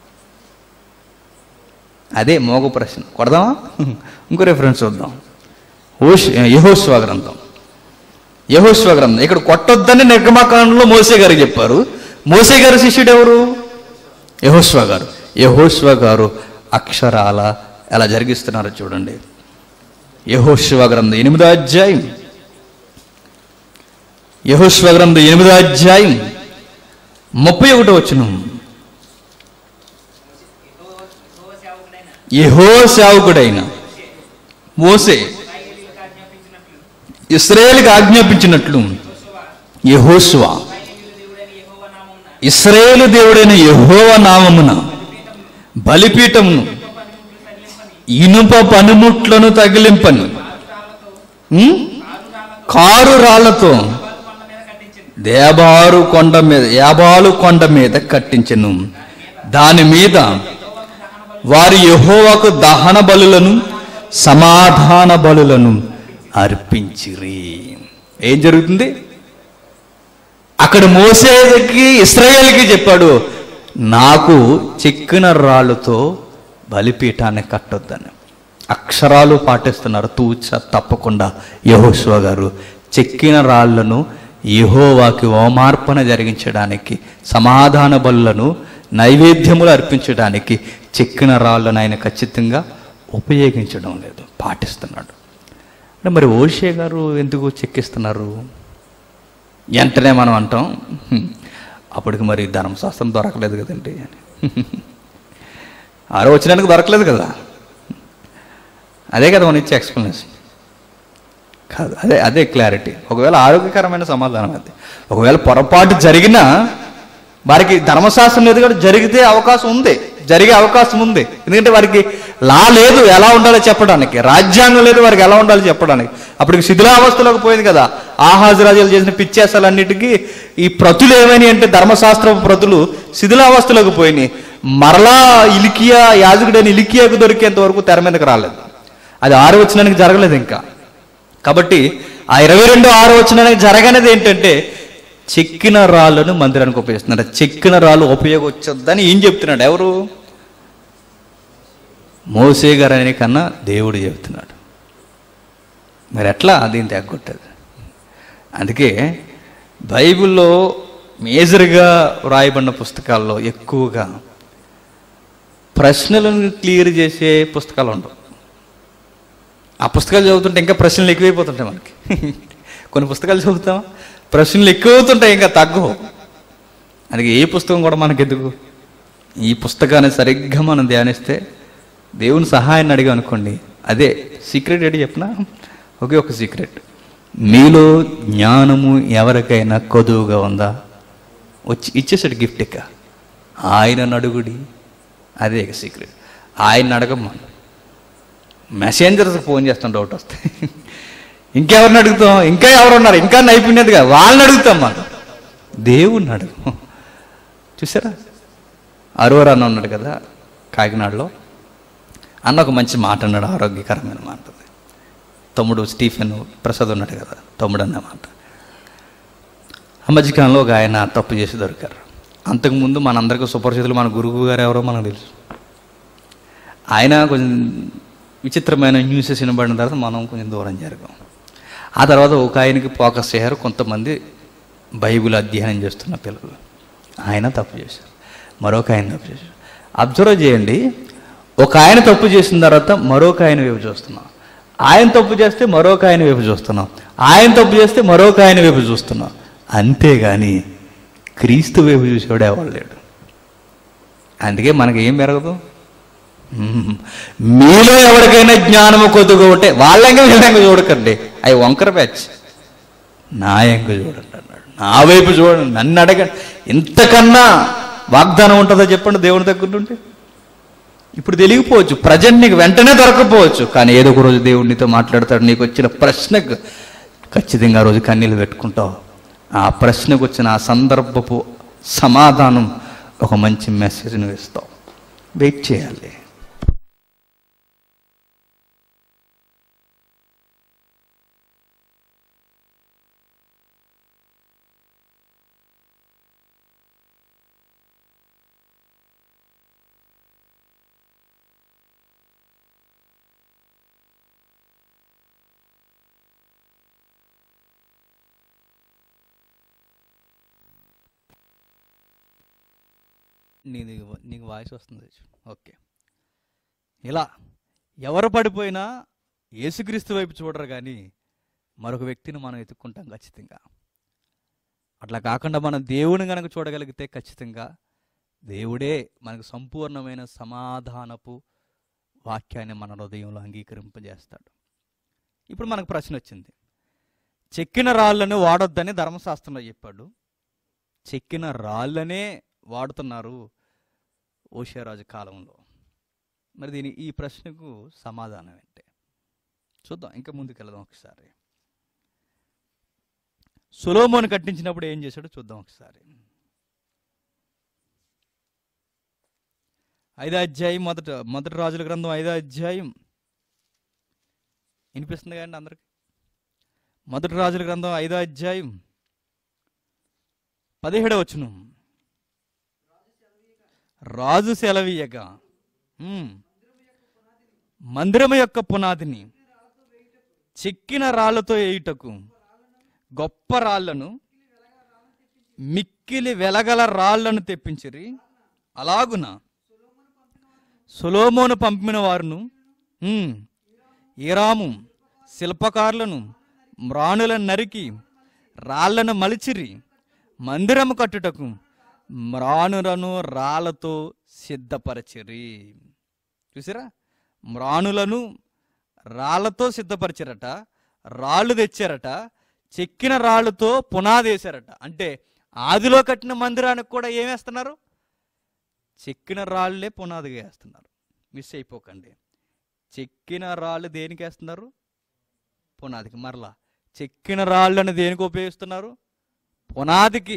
అదే మోగ ప్రశ్న కొడదామా ఇంకో రెఫరెన్స్ చూద్దాం ఓష్ యహోస్వ గ్రంథం యహోస్వ గ్రంథం ఇక్కడ కొట్టొద్దని నిర్గమాకాండంలో మోసే గారు చెప్పారు మోసే గారు శిష్యుడు ఎవరు యహోస్వ గారు యహోస్వ గారు అక్షరాల ఎలా జరిగిస్తున్నారో చూడండి యహోస్వ గ్రంథం ఎనిమిదో అధ్యాయం యహోస్వ గ్రంథం ఎనిమిదో అధ్యాయం ముప్పై ఒకటో వచ్చిన యహో సేవకుడైన మోసే ఇస్రాయేల్కి ఆజ్ఞాపించినట్లు యహోస్వ ఇస్రాయేలు దేవుడైన యహోవ నామమున బలిపీఠమును ఇనుప పనిముట్లను తగిలింపను ఉం? కారు రాళ్లతో దేబారు కొండ మీద యాబాలు కొండ మీద కట్టించెను దాని మీద వారి యెహోవాకు దహన బలులను సమాధాన బలులను అర్పించిరి ఏం జరుగుతుంది అక్కడ మోసేకి ఇస్రాయేల్కి చెప్పాడు నాకు చెక్కిన రాళ్ళతో బలిపీఠాన్ని కట్టొద్దని అక్షరాలు పాటిస్తున్నారు తూచ తప్పకుండా యహోశివ గారు చెక్కిన రాళ్లను యెహోవాకి ఓమార్పణ జరిగించడానికి సమాధాన బలులను నైవేద్యములు అర్పించడానికి చెక్కిన రాళ్ళను ఆయన ఖచ్చితంగా ఉపయోగించడం లేదు పాటిస్తున్నాడు అంటే మరి ఓషే గారు ఎందుకు చెక్కిస్తున్నారు వెంటనే మనం అంటాం "హ్మ్, అప్పటికి మరి ధర్మశాస్త్రం దొరకలేదు కదండి అని ఆరో వచ్చినానికి దొరకలేదు కదా అదే కదా మనం ఇచ్చే ఎక్స్ప్లెనేషన్ కాదు అదే అదే క్లారిటీ ఒకవేళ ఆరోగ్యకరమైన సమాధానం అది ఒకవేళ పొరపాటు జరిగినా వారికి ధర్మశాస్త్రం లేదు కూడా జరిగితే అవకాశం ఉంది జరిగే అవకాశం ఉంది ఎందుకంటే వారికి లా లేదు ఎలా ఉండాలో చెప్పడానికి రాజ్యాంగం లేదు వారికి ఎలా ఉండాలో చెప్పడానికి అప్పటికి శిథిలావస్థలోకి పోయింది కదా ఆహాజు రాజులు చేసిన పిచ్చేసాలన్నిటికీ ఈ ప్రతులు ఏమని అంటే ధర్మశాస్త్ర ప్రతులు శిథిలావస్థలోకి పోయినాయి మరలా ఇలికియా యాజకుడైన ఇలికియాకు దొరికేంత వరకు తెర మీదకి రాలేదు అది ఆరు వచ్చినానికి జరగలేదు ఇంకా కాబట్టి ఆ ఇరవై రెండు ఆరు వచ్చినానికి జరగనేది ఏంటంటే చెక్కిన రాళ్ళను మందిరానికి ఉపయోగిస్తున్నారు చెక్కిన రాళ్ళు ఉపయోగించొద్దని ఏం చెప్తున్నాడు ఎవరు మోసే గారు అనే కన్నా దేవుడు చెబుతున్నాడు మరి ఎట్లా దీన్ని తగ్గొట్టదు అందుకే బైబిల్లో మేజర్గా వ్రాయబడిన పుస్తకాల్లో ఎక్కువగా ప్రశ్నలను క్లియర్ చేసే పుస్తకాలు ఉండవు ఆ పుస్తకాలు చదువుతుంటే ఇంకా ప్రశ్నలు ఎక్కువైపోతుంటాయి మనకి కొన్ని పుస్తకాలు చదువుతాం ప్రశ్నలు ఎక్కువవుతుంటాయి ఇంకా తగ్గవు అందుకే ఏ పుస్తకం కూడా మనకి ఎందుకు ఈ పుస్తకాన్ని సరిగ్గా మనం ధ్యానిస్తే దేవుని సహాయాన్ని అడిగా అనుకోండి అదే సీక్రెట్ ఏంటి చెప్పిన ఒకే ఒక సీక్రెట్ మీలో జ్ఞానము ఎవరికైనా కొదువుగా ఉందా వచ్చి ఇచ్చేసాడు గిఫ్ట్ ఇక ఆయన నడుగుడి అదే ఇక సీక్రెట్ ఆయన అడగమ్మా మెసెంజర్స్ ఫోన్ చేస్తాం డౌట్ వస్తాయి ఇంకెవరిని అడుగుతాం ఇంకా ఎవరు ఉన్నారు ఇంకా నైపుణ్యతగా వాళ్ళని అడుగుతాం మనం దేవుణ్ణి అడుగు చూసారా అరువరు అన్న ఉన్నాడు కదా కాకినాడలో అన్న ఒక మంచి మాట అన్నాడు ఆరోగ్యకరమైన మాట అది. తమ్ముడు స్టీఫెన్ ప్రసాద్ ఉన్నాడు కదా తమ్ముడు అన్న మాట ఆ మధ్యకాలంలో ఒక ఆయన తప్పు చేసి దొరికారు అంతకుముందు మనందరికీ సుపరిచితులు మన గురువు గారు ఎవరో మనకు తెలుసు ఆయన కొంచెం విచిత్రమైన న్యూసెస్ వినబడిన తర్వాత మనం కొంచెం దూరం జరిగాం ఆ తర్వాత ఒక ఆయనకి ఫోకస్ చేశారు కొంతమంది బైబిల్ అధ్యయనం చేస్తున్న పిల్లలు ఆయన తప్పు చేశారు మరొక ఆయన తప్పు చేశారు అబ్జర్వ్ చేయండి ఒక ఆయన తప్పు చేసిన తర్వాత మరొక ఆయన వైపు చూస్తున్నాం ఆయన తప్పు చేస్తే మరొక ఆయన వైపు చూస్తున్నాం ఆయన తప్పు చేస్తే మరొక ఆయన వైపు చూస్తున్నాం అంతేగాని క్రీస్తు వైపు చూసేవాడు ఎవడు లేడు అందుకే మనకి ఏం పెరగదు మ్మ్. మీలో ఎవరికైనా జ్ఞానము కొద్దిగా ఉంటే వాళ్ళంగా వీళ్ళంగా చూడకండి అవి వంకర బ్యాచ్ నా ఎంక చూడండి అన్నాడు నా వైపు చూడండి నన్ను అడగండి ఇంతకన్నా వాగ్దానం ఉంటుందో చెప్పండి దేవుని దగ్గర నుండి ఇప్పుడు తెలియకపోవచ్చు ప్రజెంట్ నీకు వెంటనే దొరకపోవచ్చు కానీ ఏదో ఒక రోజు దేవుడు నీతో మాట్లాడతాడు నీకు వచ్చిన ప్రశ్నకు ఖచ్చితంగా ఆ రోజు కన్నీళ్ళు పెట్టుకుంటావు ఆ ప్రశ్నకు వచ్చిన ఆ సందర్భపు సమాధానం ఒక మంచి మెసేజ్ని ఇస్తావు వెయిట్ చేయాలి నీది నీకు వాయిస్ వస్తుంది ఓకే ఇలా ఎవరు పడిపోయినా యేసుక్రీస్తు వైపు చూడరు కానీ మరొక వ్యక్తిని మనం ఎత్తుక్కుంటాం ఖచ్చితంగా అట్లా కాకుండా మనం దేవుని గనక చూడగలిగితే ఖచ్చితంగా దేవుడే మనకు సంపూర్ణమైన సమాధానపు వాక్యాన్ని మన హృదయంలో అంగీకరింపజేస్తాడు ఇప్పుడు మనకు ప్రశ్న వచ్చింది చెక్కిన రాళ్ళను వాడొద్దని ధర్మశాస్త్రంలో చెప్పాడు చెక్కిన రాళ్ళనే వాడుతున్నారు ఓషియారాజు కాలంలో మరి దీని ఈ ప్రశ్నకు సమాధానం ఏంటి చూద్దాం ఇంకా ముందుకు వెళదాం ఒకసారి సులోమోను కట్టించినప్పుడు ఏం చేశాడో చూద్దాం ఒకసారి ఐదో అధ్యాయం మొదట మొదటి రాజుల గ్రంథం ఐదో అధ్యాయం వినిపిస్తుంది కదండి అందరికి మొదటి రాజుల గ్రంథం ఐదో అధ్యాయం పదిహేడవ వచ్చును రాజు సెలవీయగా ఉమ్, మందిరము యొక్క పునాదిని చెక్కిన రాళ్లతో వేయుటకు గొప్ప రాళ్లను మిక్కిలి వెలగల రాళ్లను తెప్పించిరి అలాగున సులోమోను పంపిన వారును ఉమ్, ఈరాము శిల్పకారులను మ్రాణులను నరికి రాళ్లను మలిచిరి మందిరము కట్టుటకు మ్రాణులను రాళ్లతో సిద్ధపరచిరి చూసారా మ్రాణులను రాళ్లతో సిద్ధపరిచారట రాళ్ళు తెచ్చారట చెక్కిన రాళ్ళతో పునాది వేశారట అంటే ఆదిలో కట్టిన మందిరానికి కూడా ఏం వేస్తున్నారు చెక్కిన రాళ్ళే పునాదిగా వేస్తున్నారు మిస్ అయిపోకండి చెక్కిన రాళ్ళు దేనికి వేస్తున్నారు పునాదికి మరలా చెక్కిన రాళ్ళను దేనికి ఉపయోగిస్తున్నారు పునాదికి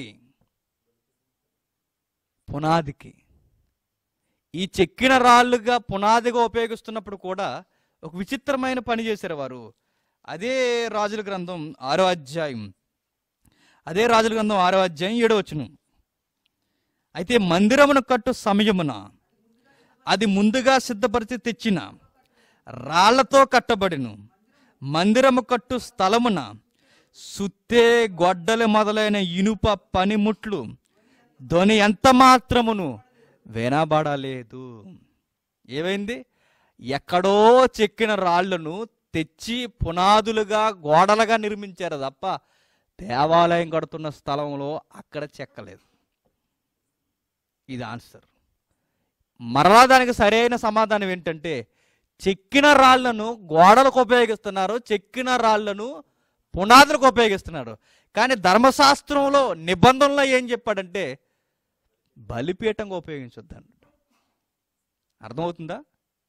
పునాదికి ఈ చెక్కిన రాళ్ళుగా పునాదిగా ఉపయోగిస్తున్నప్పుడు కూడా ఒక విచిత్రమైన పని చేశారు వారు అదే రాజుల గ్రంథం ఆరో అధ్యాయం అదే రాజుల గ్రంథం ఆరో అధ్యాయం ఏడో వచ్చును అయితే మందిరమును కట్టు సమయమున అది ముందుగా సిద్ధపరిచి తెచ్చిన రాళ్లతో కట్టబడిను మందిరము కట్టు స్థలమున సుత్తే గొడ్డలు మొదలైన ఇనుప పనిముట్లు ధ్వని ఎంత మాత్రమును వినబడలేదు ఏమైంది ఎక్కడో చెక్కిన రాళ్లను తెచ్చి పునాదులుగా గోడలుగా నిర్మించారు తప్ప దేవాలయం కడుతున్న స్థలంలో అక్కడ చెక్కలేదు ఇది ఆన్సర్ మరలా దానికి సరైన సమాధానం ఏంటంటే చెక్కిన రాళ్లను గోడలకు ఉపయోగిస్తున్నారు చెక్కిన రాళ్లను పునాదులకు ఉపయోగిస్తున్నారు కానీ ధర్మశాస్త్రంలో నిబంధనలో ఏం చెప్పాడంటే బలిపీఠంగా ఉపయోగించొద్దు అన్నాడు అర్థమవుతుందా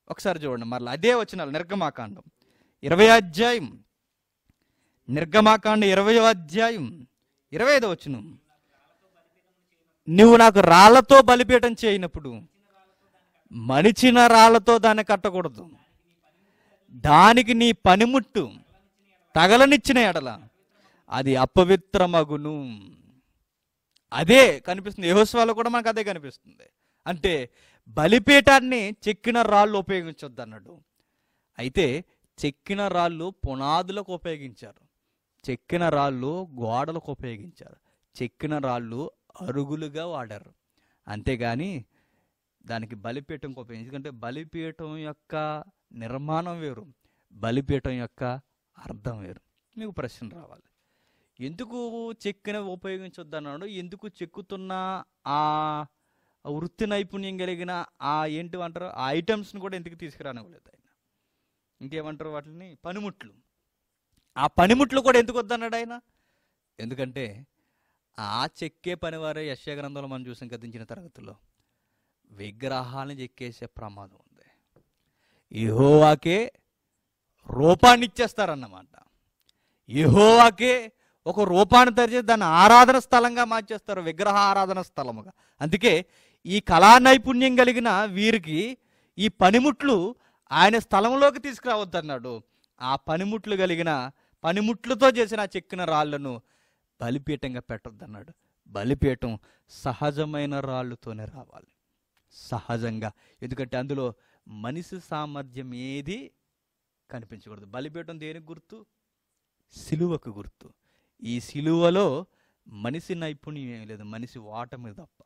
ఒకసారి చూడండి మరలా అదే వచ్చిన నిర్గమాకాండం ఇరవై అధ్యాయం నిర్గమాకాండ ఇరవై అధ్యాయం ఇరవై ఐదో వచ్చును నువ్వు నాకు రాళ్లతో బలిపీఠం చేయనప్పుడు మణిచిన రాళ్లతో దాన్ని కట్టకూడదు దానికి నీ పనిముట్టు తగలనిచ్చిన ఎడల అది అపవిత్రమగును అదే కనిపిస్తుంది యెహోషువలో కూడా మనకు అదే కనిపిస్తుంది అంటే బలిపీఠాన్ని చెక్కిన రాళ్ళు ఉపయోగించొద్దు అన్నాడు అయితే చెక్కిన రాళ్ళు పునాదులకు ఉపయోగించారు చెక్కిన రాళ్ళు గోడలకు ఉపయోగించారు చెక్కిన రాళ్ళు అరుగులుగా వాడారు అంతేగాని దానికి బలిపీఠంకి ఉపయోగించి ఎందుకంటే బలిపీఠం యొక్క నిర్మాణం వేరు బలిపీఠం యొక్క అర్థం వేరు మీకు ప్రశ్న రావాలి ఎందుకు చెక్కిన ఉపయోగించొద్దు అన్నాడు ఎందుకు చెక్కుతున్న ఆ వృత్తి నైపుణ్యం కలిగిన ఆ ఏంటి అంటారు ఆ ఐటమ్స్ని కూడా ఎందుకు తీసుకురానివ్వలేదు ఆయన ఇంకేమంటారు వాటిని పనిముట్లు ఆ పనిముట్లు కూడా ఎందుకు వద్దన్నాడు ఆయన ఎందుకంటే ఆ చెక్కే పనివారే యశ్య గ్రంథంలో మనం చూసాం గతించిన తరగతిలో విగ్రహాలను చెక్కేసే ప్రమాదం ఉంది యెహోవాకే రూపాన్ని ఇచ్చేస్తారన్నమాట యెహోవాకే ఒక రూపాన్ని తరిచి దాన్ని ఆరాధన స్థలంగా మార్చేస్తారు విగ్రహ ఆరాధన స్థలముగా అందుకే ఈ కళా నైపుణ్యం కలిగిన వీరికి ఈ పనిముట్లు ఆయన స్థలంలోకి తీసుకురావద్దన్నాడు ఆ పనిముట్లు కలిగిన పనిముట్లతో చేసిన ఆ చెక్కిన రాళ్లను బలిపీఠంగా పెట్టొద్దన్నాడు బలిపీఠం సహజమైన రాళ్ళతోనే రావాలి సహజంగా ఎందుకంటే అందులో మనిషి సామర్థ్యం ఏది కనిపించకూడదు బలిపీఠం దేనికి గుర్తు సిలువకు గుర్తు ఈ సిలువలో మనిషి నైపుణ్యం ఏం లేదు మనిషి ఓటమి తప్ప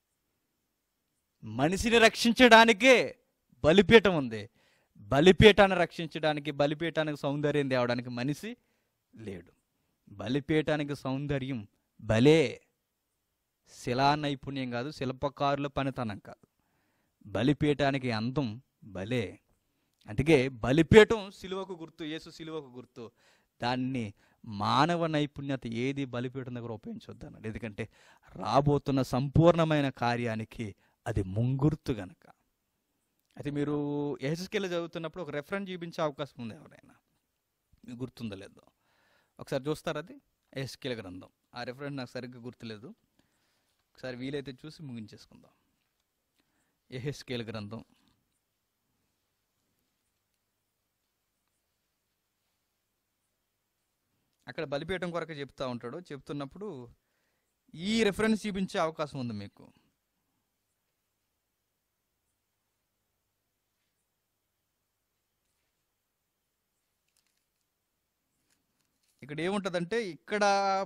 మనిషిని రక్షించడానికే బలిపీఠం ఉంది బలిపీఠాన్ని రక్షించడానికి బలిపీఠానికి సౌందర్యం తేవడానికి మనిషి లేడు బలిపీఠానికి సౌందర్యం బలే శిలా నైపుణ్యం కాదు శిల్పకారుల పనితనం కాదు బలిపీఠానికి అందం బలే అందుకే బలిపీఠం సిలువకు గుర్తు యేసు సిలువకు గుర్తు దాన్ని మానవ నైపుణ్యత ఏది బలిపీఠం దగ్గర ఉపయోగించొద్దు అన్నాడు ఎందుకంటే రాబోతున్న సంపూర్ణమైన కార్యానికి అది ముంగుర్తు గనక అయితే మీరు ఎహెచ్కెళ్ళి చదువుతున్నప్పుడు ఒక రెఫరెన్స్ చూపించే అవకాశం ఉంది ఎవరైనా మీకు గుర్తుందో లేదో ఒకసారి చూస్తారా అది ఎహెచ్కెల్ గ్రంథం ఆ రెఫరెన్స్ నాకు సరిగ్గా గుర్తులేదు ఒకసారి వీలైతే చూసి ముగించేసుకుందాం ఎహెచ్కేల్ గ్రంథం అక్కడ బలిపీఠం కొరకు చెప్తా ఉంటాడు చెప్తున్నప్పుడు ఈ రెఫరెన్స్ చూపించే అవకాశం ఉంది మీకు ఇక్కడ ఏముంటదంటే ఇక్కడ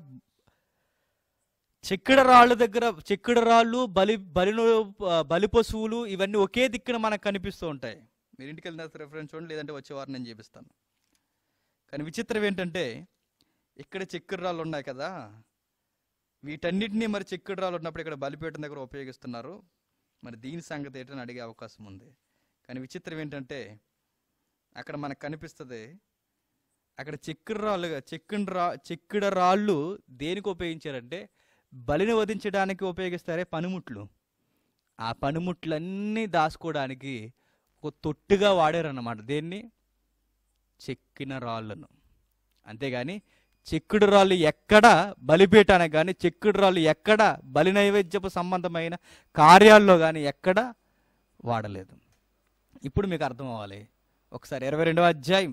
చెక్కిడ రాళ్ళ దగ్గర చెక్కిడ రాళ్ళు బలి బలిను బలి పశువులు ఇవన్నీ ఒకే దిక్కున మనకు కనిపిస్తూ ఉంటాయి మీరు ఇంటికి వెళ్ళిన రెఫరెన్స్ చూడండి లేదంటే వచ్చే వారం నేను చూపిస్తాను కానీ విచిత్రం ఏంటంటే ఇక్కడ చెక్కిడ రాళ్ళు ఉన్నాయి కదా వీటన్నిటినీ మరి చెక్కిడ రాళ్ళు ఉన్నప్పుడు ఇక్కడ బలిపీఠం దగ్గర ఉపయోగిస్తున్నారు మరి దీని సంగతి ఏంటని అడిగే అవకాశం ఉంది కానీ విచిత్రం ఏంటంటే అక్కడ మనకు కనిపిస్తుంది అక్కడ చెక్కిడ రాళ్ళు చెక్కిన రా చెక్కిడ రాళ్ళు దేనికి ఉపయోగించారంటే బలిని వధించడానికి ఉపయోగిస్తారే పనిముట్లు ఆ పనిముట్లన్నీ దాచుకోవడానికి ఒక తొట్టుగా వాడారన్నమాట దేన్ని చెక్కిన రాళ్ళను అంతేగాని చెక్కుడు రాళ్ళు ఎక్కడ బలిపీఠానికి కానీ చెక్కుడు రాళ్ళు ఎక్కడ బలి నైవేద్యపు సంబంధమైన కార్యాల్లో కానీ ఎక్కడ వాడలేదు ఇప్పుడు మీకు అర్థం అవ్వాలి ఒకసారి ఇరవై రెండవ అధ్యాయం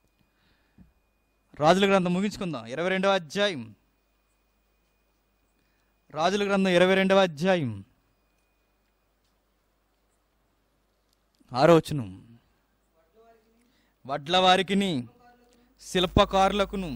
రాజుల గ్రంథం ముగించుకుందాం ఇరవై రెండవ అధ్యాయం రాజుల గ్రంథం ఇరవై రెండవ అధ్యాయం ఆరోచనం వడ్ల వారికిని శిల్పకారులకును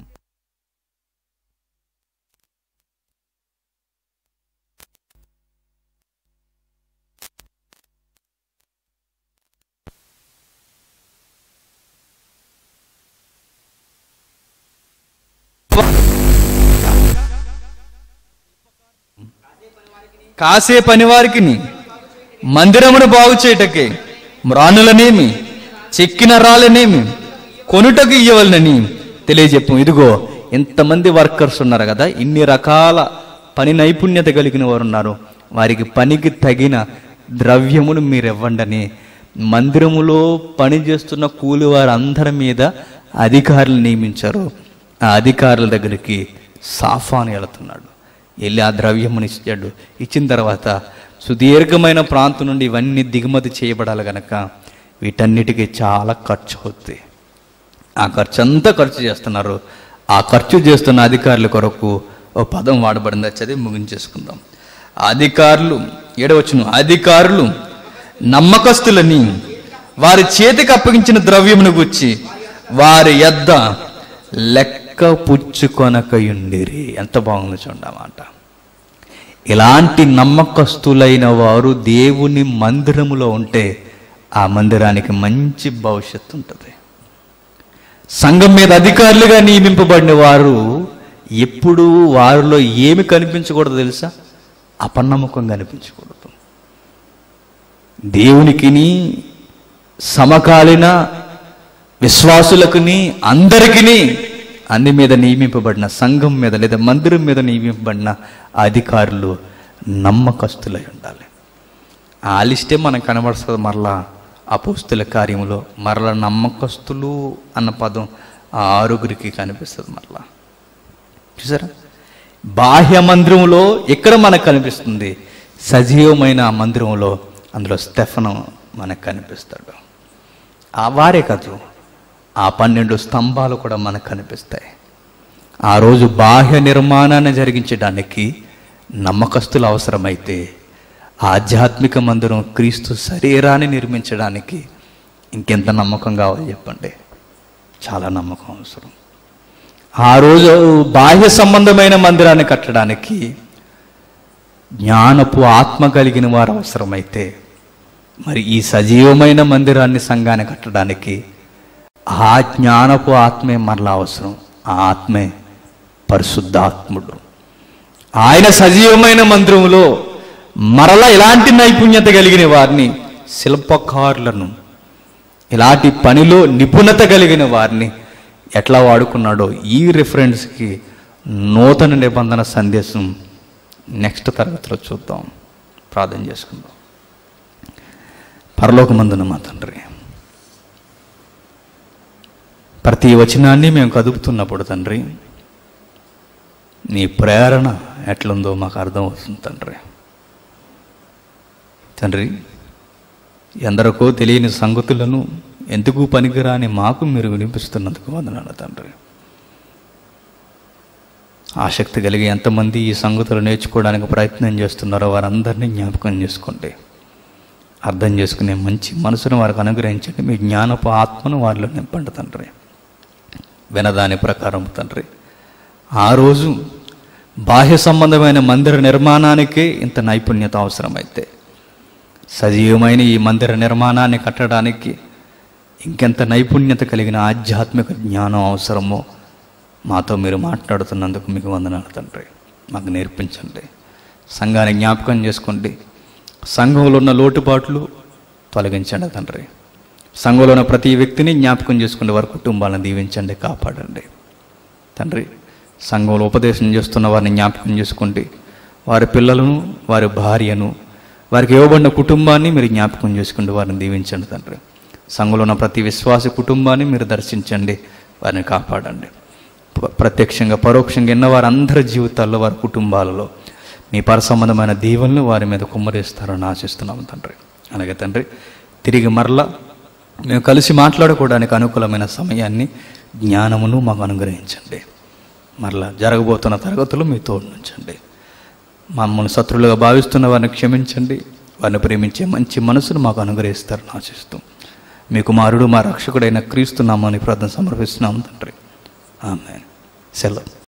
కాసే పనివారికి మందిరమును బాగు చేయటకే మ్రానులనేమి చెక్కిన రాళ్ళనేమి కొనుటకు ఇయ్యవలనని తెలియజెప్పు ఇదిగో ఇంతమంది వర్కర్స్ ఉన్నారు కదా ఇన్ని రకాల పని నైపుణ్యత కలిగిన వారు ఉన్నారు వారికి పనికి తగిన ద్రవ్యమును మీరు ఇవ్వండి అని మందిరములో పనిచేస్తున్న కూలి వారందరి మీద అధికారులు నియమించారు ఆ అధికారుల దగ్గరికి సాఫాను వెళుతున్నాడు వెళ్ళి ఆ ద్రవ్యముని ఇచ్చాడు ఇచ్చిన తర్వాత సుదీర్ఘమైన ప్రాంతం నుండి ఇవన్నీ దిగుమతి చేయబడాలి గనక వీటన్నిటికీ చాలా ఖర్చు అవుతుంది ఆ ఖర్చు అంతా ఖర్చు చేస్తున్నారు ఆ ఖర్చు చేస్తున్న అధికారుల కొరకు ఓ పదం వాడబడింది అది చదివి ముగించేసుకుందాం ఆ అధికారులు ఏడవచ్చును అధికారులు నమ్మకస్తులని వారి చేతికి అప్పగించిన ద్రవ్యమును గుచ్చి వారి యద్ద లెక్క పుచ్చుకొనకయుండిరి ఎంత బాగుంది చూడండి ఆ మాట ఇలాంటి నమ్మకస్తులైన వారు దేవుని మందిరములో ఉంటే ఆ మందిరానికి మంచి భవిష్యత్తు ఉంటుంది సంఘం మీద అధికారులుగా నియమింపబడిన వారు ఎప్పుడు వారిలో ఏమి కనిపించకూడదు తెలుసా అపనమ్మకం కనిపించకూడదు దేవునికిని సమకాలీన విశ్వాసులకుని అందరికిని అన్ని మీద నియమింపబడిన సంఘం మీద లేదా మందిరం మీద నియమింపబడిన అధికారులు నమ్మకస్తులై ఉండాలి ఆ లిస్టే మనకు కనబడుతుంది మరలా అపోస్తుల కార్యములో మరలా నమ్మకస్తులు అన్న పదం ఆ ఆరుగురికి కనిపిస్తుంది మరలా చూసారా బాహ్య మందిరంలో ఎక్కడ మనకు కనిపిస్తుంది సజీవమైన ఆ మందిరంలో అందులో స్టెఫను మనకు కనిపిస్తాడు ఆ వారే కాదు ఆ పన్నెండు స్తంభాలు కూడా మనకు కనిపిస్తాయి ఆ రోజు బాహ్య నిర్మాణాన్ని జరిగించడానికి నమ్మకస్తులు అవసరమైతే ఆధ్యాత్మిక మందిరం క్రీస్తు శరీరాన్ని నిర్మించడానికి ఇంకెంత నమ్మకం కావాలి చెప్పండి చాలా నమ్మకం అవసరం ఆ రోజు బాహ్య సంబంధమైన మందిరాన్ని కట్టడానికి జ్ఞానపు ఆత్మ కలిగిన వారు అవసరమైతే మరి ఈ సజీవమైన మందిరాన్ని సంఘాన్ని కట్టడానికి ఆ జ్ఞానపు ఆత్మే మరలా అవసరం ఆ ఆత్మే పరిశుద్ధాత్ముడు ఆయన సజీవమైన మందిరంలో మరలా ఇలాంటి నైపుణ్యత కలిగిన వారిని శిల్పకారులను ఇలాంటి పనిలో నిపుణత కలిగిన వారిని ఎట్లా వాడుకున్నాడో ఈ రిఫరెన్స్కి నూతన నిబంధన సందేశం నెక్స్ట్ తరగతిలో చూద్దాం ప్రార్థన చేసుకుందాం పరలోకమందున మా తండ్రి ప్రతి వచనాన్ని మేము కదుపుతున్నప్పుడు తండ్రి నీ ప్రేరణ ఎట్లుందో మాకు అర్థమవుతుంది తండ్రి తండ్రి ఎందరికో తెలియని సంగతులను ఎందుకు పనికిరాని మాకు మీరు వినిపిస్తున్నందుకు వందనాలు తండ్రి ఆసక్తి కలిగి ఎంతమంది ఈ సంగతులు నేర్చుకోవడానికి ప్రయత్నం చేస్తున్నారో వారందరినీ జ్ఞాపకం చేసుకోండి అర్థం చేసుకునే మంచి మనసును వారికి అనుగ్రహించండి మీ జ్ఞానపు ఆత్మను వారిలో నింపండి తండ్రి వినదాని ప్రకారం తండ్రి ఆ రోజు బాహ్య సంబంధమైన మందిర నిర్మాణానికే ఇంత నైపుణ్యత అవసరమైతే సజీవమైన ఈ మందిర నిర్మాణాన్ని కట్టడానికి ఇంకెంత నైపుణ్యత కలిగిన ఆధ్యాత్మిక జ్ఞానం అవసరమో మాతో మీరు మాట్లాడుతున్నందుకు మీకు వందనాలు తండ్రి మాకు నేర్పించండి సంఘాన్ని జ్ఞాపకం చేసుకోండి సంఘంలో ఉన్న లోటుపాట్లు తొలగించండి తండ్రి సంఘంలో ఉన్న ప్రతి వ్యక్తిని జ్ఞాపకం చేసుకుని వారి కుటుంబాలను దీవించండి కాపాడండి తండ్రి సంఘంలో ఉపదేశం చేస్తున్న వారిని జ్ఞాపకం చేసుకోండి వారి పిల్లలను వారి భార్యను వారికి ఇవ్వబడిన కుటుంబాన్ని మీరు జ్ఞాపకం చేసుకోండి వారిని దీవించండి తండ్రి సంఘంలో ఉన్న ప్రతి విశ్వాస కుటుంబాన్ని మీరు దర్శించండి వారిని కాపాడండి ప్ర- ప్రత్యక్షంగా పరోక్షంగా ఎన్న వారందరి జీవితాల్లో వారి కుటుంబాలలో మీ పరసంబంధమైన దీవెనలు వారి మీద కుమ్మరిస్తారని ఆశిస్తున్నాము తండ్రి అలాగే తండ్రి తిరిగి మరలా మేము కలిసి మాట్లాడుకోవడానికి అనుకూలమైన సమయాన్ని జ్ఞానమును మాకు అనుగ్రహించండి మరలా జరగబోతున్న తరగతులు మీ తోడు నుంచండి మమ్మల్ని శత్రులుగా భావిస్తున్న వారిని క్షమించండి వారిని ప్రేమించే మంచి మనసును మాకు అనుగ్రహిస్తారని ఆశిస్తూ మీ కుమారుడు మా రక్షకుడైన క్రీస్తు నామాన్ని ప్రార్థన సమర్పిస్తున్నాం తండ్రి ఆమె సెలవు